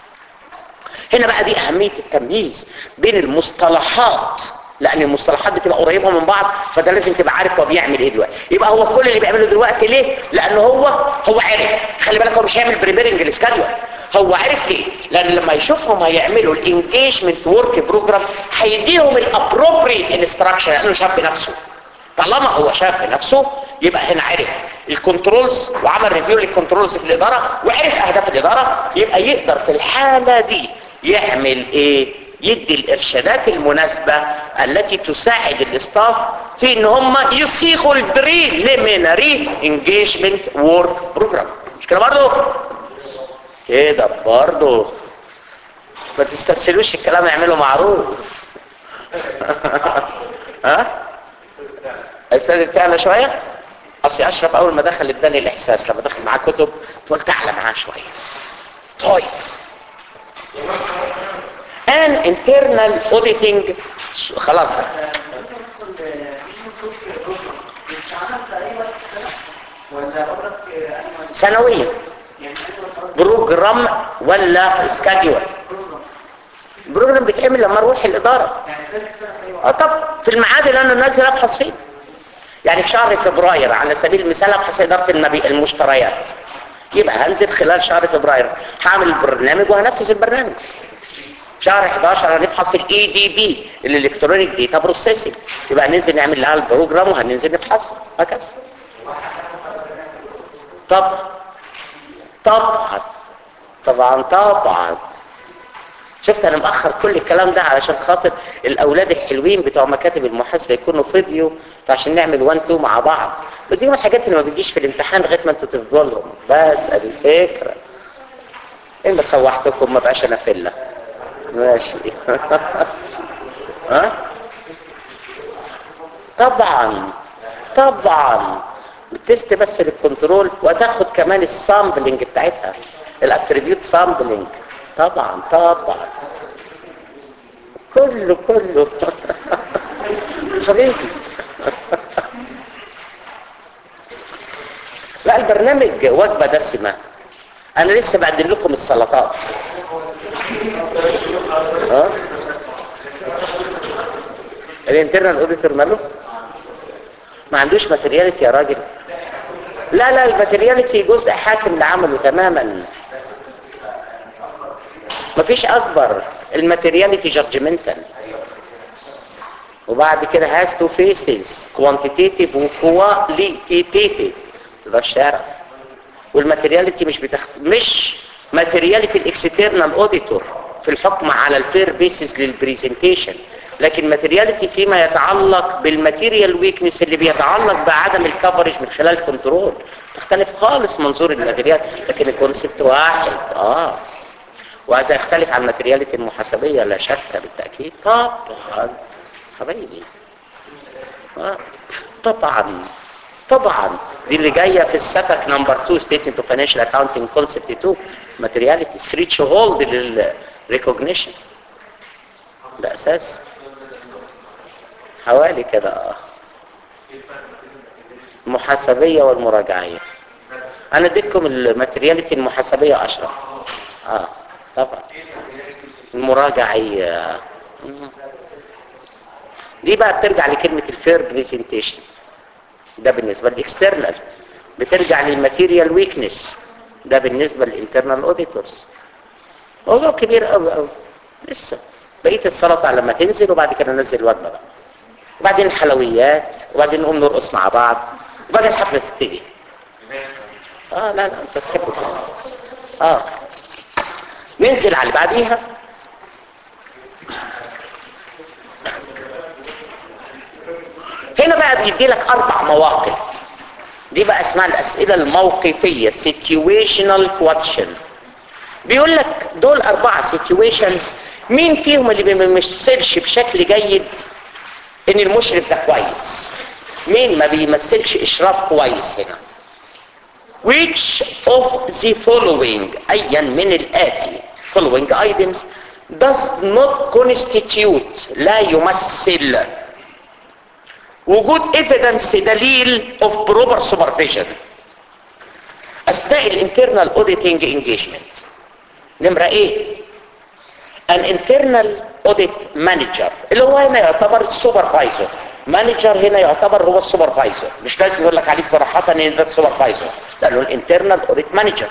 هنا بقى دي اهميه التمييز بين المصطلحات لان المصطلحات بتبقى قريبه من بعض فده لازم تبقى عارف هو بيعمل ايه دلوقتي يبقى هو كل اللي بيعمله دلوقتي ليه لان هو هو عرف خلي بالك هو مش هيعمل بريبيرنج للسكادول هو عارف ليه لان لما يشوفهم هيعملوا الانجيجمنت ورك بروجرام هيديهم الابروبريت انستراكشن لانه شاف بنفسه طالما هو شاف بنفسه يبقى هنا عرف الكنترولز وعمل ريفيو للكنترولز في الاداره وعرف اهداف الاداره يبقى يقدر في الحاله دي يعمل ايه يدي الارشادات المناسبة التي تساعد الاستاف في ان هم يصيغوا البريليمينري انجيجمنت وورك بروجرام مش كده برضه كده برضه ما تستسهلوش الكلام اعمله معروف ها ابتدت تعلى شويه اصل اشرف اول ما دخل اداني الاحساس لما دخل معاه كتب قلت اعلى معاه شويه طيب an internal auditing خلاص بقى سنويا بروجرام ولا سكاديول بروجرام بيتعمل لما اروح الاداره اه طب في الميعاد اللي انا نازل ابحث فيه يعني في شهر فبراير على سبيل المثال ابحث اداره النبي المشتريات يبقى هنزل خلال شهر فبراير هعمل البرنامج وهنفذ البرنامج شهر 11 هنفحص الاي دي بي الالكترونيك ديتا بروسيسنج يبقى ننزل نعمل لها البروجرام وهننزل نفحصها هكذا طب طبعا طبعا طبعا شفت انا مأخر كل الكلام ده علشان خاطر الاولاد الحلوين بتوع مكاتب المحاسبه يكونوا فيديو عشان نعمل وان تو مع بعض ودي من الحاجات اللي ما بتجيش في الامتحان لغايه ما انتوا تفضلوا لهم بس ادي الفكره ايه اللي سوحتكم ما بقاش انا فله ماشي ها طبعا طبعا التست بس للكنترول وتاخد كمان السامبلنج بتاعتها الاتريبيوت سامبلنج طبعا طبعا كله كله حبيبي لا البرنامج وجبه دسمه انا لسه بقدم لكم السلطات ها الانترنال اوديتور ماله ما عندوش ماتيرياليتي يا راجل لا لا الماتيرياليتي جزء حاكم لعمله تماما مفيش اكبر الماتيرياليتي جادجمنتال وبعد كده هاز تو فيسز كوانتيتيف وكواليتيتيف ده الشارع والماتيرياليتي مش بتخ... مش ماتيرياليتي الاكسترنال اوديتور في الحكم على الفير بيسز للبريزنتيشن لكن ماتيرياليتي فيما يتعلق بالماتيريال ويكنس اللي بيتعلق بعدم الكفرج من خلال كنترول تختلف خالص منظور الماتيريال لكن الكونسبت واحد اه وهذا يختلف عن الماترياليتي المحاسبيه لا شك بالتاكيد طبعا حبايبي آه، طبعا طبعا دي اللي جايه في السكك نمبر 2 ستيتمنت اوف فاينانشال اكاونتنج كونسبت 2 ماترياليتي ثريتش هولد للريكوجنيشن ده اساس حوالي كده اه المحاسبيه والمراجعيه انا اديتكم الماترياليتي المحاسبيه اشرف اه طبعا المراجعيه مم. دي بقى بترجع لكلمه الفير بريزنتيشن ده بالنسبه للاكسترنال بترجع للماتيريال ويكنس ده بالنسبه للانترنال اوديتورز موضوع كبير قوي قوي لسه بقيه السلطه لما تنزل وبعد كده ننزل الوجبه بقى وبعدين الحلويات وبعدين نقوم نرقص مع بعض وبعدين الحفله تبتدي اه لا لا انت تحب كده اه ننزل على اللي بعديها هنا بقى بيدي لك اربع مواقف دي بقى اسمها الاسئله الموقفيه situational question بيقول لك دول اربعه situations مين فيهم اللي ما بيمثلش بشكل جيد ان المشرف ده كويس مين ما بيمثلش اشراف كويس هنا which of the following ايا من الاتي following items does not constitute لا يمثل وجود evidence دليل of proper supervision اثناء الانترنال auditing engagement نمرة ايه an internal audit manager اللي هو هنا يعتبر السوبرفايزر مانجر هنا يعتبر هو السوبرفايزر مش لازم يقول لك عليه صراحة ان ده السوبرفايزر لانه الانترنال اوديت مانجر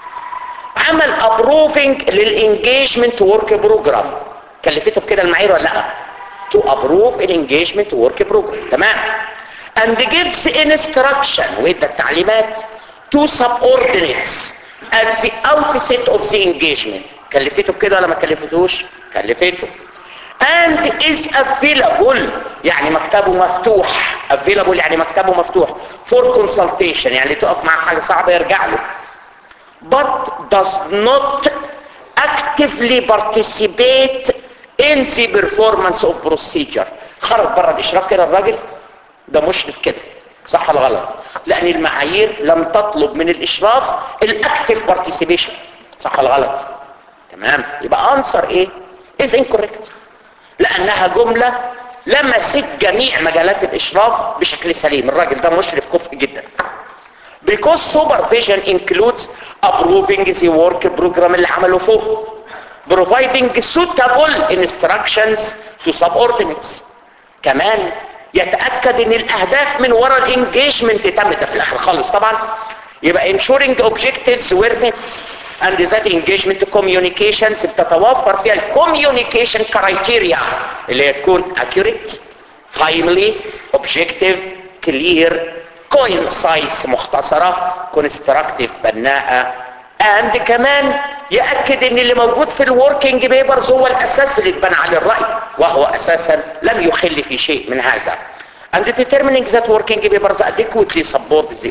عمل ابروفنج للانجيجمنت ورك بروجرام كلفته بكده المعايير ولا لا to approve an engagement work program تمام and gives instruction وإدى التعليمات to subordinates at the outset of the engagement كلفته بكده ولا ما كلفتهوش كلفته and is available يعني مكتبه مفتوح available يعني مكتبه مفتوح for consultation يعني تقف مع حاجة صعبة يرجع له but does not actively participate in the performance of procedure خرج بره الاشراف كده الراجل ده مشرف كده صح ولا غلط لان المعايير لم تطلب من الاشراف الاكتف بارتيسيبيشن صح ولا غلط تمام يبقى انسر ايه is incorrect لانها جمله لمست جميع مجالات الاشراف بشكل سليم الراجل ده مشرف كفء جدا because supervision includes approving the work program اللي عمله فوق providing suitable instructions to subordinates كمان يتأكد ان الاهداف من وراء الانجيجمنت تمت ده في الاخر خالص طبعا يبقى ensuring objectives were met and that engagement communications بتتوفر فيها الكوميونيكيشن criteria اللي هي تكون accurate timely objective clear concise مختصرة constructive بناءة and كمان يأكد ان اللي موجود في الوركينج بيبرز هو الاساس اللي اتبنى عليه الرأي وهو اساسا لم يخل في شيء من هذا and determining that working papers adequately support the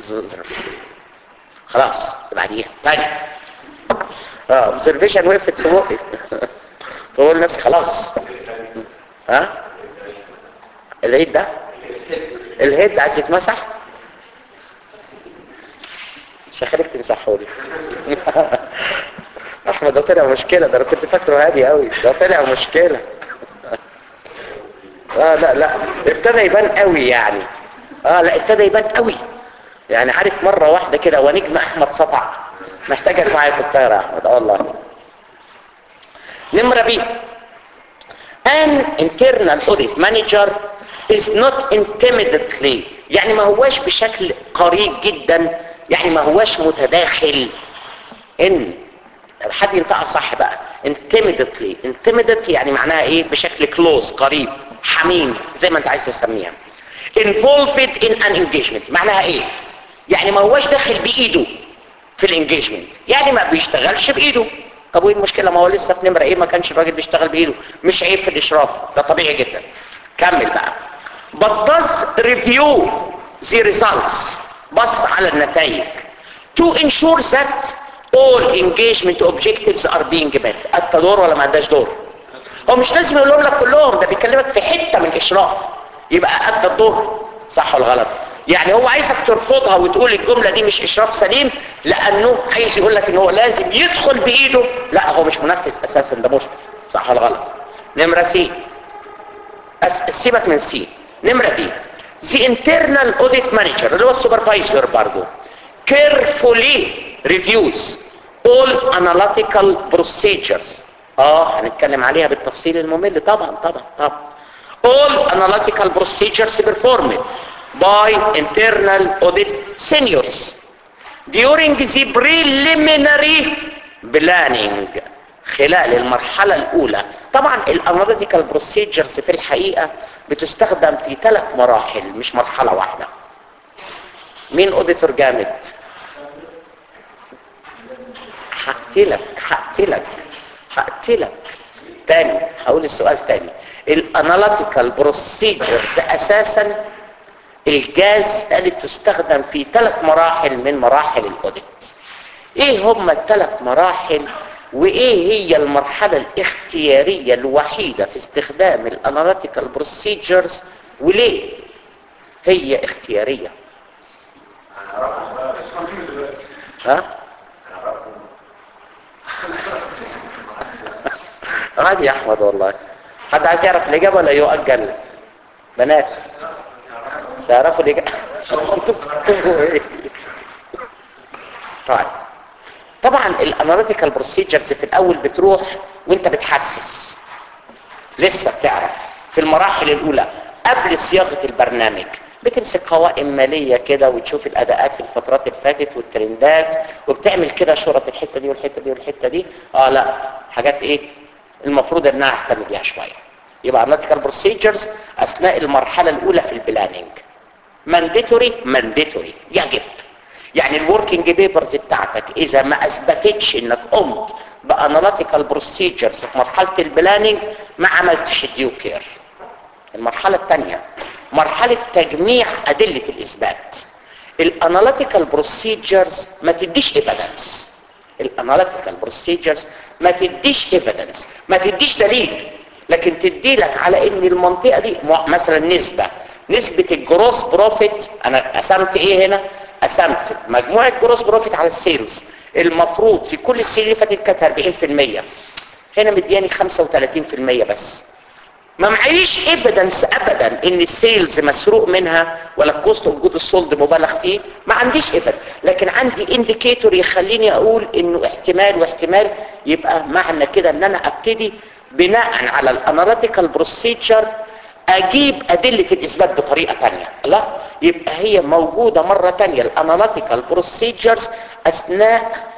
خلاص بعديها تاني اه observation وقفت في بقي فقول لنفسي خلاص ها العيد ده الهيد عايز يتمسح مش هخليك تمسحه لي احمد ده طلع مشكله ده انا كنت فاكره هادي قوي ده طلع مشكله اه لا لا ابتدى يبان قوي يعني اه لا ابتدى يبان قوي يعني عارف مره واحده كده ونجم احمد سطع محتاجك معايا في الطياره يا احمد اه والله نمره بي an internal audit manager is not intimately يعني ما هواش بشكل قريب جدا يعني ما هواش متداخل ان حد ينطقها صح بقى intimately intimate يعني معناها ايه بشكل كلوز قريب حميم زي ما انت عايز تسميها involved in an engagement معناها ايه يعني ما هواش داخل بايده في الانجيجمنت يعني ما بيشتغلش بايده طب وايه المشكله ما هو لسه في نمره ايه ما كانش الراجل بيشتغل بايده مش عيب في الاشراف ده طبيعي جدا كمل بقى but does review the results بص على النتائج to ensure that all engagement objectives are being met ادى دور ولا ما اداش دور هو مش لازم يقولهم لك كلهم ده بيكلمك في حته من الاشراف يبقى ادى الدور صح ولا غلط يعني هو عايزك ترفضها وتقول الجمله دي مش اشراف سليم لانه عايز يقول لك ان هو لازم يدخل بايده لا هو مش منفذ اساسا ده مشرف صح ولا غلط نمره سي أس- سيبك من سي نمرة دي the internal audit manager اللي هو السوبرفايزر برضو carefully reviews all analytical procedures اه هنتكلم عليها بالتفصيل الممل طبعا طبعا طبعا all analytical procedures performed by internal audit seniors during the preliminary planning خلال المرحلة الأولى طبعا الاناليتيكال بروسيجرز في الحقيقة بتستخدم في ثلاث مراحل مش مرحلة واحدة مين اوديتور جامد هقتلك هقتلك هقتلك تاني هقول السؤال تاني الاناليتيكال بروسيجرز اساسا الجاز قالت تستخدم في ثلاث مراحل من مراحل الاوديت ايه هم الثلاث مراحل وايه هي المرحلة الاختيارية الوحيدة في استخدام الاناليتيكال بروسيجرز وليه هي اختيارية ها عادي يا احمد والله حد عايز يعرف الاجابة ولا يؤجل بنات تعرفوا الاجابة انتوا بتكتبوا ايه طيب طبعا الاناليتيكال بروسيجرز في الاول بتروح وانت بتحسس لسه بتعرف في المراحل الاولى قبل صياغه البرنامج بتمسك قوائم ماليه كده وتشوف الاداءات في الفترات اللي فاتت والترندات وبتعمل كده شرط الحته دي والحته دي والحته دي اه لا حاجات ايه المفروض انها اهتم بيها شويه يبقى اناليتيكال بروسيجرز اثناء المرحله الاولى في البلاننج مانديتوري مانديتوري يجب يعني الوركينج بيبرز بتاعتك اذا ما اثبتتش انك قمت باناليتيكال بروسيجرز في مرحله البلاننج ما عملتش الديو كير المرحله الثانيه مرحله تجميع ادله الاثبات الاناليتيكال بروسيجرز ما تديش ايفيدنس الاناليتيكال بروسيجرز ما تديش ايفيدنس ما تديش دليل لكن تدي لك على ان المنطقه دي م- مثلا نسبه نسبه الجروس بروفيت انا قسمت ايه هنا قسمت مجموعه جروس بروفيت على السيلز المفروض في كل السنين اللي فاتت كانت 40% هنا مدياني 35% بس ما معيش ايفيدنس ابدا ان السيلز مسروق منها ولا الكوست اوف جود السولد مبالغ فيه ما عنديش ايفيدنس لكن عندي انديكيتور يخليني اقول انه احتمال واحتمال يبقى معنى كده ان انا ابتدي بناء على الاناليتيكال بروسيجر اجيب ادله الاثبات بطريقه ثانيه لا يبقى هي موجوده مره ثانيه الاناليتيكال بروسيجرز اثناء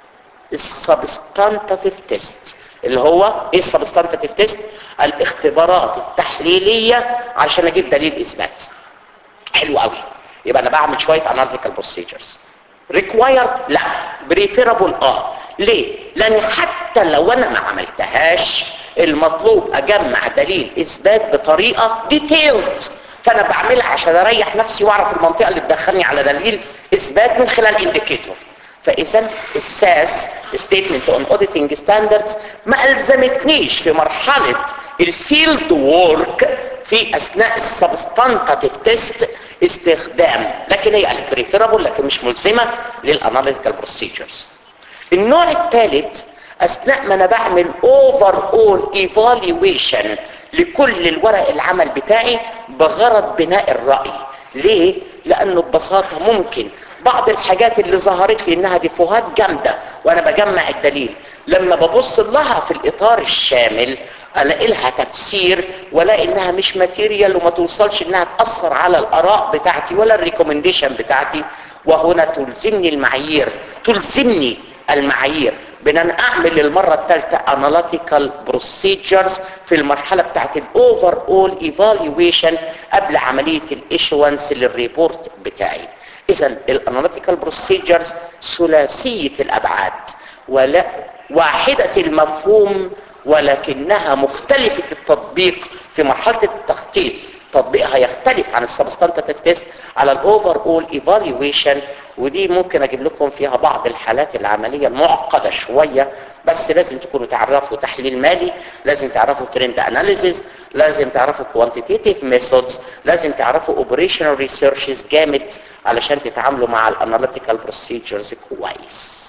السبستانتيف تيست اللي هو ايه السبستانتيف تيست الاختبارات التحليليه عشان اجيب دليل اثبات حلو قوي يبقى انا بعمل شويه اناليتيكال بروسيجرز ريكوايرد لا بريفيرابل اه ليه لان حتى لو انا ما عملتهاش المطلوب اجمع دليل اثبات بطريقه ديتيلد فانا بعملها عشان اريح نفسي واعرف المنطقه اللي تدخلني على دليل اثبات من خلال انديكيتور فاذا الساس ستيتمنت اون اوديتنج ستاندردز ما الزمتنيش في مرحله الفيلد وورك في اثناء السبستانتيف تيست استخدام لكن هي البريفيرابل لكن مش ملزمه للاناليتيكال بروسيجرز النوع الثالث اثناء ما انا بعمل اوفر اول ايفالويشن لكل الورق العمل بتاعي بغرض بناء الراي ليه لانه ببساطه ممكن بعض الحاجات اللي ظهرت لي انها ديفوهات جامده وانا بجمع الدليل لما ببص لها في الاطار الشامل الاقي لها تفسير والاقي انها مش ماتيريال وما توصلش انها تاثر على الاراء بتاعتي ولا الريكومنديشن بتاعتي وهنا تلزمني المعايير تلزمني المعايير بان انا اعمل للمره الثالثه اناليتيكال بروسيجرز في المرحله بتاعت الاوفر اول ايفالويشن قبل عمليه الايشوانس للريبورت بتاعي اذا الاناليتيكال بروسيجرز ثلاثيه الابعاد ولا واحده المفهوم ولكنها مختلفه التطبيق في مرحله التخطيط تطبيقها يختلف عن السبستانتيف تيست على الاوفر اول ايفالويشن ودي ممكن اجيب لكم فيها بعض الحالات العمليه المعقده شويه بس لازم تكونوا تعرفوا تحليل مالي لازم تعرفوا ترند اناليسيز لازم تعرفوا كوانتيتيف ميثودز لازم تعرفوا اوبريشنال ريسيرشز جامد علشان تتعاملوا مع الاناليتيكال بروسيجرز كويس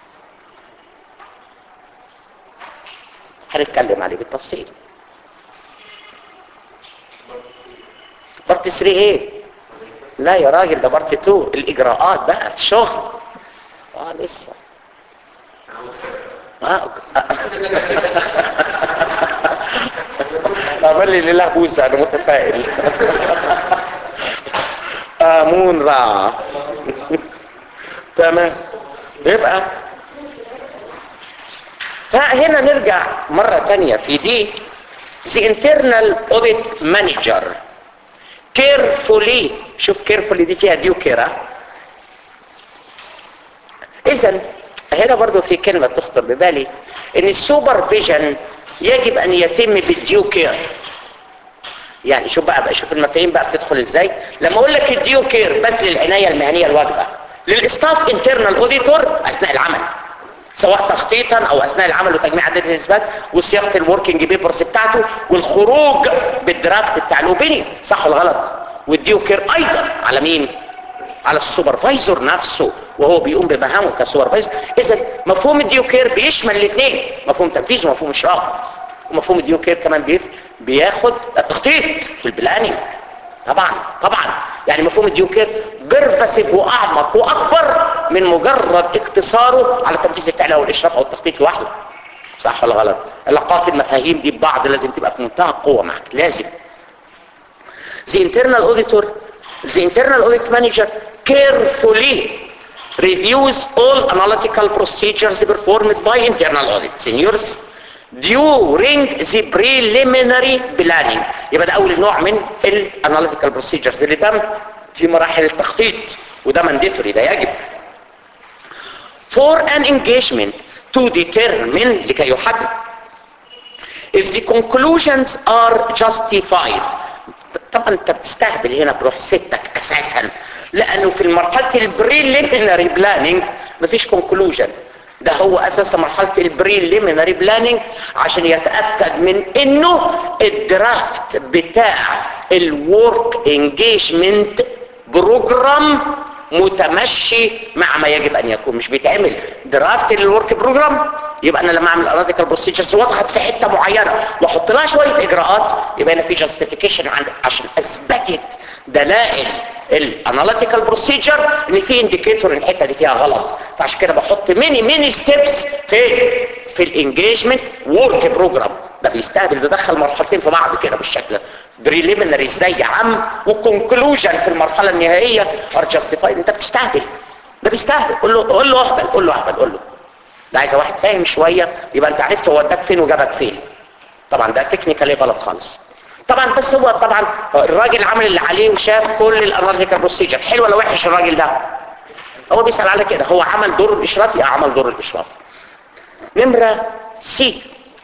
هنتكلم عليه بالتفصيل بارت 3 ايه لا يا راجل ده بارت 2 الاجراءات بقى الشغل اه لسه اه عمل لي لله بوسه انا متفائل امون را تمام يبقى فهنا نرجع مرة تانية في دي the internal audit manager carefully شوف carefully دي فيها ديو كيرا اذا هنا برضو في كلمة تخطر ببالي ان السوبرفيجن يجب ان يتم بالديو كير يعني شوف بقى بقى شوف المفاهيم بقى بتدخل ازاي لما اقول لك الديو كير بس للعناية المهنية الواجبة للاستاف انترنال اوديتور اثناء العمل سواء تخطيطا او اثناء العمل وتجميع عدد الاثبات وصياغه الوركينج بيبرز بتاعته والخروج بالدرافت بتاع الاوبينيون صح ولا غلط والديو كير ايضا على مين على السوبرفايزر نفسه وهو بيقوم بمهامه كسوبرفايزر اذا مفهوم الديو كير بيشمل الاثنين مفهوم تنفيذ ومفهوم اشراف ومفهوم الديو كير كمان بيف بياخد التخطيط في البلاننج طبعا طبعا يعني مفهوم الديو كير بيرفسف واعمق واكبر من مجرد اقتصاره على تنفيذ الفعل او الاشراف او التخطيط لوحده صح ولا غلط علاقات المفاهيم دي ببعض لازم تبقى في منتهى القوه معك لازم the internal auditor the internal audit manager carefully reviews all analytical procedures performed by internal audit seniors during the preliminary planning يبقى ده اول نوع من الاناليتيكال بروسيجرز اللي تم في مراحل التخطيط وده مانديتوري ده يجب for an engagement to determine لكي يحدد if the conclusions are justified طبعا انت بتستهبل هنا بروح ستك اساسا لانه في مرحله البريليمينري بلاننج مفيش كونكلوجن ده هو اساسا مرحله البريليمينري بلاننج عشان يتاكد من انه الدرافت بتاع الورك انجيجمنت بروجرام متمشي مع ما يجب ان يكون مش بيتعمل درافت للورك بروجرام يبقى انا لما اعمل اناليتيكال بروسيجرز وضحت في حته معينه واحط لها شويه اجراءات يبقى انا في جاستيفيكيشن عشان اثبتت دلائل الاناليتيكال بروسيجر ان في انديكيتور الحته دي فيها غلط فعشان كده بحط ميني ميني ستيبس في في الانجيجمنت ورك بروجرام ده بيستهبل ده دخل مرحلتين في بعض كده بالشكل بريليمينري ازاي يا عم وكونكلوجن في المرحله النهائيه ار جاستيفايد انت بتستهبل ده بيستهبل قول له قول له اهبل قول له اهبل قول له ده عايز واحد فاهم شويه يبقى انت عرفت هو وداك فين وجابك فين طبعا ده تكنيكالي غلط خالص طبعا بس هو طبعا الراجل عمل اللي عليه وشاف كل الاناليتيكال بروسيجر حلو ولا وحش الراجل ده هو بيسال على كده هو عمل دور الاشراف يا عمل دور الاشراف نمره سي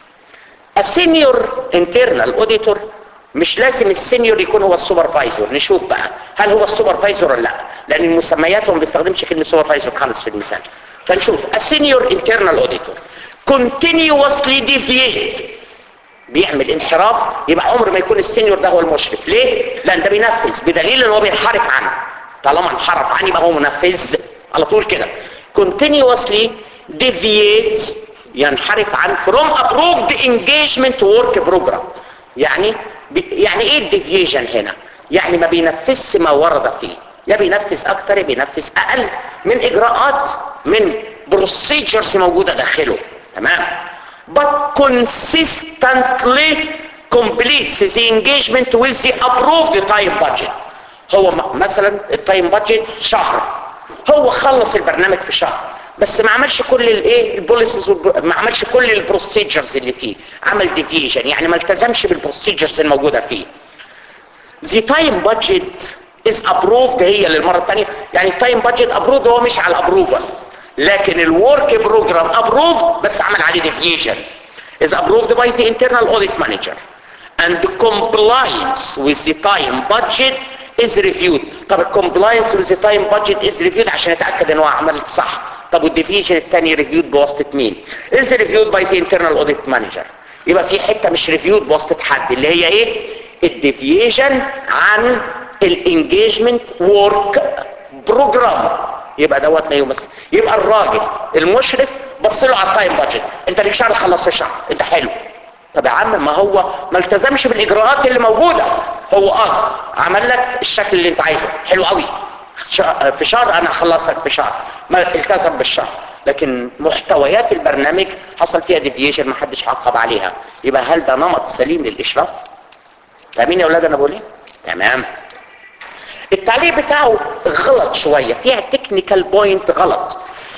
السينيور انترنال اوديتور مش لازم السينيور يكون هو السوبرفايزر نشوف بقى هل هو السوبرفايزر ولا لا لان المسميات هو ما بيستخدمش كلمه سوبرفايزر خالص في المثال فنشوف السينيور انترنال اوديتور continuously deviate بيعمل انحراف يبقى عمر ما يكون السينيور ده هو المشرف ليه لان ده بينفذ بدليل ان هو بينحرف عنه طالما انحرف عنه يبقى هو منفذ على طول كده continuously deviates ينحرف عن from approved engagement work program يعني يعني ايه الديفيجن هنا يعني ما بينفذش ما ورد فيه يا بينفذ اكتر يا بينفذ اقل من اجراءات من بروسيجرز موجوده داخله تمام but consistently completes the engagement with the approved time budget هو مثلا التايم بادجت شهر هو خلص البرنامج في شهر بس ما عملش كل الايه البوليسز ما عملش كل البروسيجرز اللي فيه عمل ديفيجن يعني ما التزمش بالبروسيجرز الموجوده فيه the time budget is approved هي للمره الثانيه يعني التايم بادجت approved هو مش على الابروفال لكن الورك بروجرام approved بس عمل عليه ديفيجن is approved by the internal audit manager and compliance with the time budget is reviewed طب الكومبلاينس with the time budget is reviewed عشان اتاكد ان هو عمل صح طب والديفيجن الثاني ريفيود بواسطه مين is reviewed by the internal audit manager يبقى في حته مش ريفيود بواسطه حد اللي هي ايه الديفيجن عن الانجيجمنت ورك بروجرام يبقى دوت ما يمس يبقى الراجل المشرف بص له على التايم بادجت انت ليك شهر خلصت الشهر انت حلو طب يا عم ما هو ما التزمش بالاجراءات اللي موجوده هو اه عمل لك الشكل اللي انت عايزه حلو قوي شا- في شهر انا خلصتك في شهر ما التزم بالشهر لكن محتويات البرنامج حصل فيها ديفيشن ما حدش عقب عليها يبقى هل ده نمط سليم للاشراف فاهمين يا اولاد انا بقول ايه تمام التعليق بتاعه غلط شويه فيها تكنيكال بوينت غلط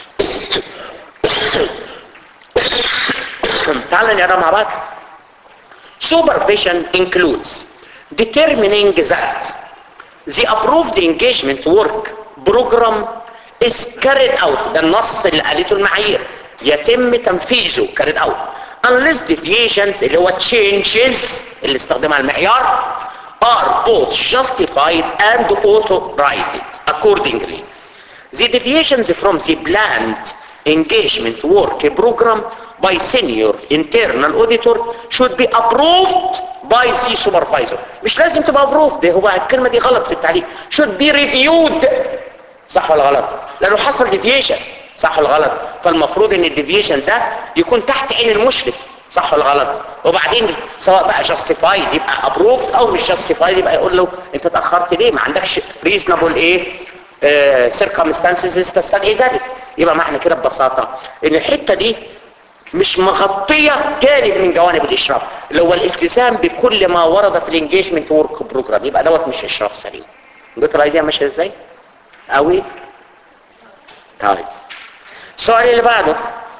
تعالوا نقرا مع بعض supervision includes determining that the approved engagement work program is carried out ده النص اللي قالته المعايير يتم تنفيذه carried out unless deviations اللي هو changes اللي استخدمها المعيار are both justified and authorized accordingly the deviations from the planned engagement work program by senior internal auditor should be approved by the supervisor مش لازم تبقى approved ده هو الكلمة دي غلط في التعليق should be reviewed صح ولا غلط لانه حصل deviation صح ولا غلط فالمفروض ان الديفيشن ده يكون تحت عين المشرف صح ولا غلط وبعدين سواء بقى justified يبقى approved او مش justified يبقى يقول له انت اتاخرت ليه ما عندكش reasonable ايه آه circumstances تستدعي ذلك يبقى معنى كده ببساطه ان الحته دي مش مغطيه جانب من جوانب الاشراف اللي هو الالتزام بكل ما ورد في الانجيجمنت ورك بروجرام يبقى دوت مش اشراف سليم قلت الايديا ماشيه ازاي قوي طيب السؤال اللي بعده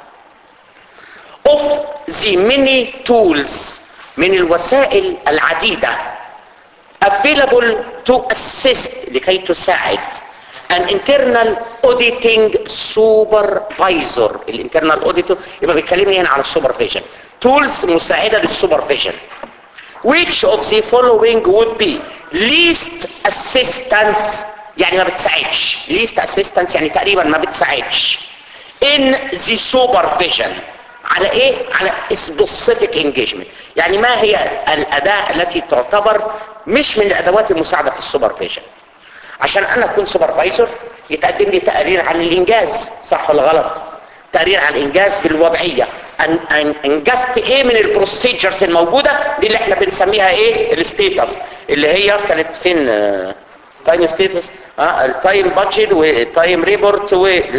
of the many tools من الوسائل العديدة available to assist لكي تساعد an internal auditing supervisor الانترنال auditor يبقى بيتكلمني هنا على السوبرفيجن tools مساعدة للسوبرفيجن which of the following would be least assistance يعني ما بتساعدش least assistance يعني تقريبا ما بتساعدش in the supervision على ايه على specific engagement يعني ما هي الاداة التي تعتبر مش من الادوات المساعدة في السوبرفيجن عشان انا اكون سوبرفايزر يتقدم لي تقرير عن الانجاز صح ولا غلط تقرير عن الانجاز بالوضعيه أن أن انجزت ايه من البروسيجرز الموجوده دي اللي احنا بنسميها ايه الستيتس اللي هي كانت فين تايم ستيتس اه التايم بادجت والتايم ريبورت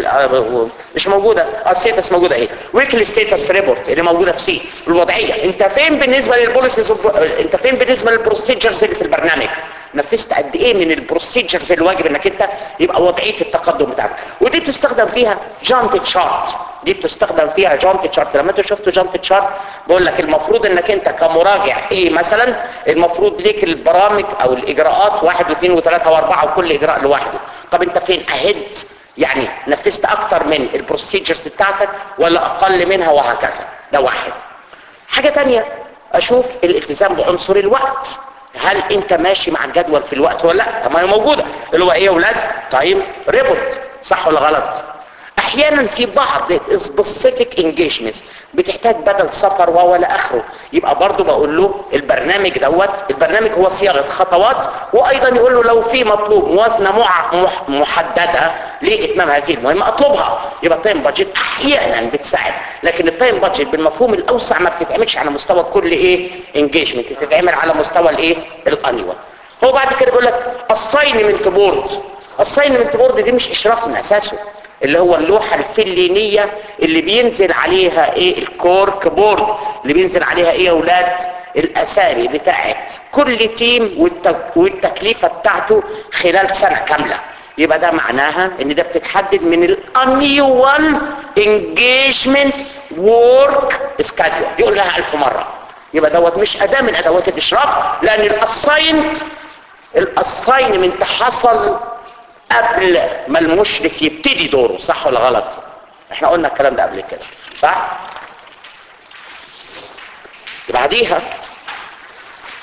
مش موجوده اه الستيتس موجوده ايه ويكلي ستيتس ريبورت اللي موجوده في سي الوضعيه انت فين بالنسبه للبوليسيز انت فين بالنسبه للبروسيجرز اللي في البرنامج نفذت قد ايه من البروسيجرز اللي واجب انك انت يبقى وضعيه التقدم بتاعك ودي بتستخدم فيها جانت تشارت دي بتستخدم فيها جانت تشارت لما انتوا شفتوا جانت تشارت بقول لك المفروض انك انت كمراجع ايه مثلا المفروض ليك البرامج او الاجراءات واحد واثنين وثلاثه واربعه وكل اجراء لوحده طب انت فين اهد يعني نفذت اكتر من البروسيجرز بتاعتك ولا اقل منها وهكذا ده واحد حاجه تانية اشوف الالتزام بعنصر الوقت هل انت ماشي مع الجدول في الوقت ولا لا طب ما هي موجوده اللي هو ايه يا اولاد تايم ريبورت صح ولا غلط احيانا في بعض سبيسيفيك انجيجمنتس بتحتاج بدل سفر ولا اخره يبقى برضو بقول له البرنامج دوت البرنامج هو صياغه خطوات وايضا يقول له لو في مطلوب موازنه مع مح محدده لاتمام هذه المهمه اطلبها يبقى التايم بادجت احيانا بتساعد لكن التايم بادجت بالمفهوم الاوسع ما بتتعملش على مستوى كل ايه انجيجمنت بتتعمل على مستوى الايه الانيوال هو بعد كده بيقول لك الساينمنت بورد الساينمنت بورد دي مش اشراف من اساسه اللي هو اللوحة الفلينية اللي بينزل عليها ايه الكورك بورد اللي بينزل عليها ايه يا اولاد الاسامي بتاعت كل تيم والتك... والتكلفة بتاعته خلال سنة كاملة يبقى ده معناها ان ده بتتحدد من الانيوال انجيجمنت وورك سكادول يقول لها الف مرة يبقى دوت مش اداة من ادوات الاشراف لان الاساينت الاساينمنت حصل قبل ما المشرف يبتدي دوره صح ولا غلط احنا قلنا الكلام ده قبل كده صح بعديها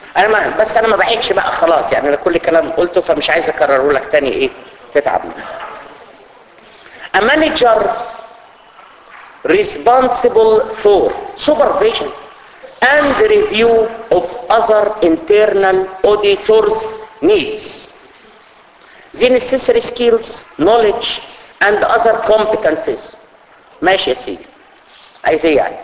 انا ما بس انا ما بعيدش بقى خلاص يعني انا كل كلام قلته فمش عايز اكرره لك تاني ايه تتعب منه A manager responsible for supervision and review of other internal auditors needs the necessary skills, knowledge and other competencies ماشي يا سيدي عايز ايه يعني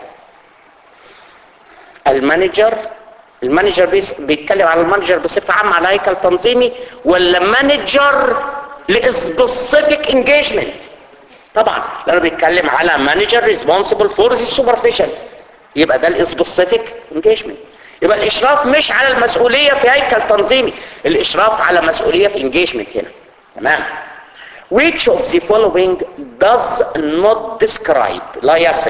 المانجر المانجر بيس بيتكلم عن المانجر بصفة عامة على هيكل تنظيمي ولا مانجر لسبيسيفيك انجيجمنت طبعا لانه بيتكلم على مانجر ريسبونسبل فور ذا سوبرفيشن يبقى ده السبيسيفيك انجيجمنت يبقى الاشراف مش على المسؤوليه في هيكل تنظيمي الاشراف على مسؤوليه في انجيجمنت هنا تمام which of the following does not describe لا يصف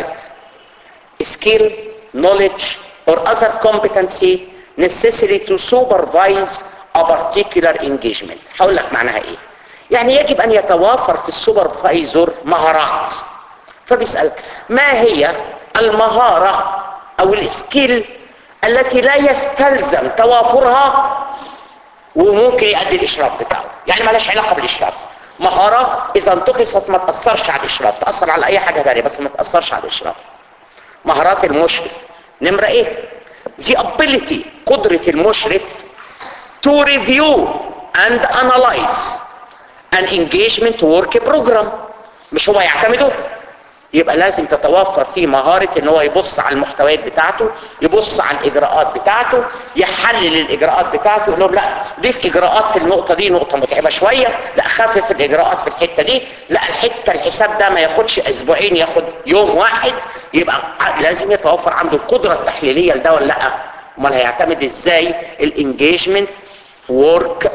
skill knowledge or other competency necessary to supervise a particular engagement هقول لك معناها ايه يعني يجب ان يتوافر في السوبرفايزر مهارات فبيسألك ما هي المهارة او السكيل التي لا يستلزم توافرها وممكن يؤدي الاشراف بتاعه يعني مالهاش علاقة بالاشراف مهارة اذا انتقصت ما تأثرش على الاشراف تأثر على اي حاجة تانية بس ما تأثرش على الاشراف مهارات المشرف نمرة ايه the ability قدرة المشرف to review and analyze an engagement work program مش هو يعتمده يبقى لازم تتوفر فيه مهارة ان هو يبص على المحتويات بتاعته يبص على الاجراءات بتاعته يحلل الاجراءات بتاعته يقول لهم لا ضيف اجراءات في النقطة دي نقطة متعبة شوية لا خفف الاجراءات في الحتة دي لا الحتة الحساب ده ما ياخدش اسبوعين ياخد يوم واحد يبقى لازم يتوفر عنده القدرة التحليلية لده ولا لا امال هيعتمد ازاي الانجيجمنت ورك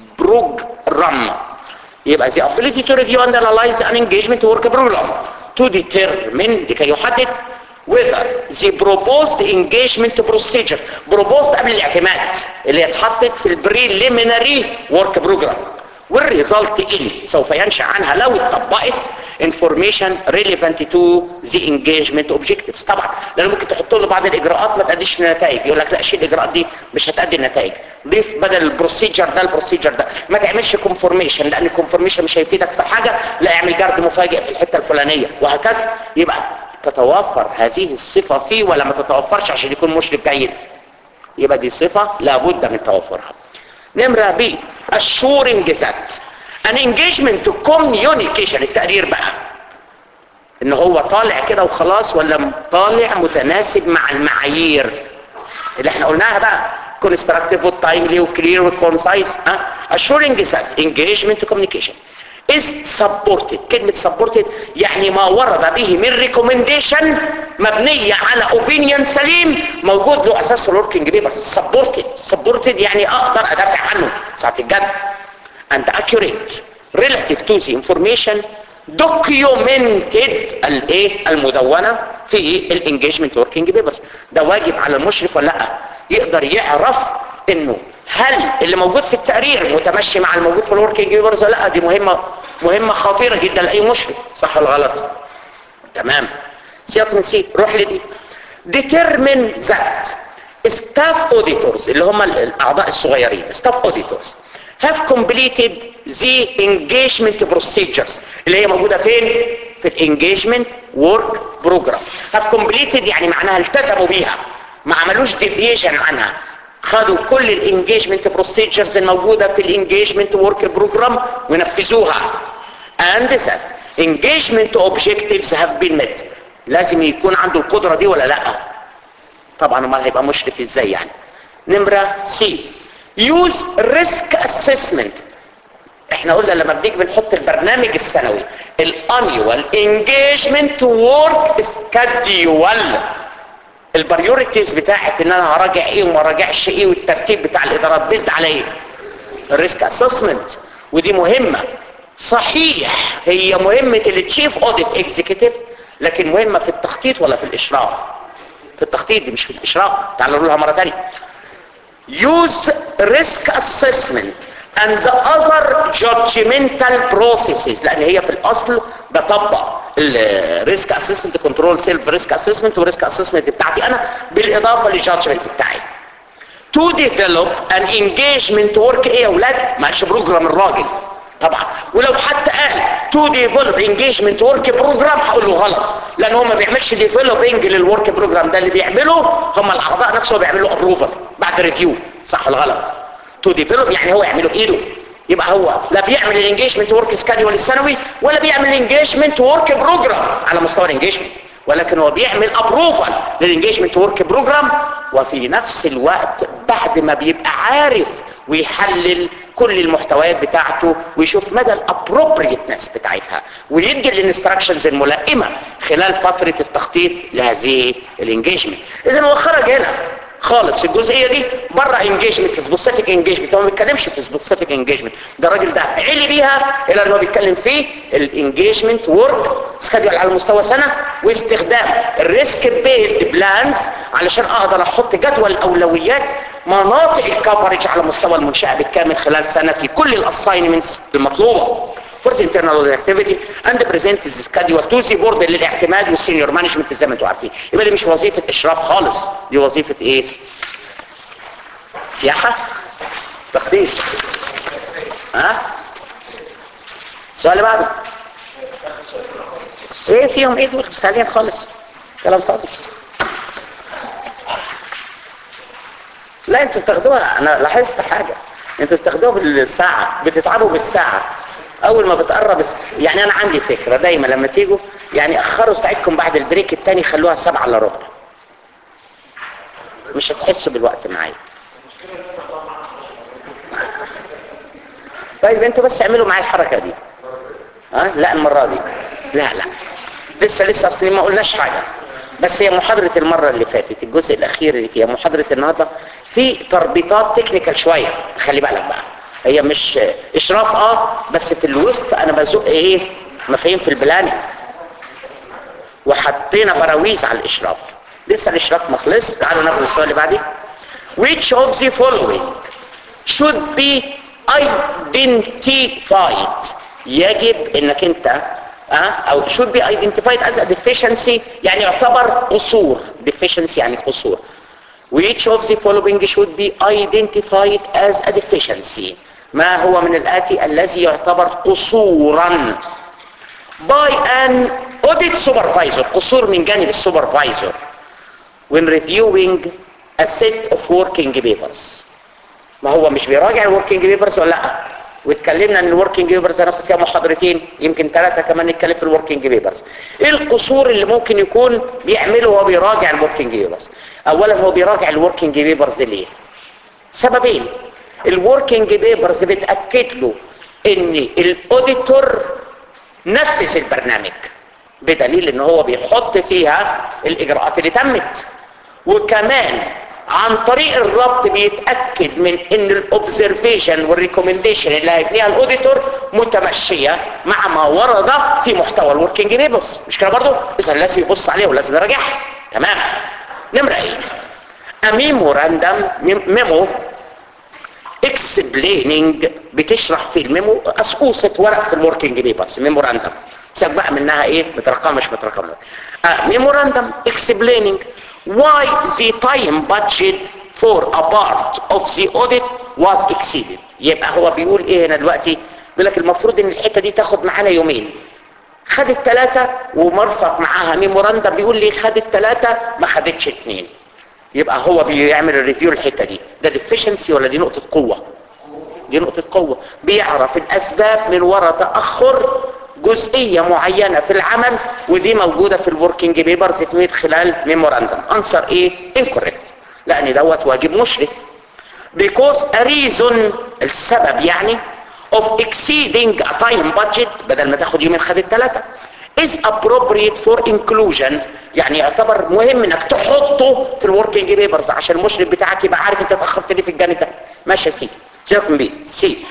بروجرام يبقى the ability to review and analyze an engagement work program to determine لكي يحدد whether the proposed engagement procedure proposed قبل الاعتماد اللي اتحطت في البريليمينري work program والريزلت in سوف ينشأ عنها لو اتطبقت information relevant to the engagement objectives طبعا لان ممكن تحط له بعض الاجراءات ما تاديش النتائج يقول لك لا شيل الاجراءات دي مش هتادي النتائج ضيف بدل البروسيجر ده البروسيجر ده ما تعملش كونفورميشن لان الكونفورميشن مش هيفيدك في حاجه لا اعمل جرد مفاجئ في الحته الفلانيه وهكذا يبقى تتوفر هذه الصفه فيه ولا ما تتوفرش عشان يكون مشرف جيد يبقى دي صفه لابد من توفرها نمره ب assuring that an engagement to communication التقرير بقى ان هو طالع كده وخلاص ولا طالع متناسب مع المعايير اللي احنا قلناها بقى constructive والتايملي وكلير والكونسايز ها assuring that engagement to communication is supported كلمة supported يعني ما ورد به من recommendation مبنية على opinion سليم موجود له اساس الوركينج بيبرز supported supported يعني اقدر ادافع عنه ساعة الجد and accurate relative to the information documented الايه المدونة في الانجيجمنت وركينج بيبرز ده واجب على المشرف ولا لا يقدر يعرف انه هل اللي موجود في التقرير متمشي مع الموجود في الوركينج بيبرز ولا لا دي مهمة مهمة خطيرة جدا لأي مشرف صح ولا غلط تمام سياق من سي روح لدي determine that staff auditors اللي هم الأعضاء الصغيرين staff auditors have completed the engagement procedures اللي هي موجودة فين في الانجيجمنت work program have completed يعني معناها التزموا بيها ما عملوش deviation عنها خدوا كل الانجيجمنت بروسيجرز الموجودة في الانجيجمنت ورك بروجرام ونفذوها and that engagement objectives have been met لازم يكون عنده القدرة دي ولا لا طبعا امال هيبقى مشرف ازاي يعني نمرة سي use risk assessment احنا قلنا لما بنيجي بنحط البرنامج السنوي الانيوال engagement work schedule البريوريتيز بتاعت ان انا هراجع ايه وما راجعش ايه والترتيب بتاع الادارات بيزد على ايه الريسك اسسمنت ودي مهمه صحيح هي مهمه التشيف اوديت اكزيكتيف لكن مهمه في التخطيط ولا في الاشراف في التخطيط دي مش في الاشراف تعالوا نقولها مره ثانيه use risk assessment and other judgmental processes لان هي في الاصل بطبق الريسك اسسمنت كنترول سيلف ريسك اسسمنت وريسك اسسمنت بتاعتي انا بالاضافه للجادجمنت بتاعي to develop an engagement work ايه يا اولاد ما قالش بروجرام الراجل طبعا ولو حتى قال to develop engagement work program هقول له غلط لان هو ما بيعملش developing للورك بروجرام ده اللي بيعمله هم الاعضاء نفسه بيعملوا ابروفل بعد ريفيو صح ولا غلط to develop يعني هو يعمله بايده يبقى هو لا بيعمل الانجيجمنت ورك سكادول السنوي ولا بيعمل الانجيجمنت ورك بروجرام على مستوى الانجيجمنت ولكن هو بيعمل ابروفال للانجيجمنت ورك بروجرام وفي نفس الوقت بعد ما بيبقى عارف ويحلل كل المحتويات بتاعته ويشوف مدى الابروبريتنس بتاعتها ويدي الانستراكشنز الملائمه خلال فتره التخطيط لهذه الانجيجمنت اذا هو خرج هنا خالص في الجزئيه دي بره انجيجمنت سبيسيفيك انجيجمنت هو ما بيتكلمش في سبيسيفيك انجيجمنت ده الراجل ده علي بيها الى ان هو بيتكلم في الانجيجمنت ورك سكادول على مستوى سنه واستخدام الريسك بيزد بلانز علشان اقدر احط جدول الاولويات مناطق الكفرج على مستوى المنشاه بالكامل خلال سنه في كل الاساينمنتس المطلوبه for the internal audit activity and present the schedule to the board للاعتماد والسينيور مانجمنت زي ما انتم عارفين يبقى دي مش وظيفه اشراف خالص دي وظيفه ايه سياحه تخطيط ها السؤال اللي بعده ايه فيهم ايه دول سهلين خالص كلام فاضي لا انتوا بتاخدوها انا لاحظت حاجه انتوا بتاخدوها بالساعه بتتعبوا بالساعه اول ما بتقرب يعني انا عندي فكره دايما لما تيجوا يعني اخروا ساعتكم بعد البريك التاني خلوها سبعة الا ربع مش هتحسوا بالوقت معايا طيب انتوا بس اعملوا معايا الحركه دي ها لا المره دي لا لا لسه لسه اصلي ما قلناش حاجه بس هي محاضره المره اللي فاتت الجزء الاخير اللي فيها محاضره النهارده في تربيطات تكنيكال شويه خلي بالك بقى هي مش اشراف اه بس في الوسط انا بزق ايه مفاهيم في البلاننج وحطينا براويز على الاشراف لسه الاشراف ما خلص تعالوا ناخد السؤال اللي بعديه which of the following should be identified يجب انك انت اه او should be identified as a deficiency يعني يعتبر قصور deficiency يعني قصور which of the following should be identified as a deficiency ما هو من الآتي الذي يعتبر قصورا by an audit supervisor قصور من جانب السوبرفايزر when reviewing a set of working papers ما هو مش بيراجع الوركينج بيبرز ولا لا واتكلمنا ان الوركينج بيبرز هناخد فيها محاضرتين يمكن ثلاثه كمان نتكلم في الوركينج بيبرز ايه القصور اللي ممكن يكون بيعمله وهو بيراجع الوركينج بيبرز اولا هو بيراجع الوركينج بيبرز ليه سببين الوركينج بيبرز بتاكد له ان الاوديتور نفذ البرنامج بدليل ان هو بيحط فيها الاجراءات اللي تمت وكمان عن طريق الربط بيتاكد من ان الاوبزرفيشن والريكومنديشن اللي هيبنيها الاوديتور متمشيه مع ما ورد في محتوى الوركينج بيبرز مش كده برضه اذا لازم يبص عليه ولازم يراجعها تمام نمره ايه ميموراندم ميمو اكسبليننج بتشرح في الميمو اسقوصة ورق في الوركينج بيبرز ميموراندم سيبك بقى منها ايه مترقمه مش مترقمه ميموراندم اكسبليننج why the time budget for a part of the audit was exceeded يبقى هو بيقول ايه هنا دلوقتي بيقول لك المفروض ان الحته دي تاخد معانا يومين خدت ثلاثة ومرفق معاها ميموراندم بيقول لي خدت ثلاثة ما خدتش اثنين يبقى هو بيعمل الريفيو الحته دي ده ديفيشنسي ولا دي نقطه قوه دي نقطه قوه بيعرف الاسباب من وراء تاخر جزئيه معينه في العمل ودي موجوده في الوركينج بيبرز في خلال ميموراندم انسر ايه انكوريكت لان دوت واجب مشرف because a reason السبب يعني of exceeding a time budget بدل ما تاخد يومين خدت ثلاثه is appropriate for inclusion يعني يعتبر مهم انك تحطه في الوركينج بيبرز عشان المشرف بتاعك يبقى عارف انت اتاخرت ليه في الجانب ده ماشي يا سيدي سيبك من بيه سي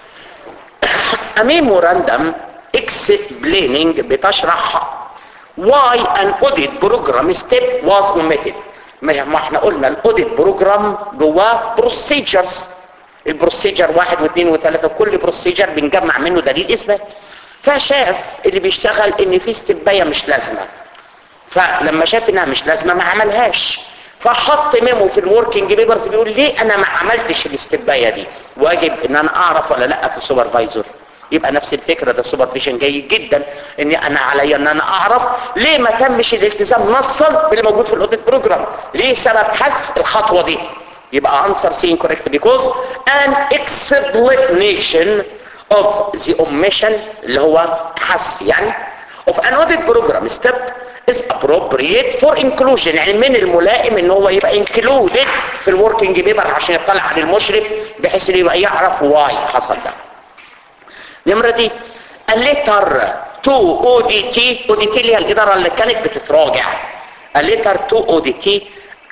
a memorandum explaining بتشرح why an audit program step was omitted ما احنا قلنا الاوديت بروجرام جواه بروسيجرز البروسيجر واحد واثنين وثلاثة كل بروسيجر بنجمع منه دليل اثبات فشاف اللي بيشتغل ان في استباية مش لازمة فلما شاف انها مش لازمة ما عملهاش فحط ميمو في الوركينج بيبرز بيقول ليه انا ما عملتش الاستبايه دي واجب ان انا اعرف ولا لا في السوبرفايزر يبقى نفس الفكره ده سوبرفيجن جيد جدا ان انا عليا ان انا اعرف ليه ما تمش الالتزام نصا باللي موجود في الاوديت بروجرام ليه سبب حذف الخطوه دي يبقى answer C incorrect because an explanation of the omission اللي هو حذف يعني of an audit program step is appropriate for inclusion يعني من الملائم ان هو يبقى included في الوركينج بيبر عشان يطلع على المشرف بحيث انه يبقى يعرف واي حصل ده نمرة دي الليتر تو او دي تي او دي تي اللي هي الاداره اللي كانت بتتراجع الليتر تو او دي تي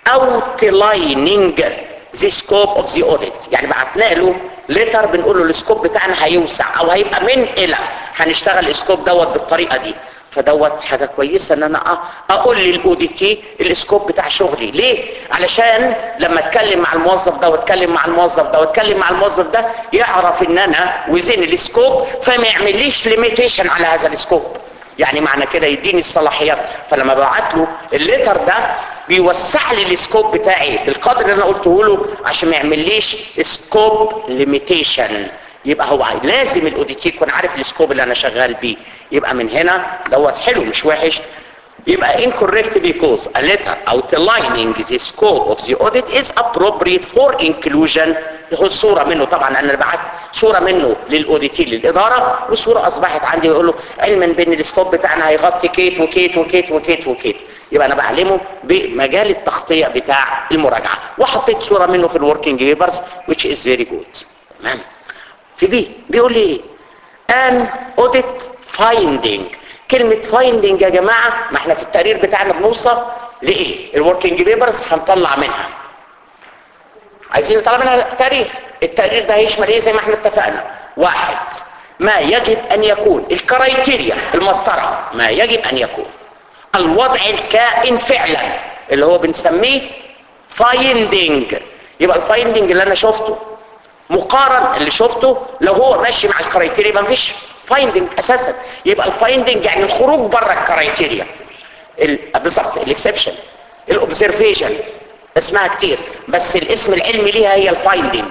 outlining the scope of the audit يعني بعتنا له ليتر بنقول له السكوب بتاعنا هيوسع او هيبقى من الى هنشتغل السكوب دوت بالطريقه دي فدوت حاجه كويسه ان انا اقول للاو دي تي السكوب بتاع شغلي ليه علشان لما اتكلم مع الموظف ده واتكلم مع الموظف ده واتكلم مع الموظف ده يعرف ان انا وزين السكوب فما يعمليش ليميتيشن على هذا السكوب يعني معنى كده يديني الصلاحيات فلما ببعت له الليتر ده بيوسع لي السكوب بتاعي بالقدر اللي انا قلته له عشان ما يعمليش سكوب ليميتيشن يبقى هو لازم الاوديتي يكون عارف السكوب اللي انا شغال بيه يبقى من هنا دوت حلو مش وحش يبقى incorrect because a letter outlining the scope of the audit is appropriate for inclusion هو الصورة منه طبعا انا بعت صورة منه للاوديتي للادارة والصورة اصبحت عندي يقول له علما بان السكوب بتاعنا هيغطي كيت وكيت وكيت وكيت وكيت يبقى انا بعلمه بمجال التغطية بتاع المراجعة وحطيت صورة منه في الوركينج بيبرز which is very good تمام في بي بيقول لي ايه an audit finding كلمة finding يا جماعة ما احنا في التقرير بتاعنا بنوصل لايه الوركينج بيبرز هنطلع منها عايزين نطلع منها تقرير التقرير ده هيشمل ايه زي ما احنا اتفقنا واحد ما يجب ان يكون الكرايتيريا المسطرة ما يجب ان يكون الوضع الكائن فعلا اللي هو بنسميه finding يبقى الفايندنج اللي انا شفته مقارن اللي شفته لو هو ماشي مع الكرايتيريا ما فيش فايندنج اساسا يبقى الفايندنج يعني الخروج بره الكرايتيريا بالظبط الاكسبشن الاوبزرفيشن اسمها كتير بس الاسم العلمي ليها هي الفايندنج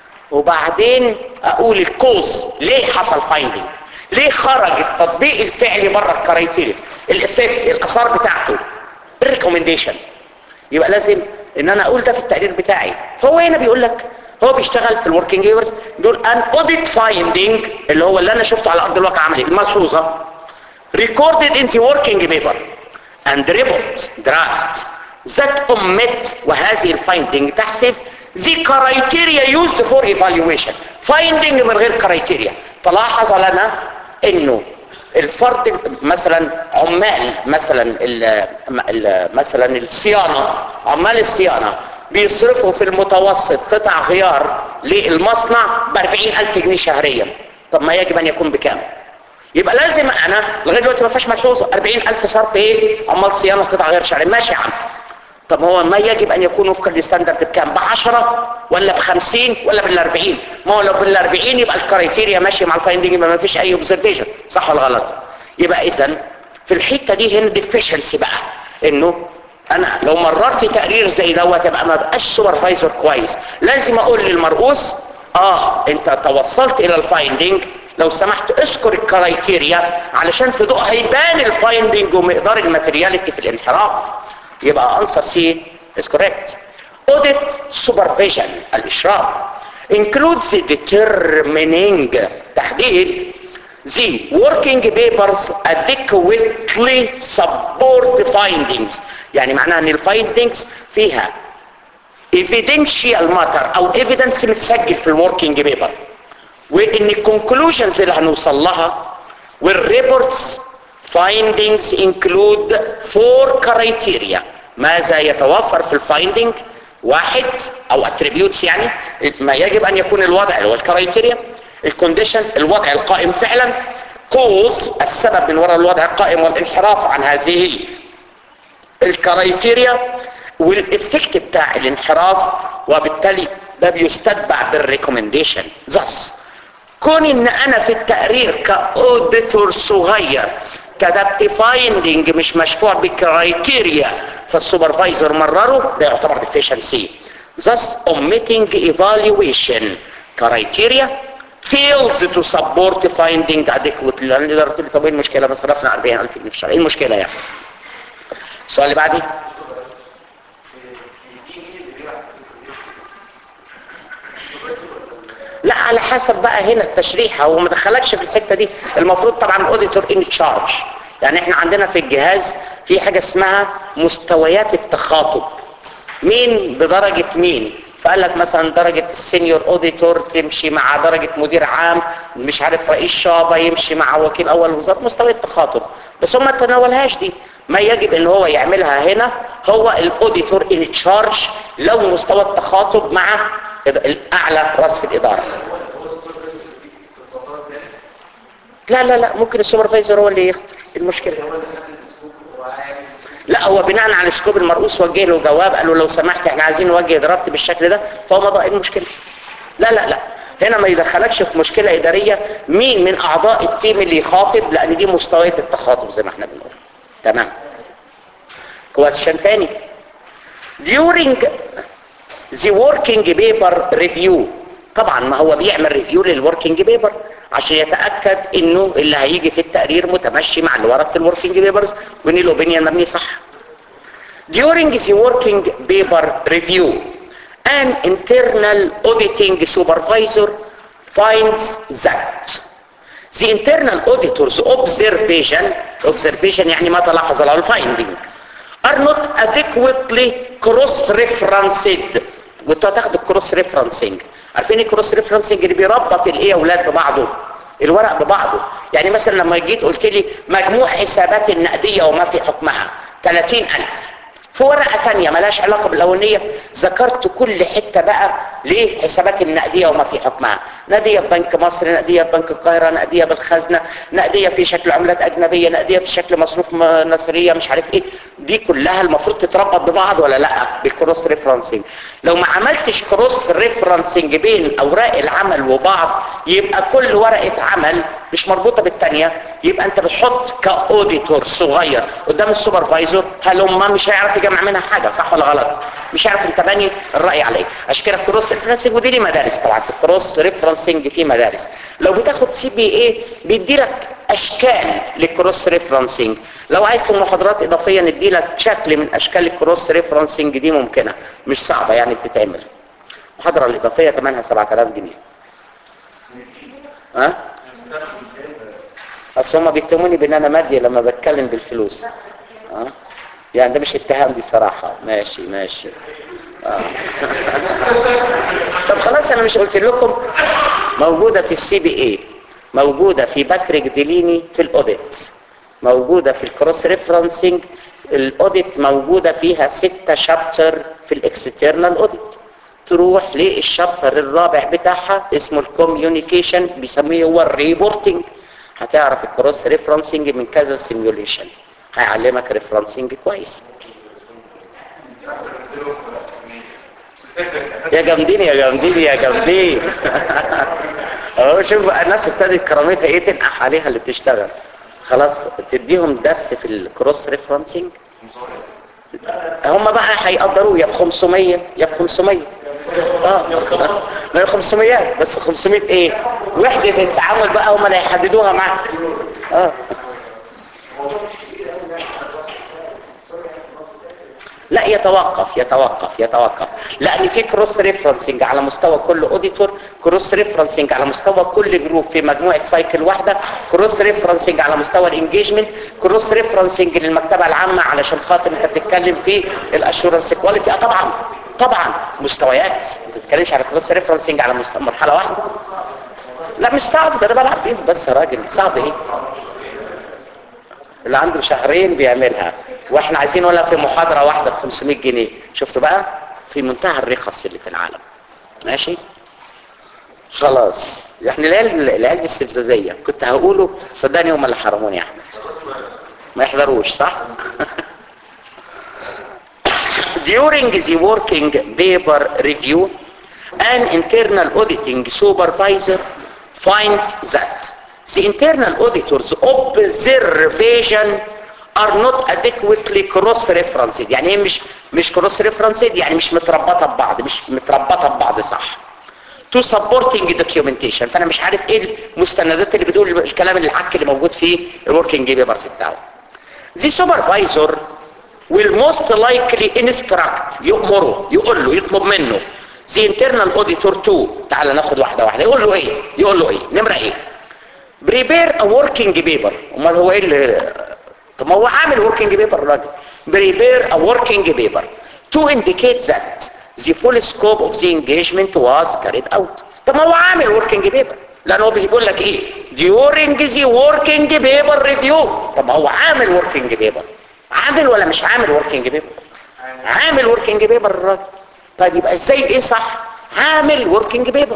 وبعدين اقول الكوز ليه حصل فايندنج ليه خرج التطبيق الفعلي بره الكرايتيريا الافكت الاثار بتاعته الريكومنديشن يبقى لازم ان انا اقول ده في التقرير بتاعي فهو هنا بيقول لك هو بيشتغل في الوركينج بيبرز دول ان اوديت فايندينج اللي هو اللي انا شفته على ارض الواقع عملي الملحوظه recorded in the working paper and report draft that omit وهذه الفايندينج تحسب the criteria used for evaluation finding من غير criteria تلاحظ لنا انه الفرد مثلا عمال مثلا ال ال مثلا الصيانه عمال الصيانه بيصرفوا في المتوسط قطع غيار للمصنع ب 40000 جنيه شهريا طب ما يجب ان يكون بكام يبقى لازم انا لغايه دلوقتي ما فيهاش ملحوظه 40000 صرف ايه عمال صيانه قطع غيار شهريا ماشي يا عم طب هو ما يجب ان يكون وفقا للستاندرد بكام ب 10 ولا ب 50 ولا بال 40 ما هو لو بال 40 يبقى الكرايتيريا ماشيه مع الفايندنج يبقى ما فيش اي اوبزرفيشن صح ولا غلط يبقى اذا في الحته دي هنا ديفيشنسي بقى انه انا لو مررت تقرير زي دوت يبقى ما بقاش سوبرفايزر كويس لازم اقول للمرؤوس اه انت توصلت الى الفايندنج لو سمحت اذكر الكرايتيريا علشان في ضوء هيبان الفايندنج ومقدار الماتيرياليتي في الانحراف يبقى انسر سي is correct audit supervision الاشراف includes determining تحديد the working papers adequately support findings يعني معناها ان الفايندنجز فيها evidential matter او evidence متسجل في الوركينج بيبر وان الكونكلوجنز اللي هنوصل لها والريبورتس findings include four criteria ماذا يتوفر في الفايندنج واحد او attributes يعني ما يجب ان يكون الوضع اللي هو الكرايتيريا الكونديشن الوضع القائم فعلا كوز السبب من وراء الوضع القائم والانحراف عن هذه الكرايتيريا والافكت بتاع الانحراف وبالتالي ده بيستتبع بالريكومنديشن thus كون ان انا في التقرير كاوديتور صغير كتبت فايندنج مش مشفوع بكرايتيريا فالسوبرفايزر مرره ده يعتبر deficiency thus omitting evaluation criteria fails to support finding adequate لان الاداره تقول لي طب ايه المشكله ما صرفنا 40000 جنيه في الشهر ايه المشكله يعني السؤال اللي بعديه لا على حسب بقى هنا التشريح هو ما دخلكش في الحته دي المفروض طبعا الاوديتور ان تشارج يعني احنا عندنا في الجهاز في حاجه اسمها مستويات التخاطب مين بدرجه مين فقال لك مثلا درجة السينيور اوديتور تمشي مع درجة مدير عام مش عارف رئيس شعبة يمشي مع وكيل اول وزارة مستوى التخاطب بس هم ما تناولهاش دي ما يجب ان هو يعملها هنا هو الاوديتور ان تشارج لو مستوى التخاطب مع الاعلى راس في الاداره لا لا لا ممكن السوبرفايزر هو اللي يختار المشكله لا هو بناء على السكوب المرؤوس وجه له جواب قال له لو سمحت احنا عايزين نوجه درافت بالشكل ده فهو مضى المشكله لا لا لا هنا ما يدخلكش في مشكله اداريه مين من اعضاء التيم اللي يخاطب لان دي مستويات التخاطب زي ما احنا بنقول تمام كويشن تاني during the working paper review طبعا ما هو بيعمل ريفيو للوركينج بيبر عشان يتاكد انه اللي هيجي في التقرير متمشي مع اللي ورد في الوركينج بيبرز وان الاوبينيون مبني صح during the working paper review an internal auditing supervisor finds that the internal auditor's observation observation يعني ما تلاحظ له الفايندينج are not adequately cross-referenced وانتوا هتاخدوا الكروس ريفرنسنج عارفين ايه الكروس ريفرنسنج اللي بيربط الايه يا اولاد ببعضه الورق ببعضه يعني مثلا لما جيت قلت لي مجموع حسابات النقديه وما في حكمها 30000 في ورقه ثانيه ملهاش علاقه بالاولانيه ذكرت كل حته بقى لحسابات النقديه وما في حكمها نقديه في بنك مصر نقديه في بنك القاهره نقديه بالخزنه نقديه في شكل عملات اجنبيه نقديه في شكل مصروف نصريه مش عارف ايه دي كلها المفروض تتربط ببعض ولا لا بالكروس ريفرنسنج لو ما عملتش كروس ريفرنسنج بين اوراق العمل وبعض يبقى كل ورقه عمل مش مربوطه بالثانيه يبقى انت بتحط كاوديتور صغير قدام السوبرفايزر هل هم مش هيعرف يجمع منها حاجه صح ولا غلط مش عارف انت باني الراي على ايه عشان كده الكروس ريفرنسنج ودي ليه مدارس طبعا في الكروس ريفرنسنج في مدارس لو بتاخد سي بي اي بيدي لك اشكال للكروس ريفرنسنج لو عايز في محاضرات اضافيه ندي لك شكل من اشكال الكروس ريفرنسنج دي ممكنه مش صعبه يعني بتتعمل المحاضره الاضافيه ثمنها 7000 جنيه ها اصل هم بيتهموني بان انا مادي لما بتكلم بالفلوس ها يعني ده مش اتهام دي صراحه ماشي ماشي آه. طب خلاص انا مش قلت لكم موجوده في السي بي اي موجوده في باتريك ديليني في الاوديت موجوده في الكروس ريفرنسنج الاوديت موجوده فيها ستة شابتر في الاكسترنال اوديت تروح للشابتر الرابع بتاعها اسمه الكوميونيكيشن بيسميه هو الريبورتنج هتعرف الكروس ريفرنسنج من كذا سيميوليشن هيعلمك ريفرنسنج كويس يا جامدين يا جامدين يا جامدين اهو شوف بقى الناس ابتدت كرامتها ايه تنقح عليها اللي بتشتغل خلاص تديهم درس في الكروس ريفرنسنج هم بقى هيقدروه يا ب 500 يا ب 500 اه ما هي 500 بس 500 ايه وحدة التعامل بقى هم اللي هيحددوها معاك اه لا يتوقف يتوقف يتوقف لان في كروس ريفرنسنج على مستوى كل اوديتور كروس ريفرنسنج على مستوى كل جروب في مجموعه سايكل واحده كروس ريفرنسنج على مستوى الانجيجمنت كروس ريفرنسنج للمكتبه العامه علشان خاطر انت بتتكلم في الاشورنس كواليتي اه طبعا طبعا مستويات ما بتتكلمش على كروس ريفرنسنج على مستوى مرحله واحده لا مش صعب ده انا بلعب بيهم بس يا راجل صعب ايه اللي عنده شهرين بيعملها واحنا عايزين ولا في محاضرة واحدة ب 500 جنيه شفتوا بقى في منتهى الرخص اللي في العالم ماشي خلاص يعني العيال العيال دي استفزازية كنت هقوله صدقني هم اللي حرموني يا احمد ما يحضروش صح during the working paper review an internal auditing supervisor finds that the internal auditor's observation are not adequately cross referenced يعني ايه مش مش cross referenced يعني مش متربطه ببعض مش متربطه ببعض صح to supporting documentation فانا مش عارف ايه المستندات اللي بتقول الكلام العك اللي موجود في الوركينج بيبرز بتاعه the supervisor will most likely instruct يأمره يقول له يطلب منه the internal auditor to تعال ناخد واحدة واحدة يقول له ايه يقول له ايه نمرة ايه prepare a working paper امال هو ايه اللي طب ما هو عامل working paper الراجل prepare a working paper to indicate that the full scope of the engagement was carried out طب ما هو عامل working paper لان هو بيقول لك ايه during the working paper review طب ما هو عامل working paper عامل ولا مش عامل working paper عامل working paper الراجل طيب يبقى ازاي ايه صح عامل working paper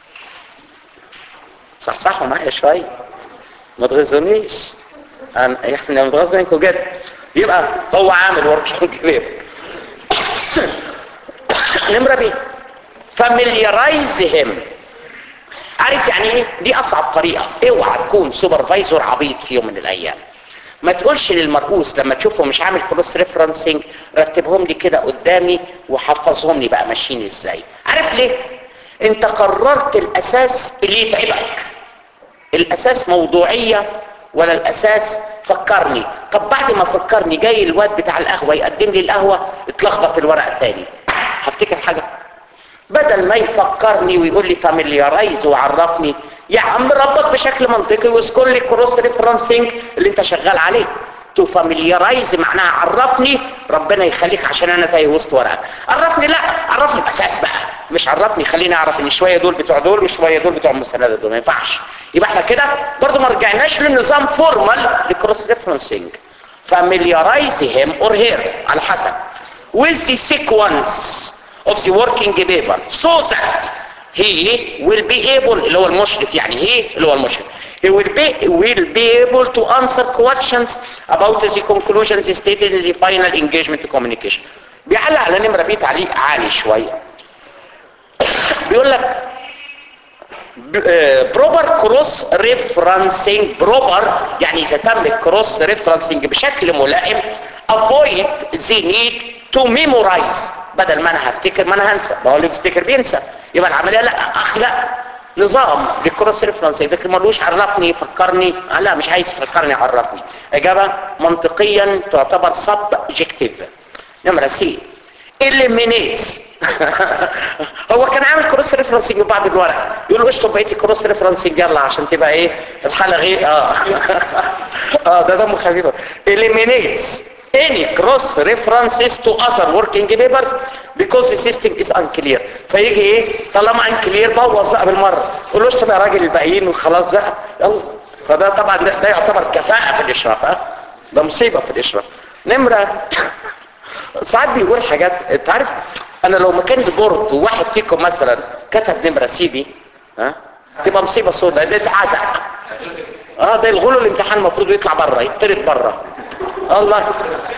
صح صح معايا شويه ما تغزونيش أنا- احنا متغاظ منكم جد يبقى هو عامل working paper نمرة بيه familiarize him عارف يعني ايه دي اصعب طريقة اوعى تكون سوبرفايزر عبيط في يوم من الايام ما تقولش للمرؤوس لما تشوفه مش عامل كروس ريفرنسنج رتبهم لي كده قدامي وحفظهم لي بقى ماشيين ازاي عارف ليه انت قررت الاساس اللي يتعبك الاساس موضوعية ولا الاساس فكرني طب بعد ما فكرني جاي الواد بتاع القهوة يقدم لي القهوة اتلخبط الورق التاني هفتكر حاجة بدل ما يفكرني ويقول لي فاميليارايز وعرفني يا عم ربط بشكل منطقي واذكر لي كروس ريفرنسنج اللي انت شغال عليه تو فاميليارايز معناها عرفني ربنا يخليك عشان انا تايه وسط ورقك عرفني لا عرفني باساس بقى مش عرفني خليني اعرف ان شويه دول بتوع دول وشويه دول بتوع المستندات دول ما ينفعش يبقى احنا كده برضو ما رجعناش للنظام فورمال لكروس ريفرنسنج familiarize him or her على حسب with the sequence of the working paper so that he will be able اللي هو المشرف يعني he اللي هو المشرف he will be will be able to answer questions about the conclusions stated in the final engagement communication بيعلق على نمرة بيه تعليق عالي شوية بيقول لك بروبر كروس ريفرنسنج بروبر يعني اذا تم الكروس ريفرنسنج بشكل ملائم avoid the need to memorize بدل ما انا هفتكر ما انا هنسى ما هو اللي بيفتكر بينسى يبقى العمليه لا اخلق نظام للكروس ريفرنسنج لكن ملوش عرفني فكرني آه لا مش عايز يفكرني عرفني اجابه منطقيا تعتبر سبجكتيف نمره سي eliminates هو كان عامل كروس ريفرنسنج بعض الورق يقول له اشطب بقيتي كروس ريفرنسنج يلا عشان تبقى ايه الحاله غير اه اه ده دمه خفيف eliminates any cross references to other working papers because the system is unclear فيجي ايه طالما unclear بوظ بقى بالمره يقول له اشطب يا راجل الباقيين وخلاص بقى يلا فده طبعا ده, ده يعتبر كفاءه في الاشراف ها ده مصيبه في الاشراف نمره ساعات بيقول حاجات انت عارف انا لو مكان بورد وواحد فيكم مثلا كتب نمره سي بي ها تبقى مصيبه سوداء ده اتعزق اه ده يلغوا له الامتحان المفروض يطلع بره يطرد بره الله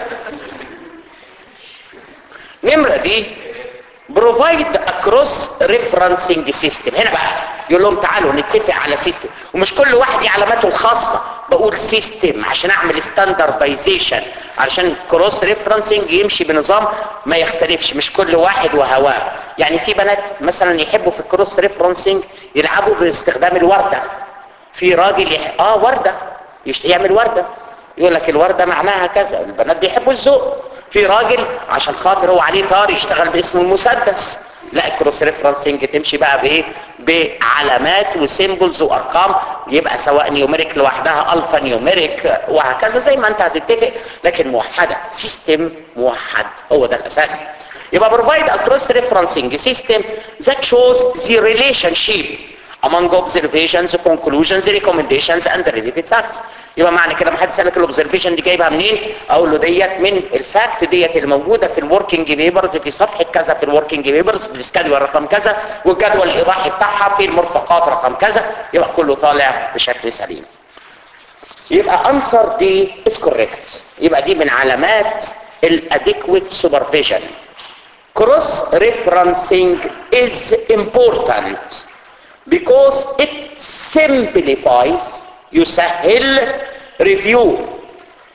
نمره دي بروفايد اكروس ريفرنسنج سيستم هنا بقى يقول لهم تعالوا نتفق على سيستم ومش كل واحد ليه علاماته الخاصه بقول سيستم عشان اعمل ستاندردايزيشن علشان كروس ريفرنسنج يمشي بنظام ما يختلفش مش كل واحد وهواه يعني في بنات مثلا يحبوا في الكروس ريفرنسنج يلعبوا باستخدام الورده في راجل يح... اه ورده يشت... يعمل ورده يقول لك الورده معناها كذا البنات بيحبوا الذوق في راجل عشان خاطر هو عليه طار يشتغل باسمه المسدس لا الكروس ريفرنسنج تمشي بقى بايه بعلامات وسيمبلز وارقام يبقى سواء نيوميريك لوحدها الفا نيوميريك وهكذا زي ما انت هتتفق لكن موحده سيستم موحد هو ده الاساس يبقى provide a cross referencing system that shows the relationship among observations, conclusions, recommendations and related facts يبقى معنى كده ما حد سالك الاوبزرفيشن دي جايبها منين اقول له ديت من الفاكت ديت اللي موجوده في الوركينج بيبرز في صفحه كذا في الوركينج بيبرز في السكادول رقم كذا والجدول الايضاحي بتاعها في المرفقات رقم كذا يبقى كله طالع بشكل سليم يبقى انسر دي is correct يبقى دي من علامات الاديكويت سوبرفيجن cross referencing is important because it simplifies يسهل review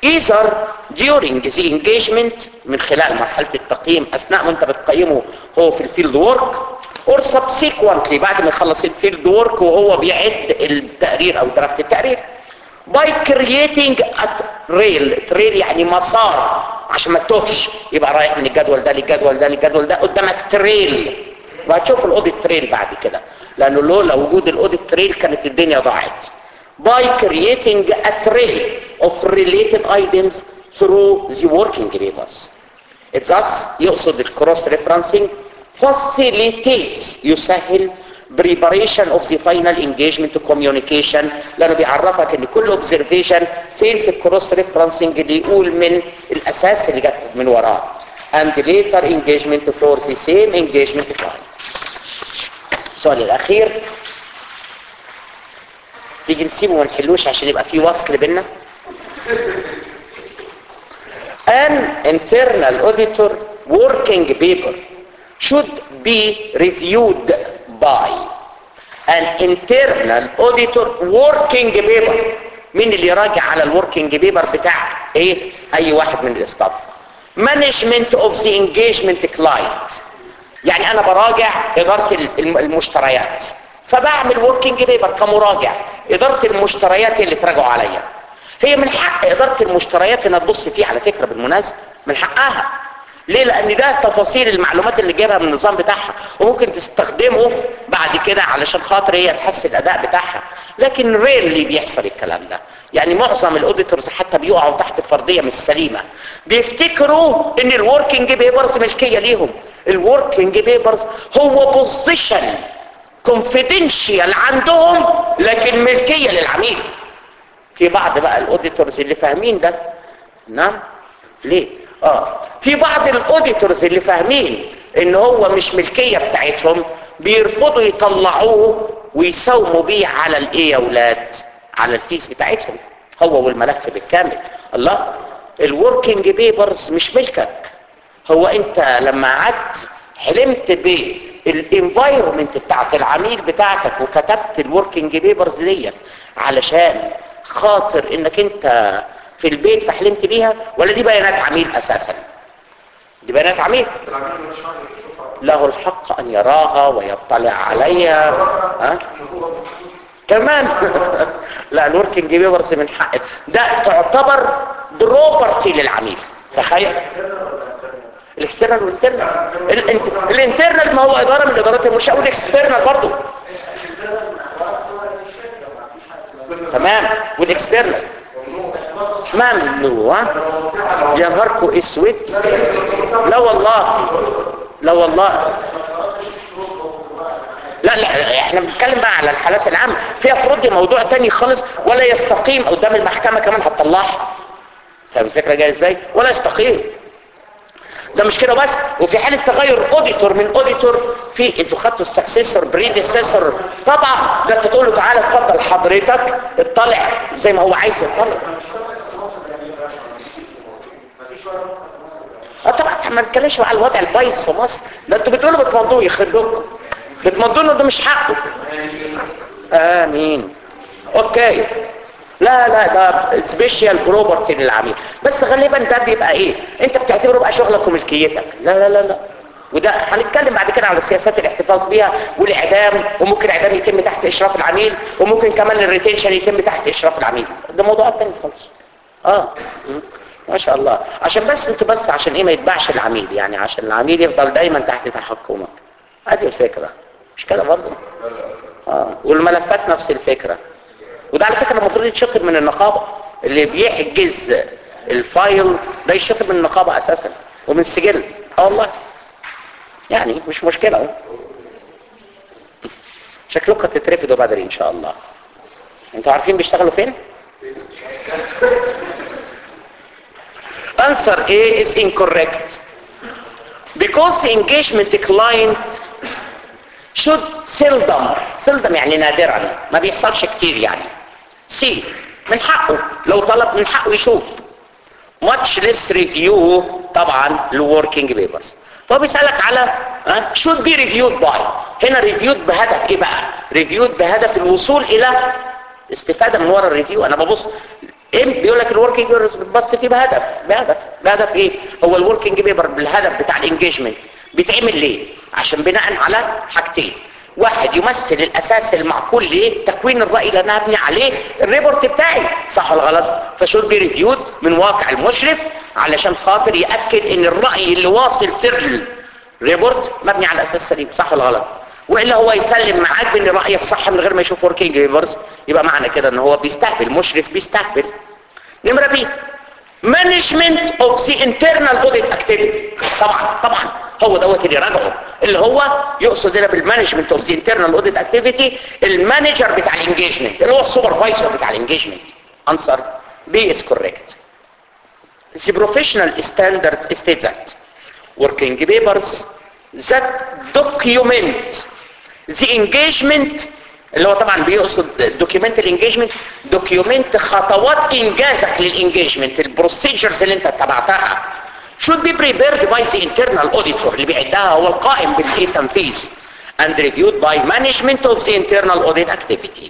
either during the engagement من خلال مرحلة التقييم أثناء ما أنت بتقيمه هو في الفيلد وورك or subsequently بعد ما يخلص الفيلد وورك وهو بيعد التقرير أو درافت التقرير by creating a trail trail يعني مسار عشان ما تتوهش يبقى رايح من الجدول ده للجدول ده للجدول ده قدامك تريل وهتشوف الاوديت تريل بعد كده لانه لولا وجود الاوديت تريل كانت الدنيا ضاعت by creating a trail of related items through the working papers It thus يقصد الكروس ريفرنسنج facilitates يسهل preparation of the final engagement communication لانه بيعرفك ان كل observation فين في الكروس ريفرنسنج اللي يقول من الاساس اللي جت من وراه and later engagement for the same engagement client السؤال الاخير تيجي نسيبه وما نحلوش عشان يبقى في وصل بينا an internal auditor working paper should be reviewed by an internal auditor working paper مين اللي يراجع على الوركينج بيبر بتاع ايه اي واحد من الاستاف management of the engagement client يعني انا براجع اداره الم- المشتريات فبعمل وركينج بيبر كمراجع اداره المشتريات هي اللي تراجعوا عليا هي من حق اداره المشتريات انها تبص فيه على فكره بالمناسبه من حقها ليه لان ده تفاصيل المعلومات اللي جايبها من النظام بتاعها وممكن تستخدمه بعد كده علشان خاطر هي تحسن الاداء بتاعها لكن ريرلي بيحصل الكلام ده يعني معظم الاوديتورز حتى بيقعوا تحت فرضيه مش سليمه بيفتكروا ان الوركينج بيبرز ملكيه ليهم الوركينج بيبرز هو بوزيشن كونفيدنشال عندهم لكن ملكيه للعميل في بعض بقى الاوديتورز اللي فاهمين ده نعم ليه اه في بعض الاوديتورز اللي فاهمين ان هو مش ملكيه بتاعتهم بيرفضوا يطلعوه ويساوموا بيه على الايه يا اولاد على الفيس بتاعتهم هو والملف بالكامل الله الوركينج بيبرز مش ملكك هو انت لما قعدت حلمت بالانفايرمنت بتاعت العميل بتاعتك وكتبت الوركينج بيبرز ديت علشان خاطر انك انت في البيت فحلمت بيها ولا دي بيانات عميل اساسا دي بيانات عميل له الحق ان يراها ويطلع عليها ها كمان لا الوركينج بيبرز من حق ده تعتبر بروبرتي للعميل تخيل الاكسترنال والانترنال الانت- الانترنال ما هو اداره من ادارات المنشاه والاكسترنال برضه تمام والاكسترنال ممنوع يا نهاركو اسود لا والله لا والله لا لا احنا بنتكلم بقى على الحالات العامة فيها فروض دي موضوع تاني خالص ولا يستقيم قدام المحكمة كمان هتطلعها فاهم الفكرة جاية ازاي ولا يستقيم ده مش كده بس وفي حالة تغير اوديتور من اوديتور في انتوا خدتوا السكسيسور بريديسيسور طبعا ده انت تقول له تعالى اتفضل حضرتك اطلع زي ما هو عايز يطلع اه طبعا احنا ما بنتكلمش على الوضع البايظ في مصر ده انتوا بتقولوا بتمضوه يخرجوكم بتمضوا له ده مش حقه امين اوكي لا لا ده سبيشال بروبرتي للعميل بس غالبا ده بيبقى ايه انت بتعتبره بقى شغلك وملكيتك لا لا لا لا وده هنتكلم بعد كده على سياسات الاحتفاظ بيها والاعدام وممكن الاعدام يتم تحت اشراف العميل وممكن كمان الريتنشن يتم تحت اشراف العميل ده موضوعات تاني خالص اه م. ما شاء الله عشان بس انتوا بس عشان ايه ما يتباعش العميل يعني عشان العميل يفضل دايما تحت تحكمك هذه الفكره مش كده برضه اه والملفات نفس الفكره وده على فكره المفروض يتشطب من النقابه اللي بيحجز الفايل ده يتشطب من النقابه اساسا ومن السجل اه والله يعني مش مشكله اهو شكلكم تترفدوا بدري ان شاء الله انتوا عارفين بيشتغلوا فين answer A is incorrect because the engagement client should seldom seldom يعني نادرا ما بيحصلش كتير يعني C من حقه لو طلب من حقه يشوف much less review طبعا الوركينج بيبرز فهو بيسألك على ها should be reviewed by هنا reviewed بهدف ايه بقى reviewed بهدف الوصول الى استفادة من ورا الريفيو انا ببص ايه بيقول لك الوركينج بيبرز بتبص فيه بهدف بهدف بهدف ايه هو الوركينج بيبر بالهدف بتاع الانجيجمنت بيتعمل ليه عشان بناء على حاجتين واحد يمثل الاساس المعقول لتكوين الراي اللي انا هبني عليه الريبورت بتاعي صح ولا غلط فشود بي ريفيود من واقع المشرف علشان خاطر ياكد ان الراي اللي واصل في الريبورت مبني على اساس سليم صح ولا غلط والا هو يسلم معاك بان رايك صح من غير ما يشوف وركينج بيبرز يبقى معنى كده ان هو بيستهبل مشرف بيستهبل نمره بي مانجمنت اوف ذا انترنال اوديت اكتيفيتي طبعا طبعا هو دوت اللي راجعه اللي هو يقصد هنا بالمانجمنت اوف ذا انترنال اوديت اكتيفيتي المانجر بتاع الانجيجمنت اللي هو السوبرفايزر بتاع الانجيجمنت انسر بي از كوريكت The professional standards state that working papers that document the engagement اللي هو طبعا بيقصد دوكيومنت الانجيجمنت دوكيومنت خطوات انجازك للانجيجمنت البروسيجرز اللي انت اتبعتها should be prepared by the internal auditor اللي بيعدها هو القائم بالتنفيذ and reviewed by management of the internal audit activity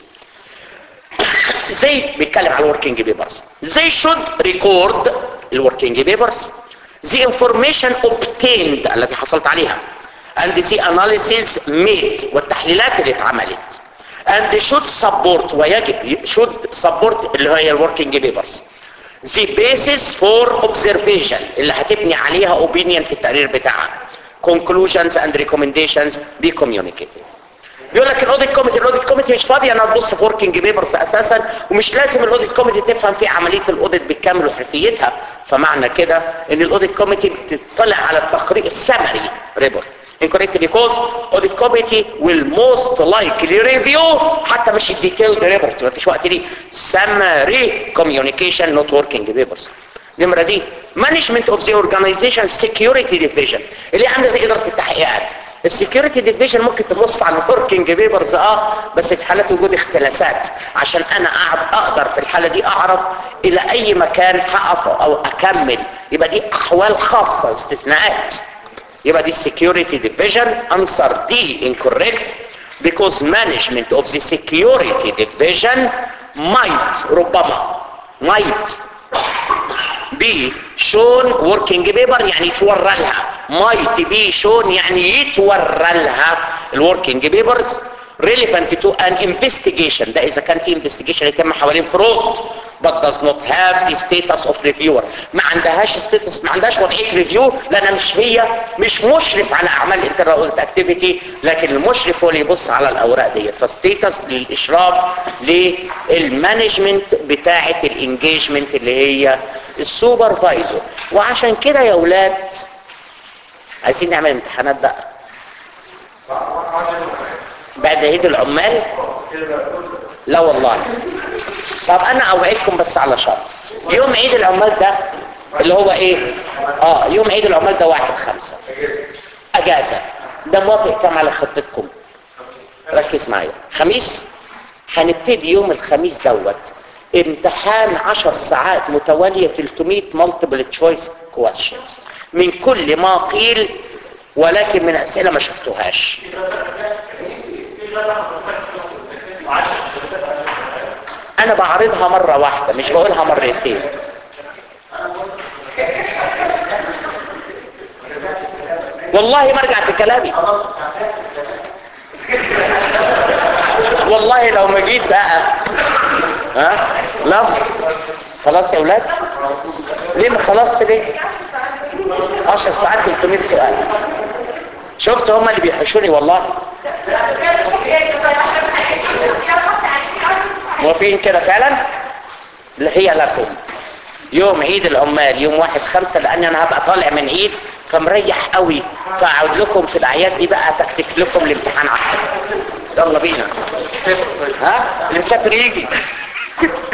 زي بيتكلم على الوركينج بيبرز they should record الوركينج بيبرز the information obtained التي حصلت عليها and the analysis made والتحليلات اللي اتعملت and should support ويجب should support اللي هي الوركينج بيبرز the basis for observation اللي هتبني عليها opinion في التقرير بتاعك conclusions and recommendations be communicated بيقول لك الاوديت كوميتي الاوديت كوميتي مش فاضي انا تبص في وركينج بيبرز اساسا ومش لازم الاوديت كوميتي تفهم في عمليه الاوديت بالكامل وحرفيتها فمعنى كده ان الاوديت كوميتي بتطلع على التقرير السمري ريبورت incorrect because audit committee will most likely review حتى مش الديتيلد ريبورت ما فيش وقت ليه summary communication not working papers نمرة دي management of the organization security division اللي عامله زي اداره التحقيقات السكيورتي ديفيجن ممكن تبص على الوركينج بيبرز اه بس في حالات وجود اختلاسات عشان انا أعرف اقدر في الحاله دي اعرف الى اي مكان هقف او اكمل يبقى دي احوال خاصه استثناءات يبقى دي security division answer D incorrect because management of the security division might ربما might be shown working paper يعني يتورى لها might be shown يعني يتورى لها الوركينج بيبرز relevant to an investigation ده اذا كان في investigation يتم حوالين fraud but does not have the status of reviewer ما عندهاش status ما عندهاش وضعيه ريفيو لان مش هي مش مشرف على اعمال internal activity لكن المشرف هو اللي يبص على الاوراق ديت فستيتس للاشراف للمانجمنت بتاعه الانجيجمنت اللي هي السوبرفايزر وعشان كده يا اولاد عايزين نعمل امتحانات بقى بعد عيد العمال لا والله طب انا اوعدكم بس على شرط يوم عيد العمال ده اللي هو ايه اه يوم عيد العمال ده واحد خمسة اجازة ده موافق كام على خطتكم ركز معايا خميس هنبتدي يوم الخميس دوت امتحان عشر ساعات متوالية 300 multiple choice questions من كل ما قيل ولكن من اسئلة ما شفتوهاش انا بعرضها مرة واحدة مش بقولها مرتين والله ما ارجع في كلامي والله لو ما جيت بقى ها لا خلاص يا اولاد ليه ما خلاص ليه 10 ساعات 300 سؤال شفت هم اللي بيحشوني والله موافقين كده فعلا لا هي لكم يوم عيد العمال يوم واحد خمسة لان انا هبقى طالع من عيد فمريح قوي فاقعد لكم في الاعياد دي بقى تكتك لكم الامتحان احسن يلا بينا ها اللي مسافر يجي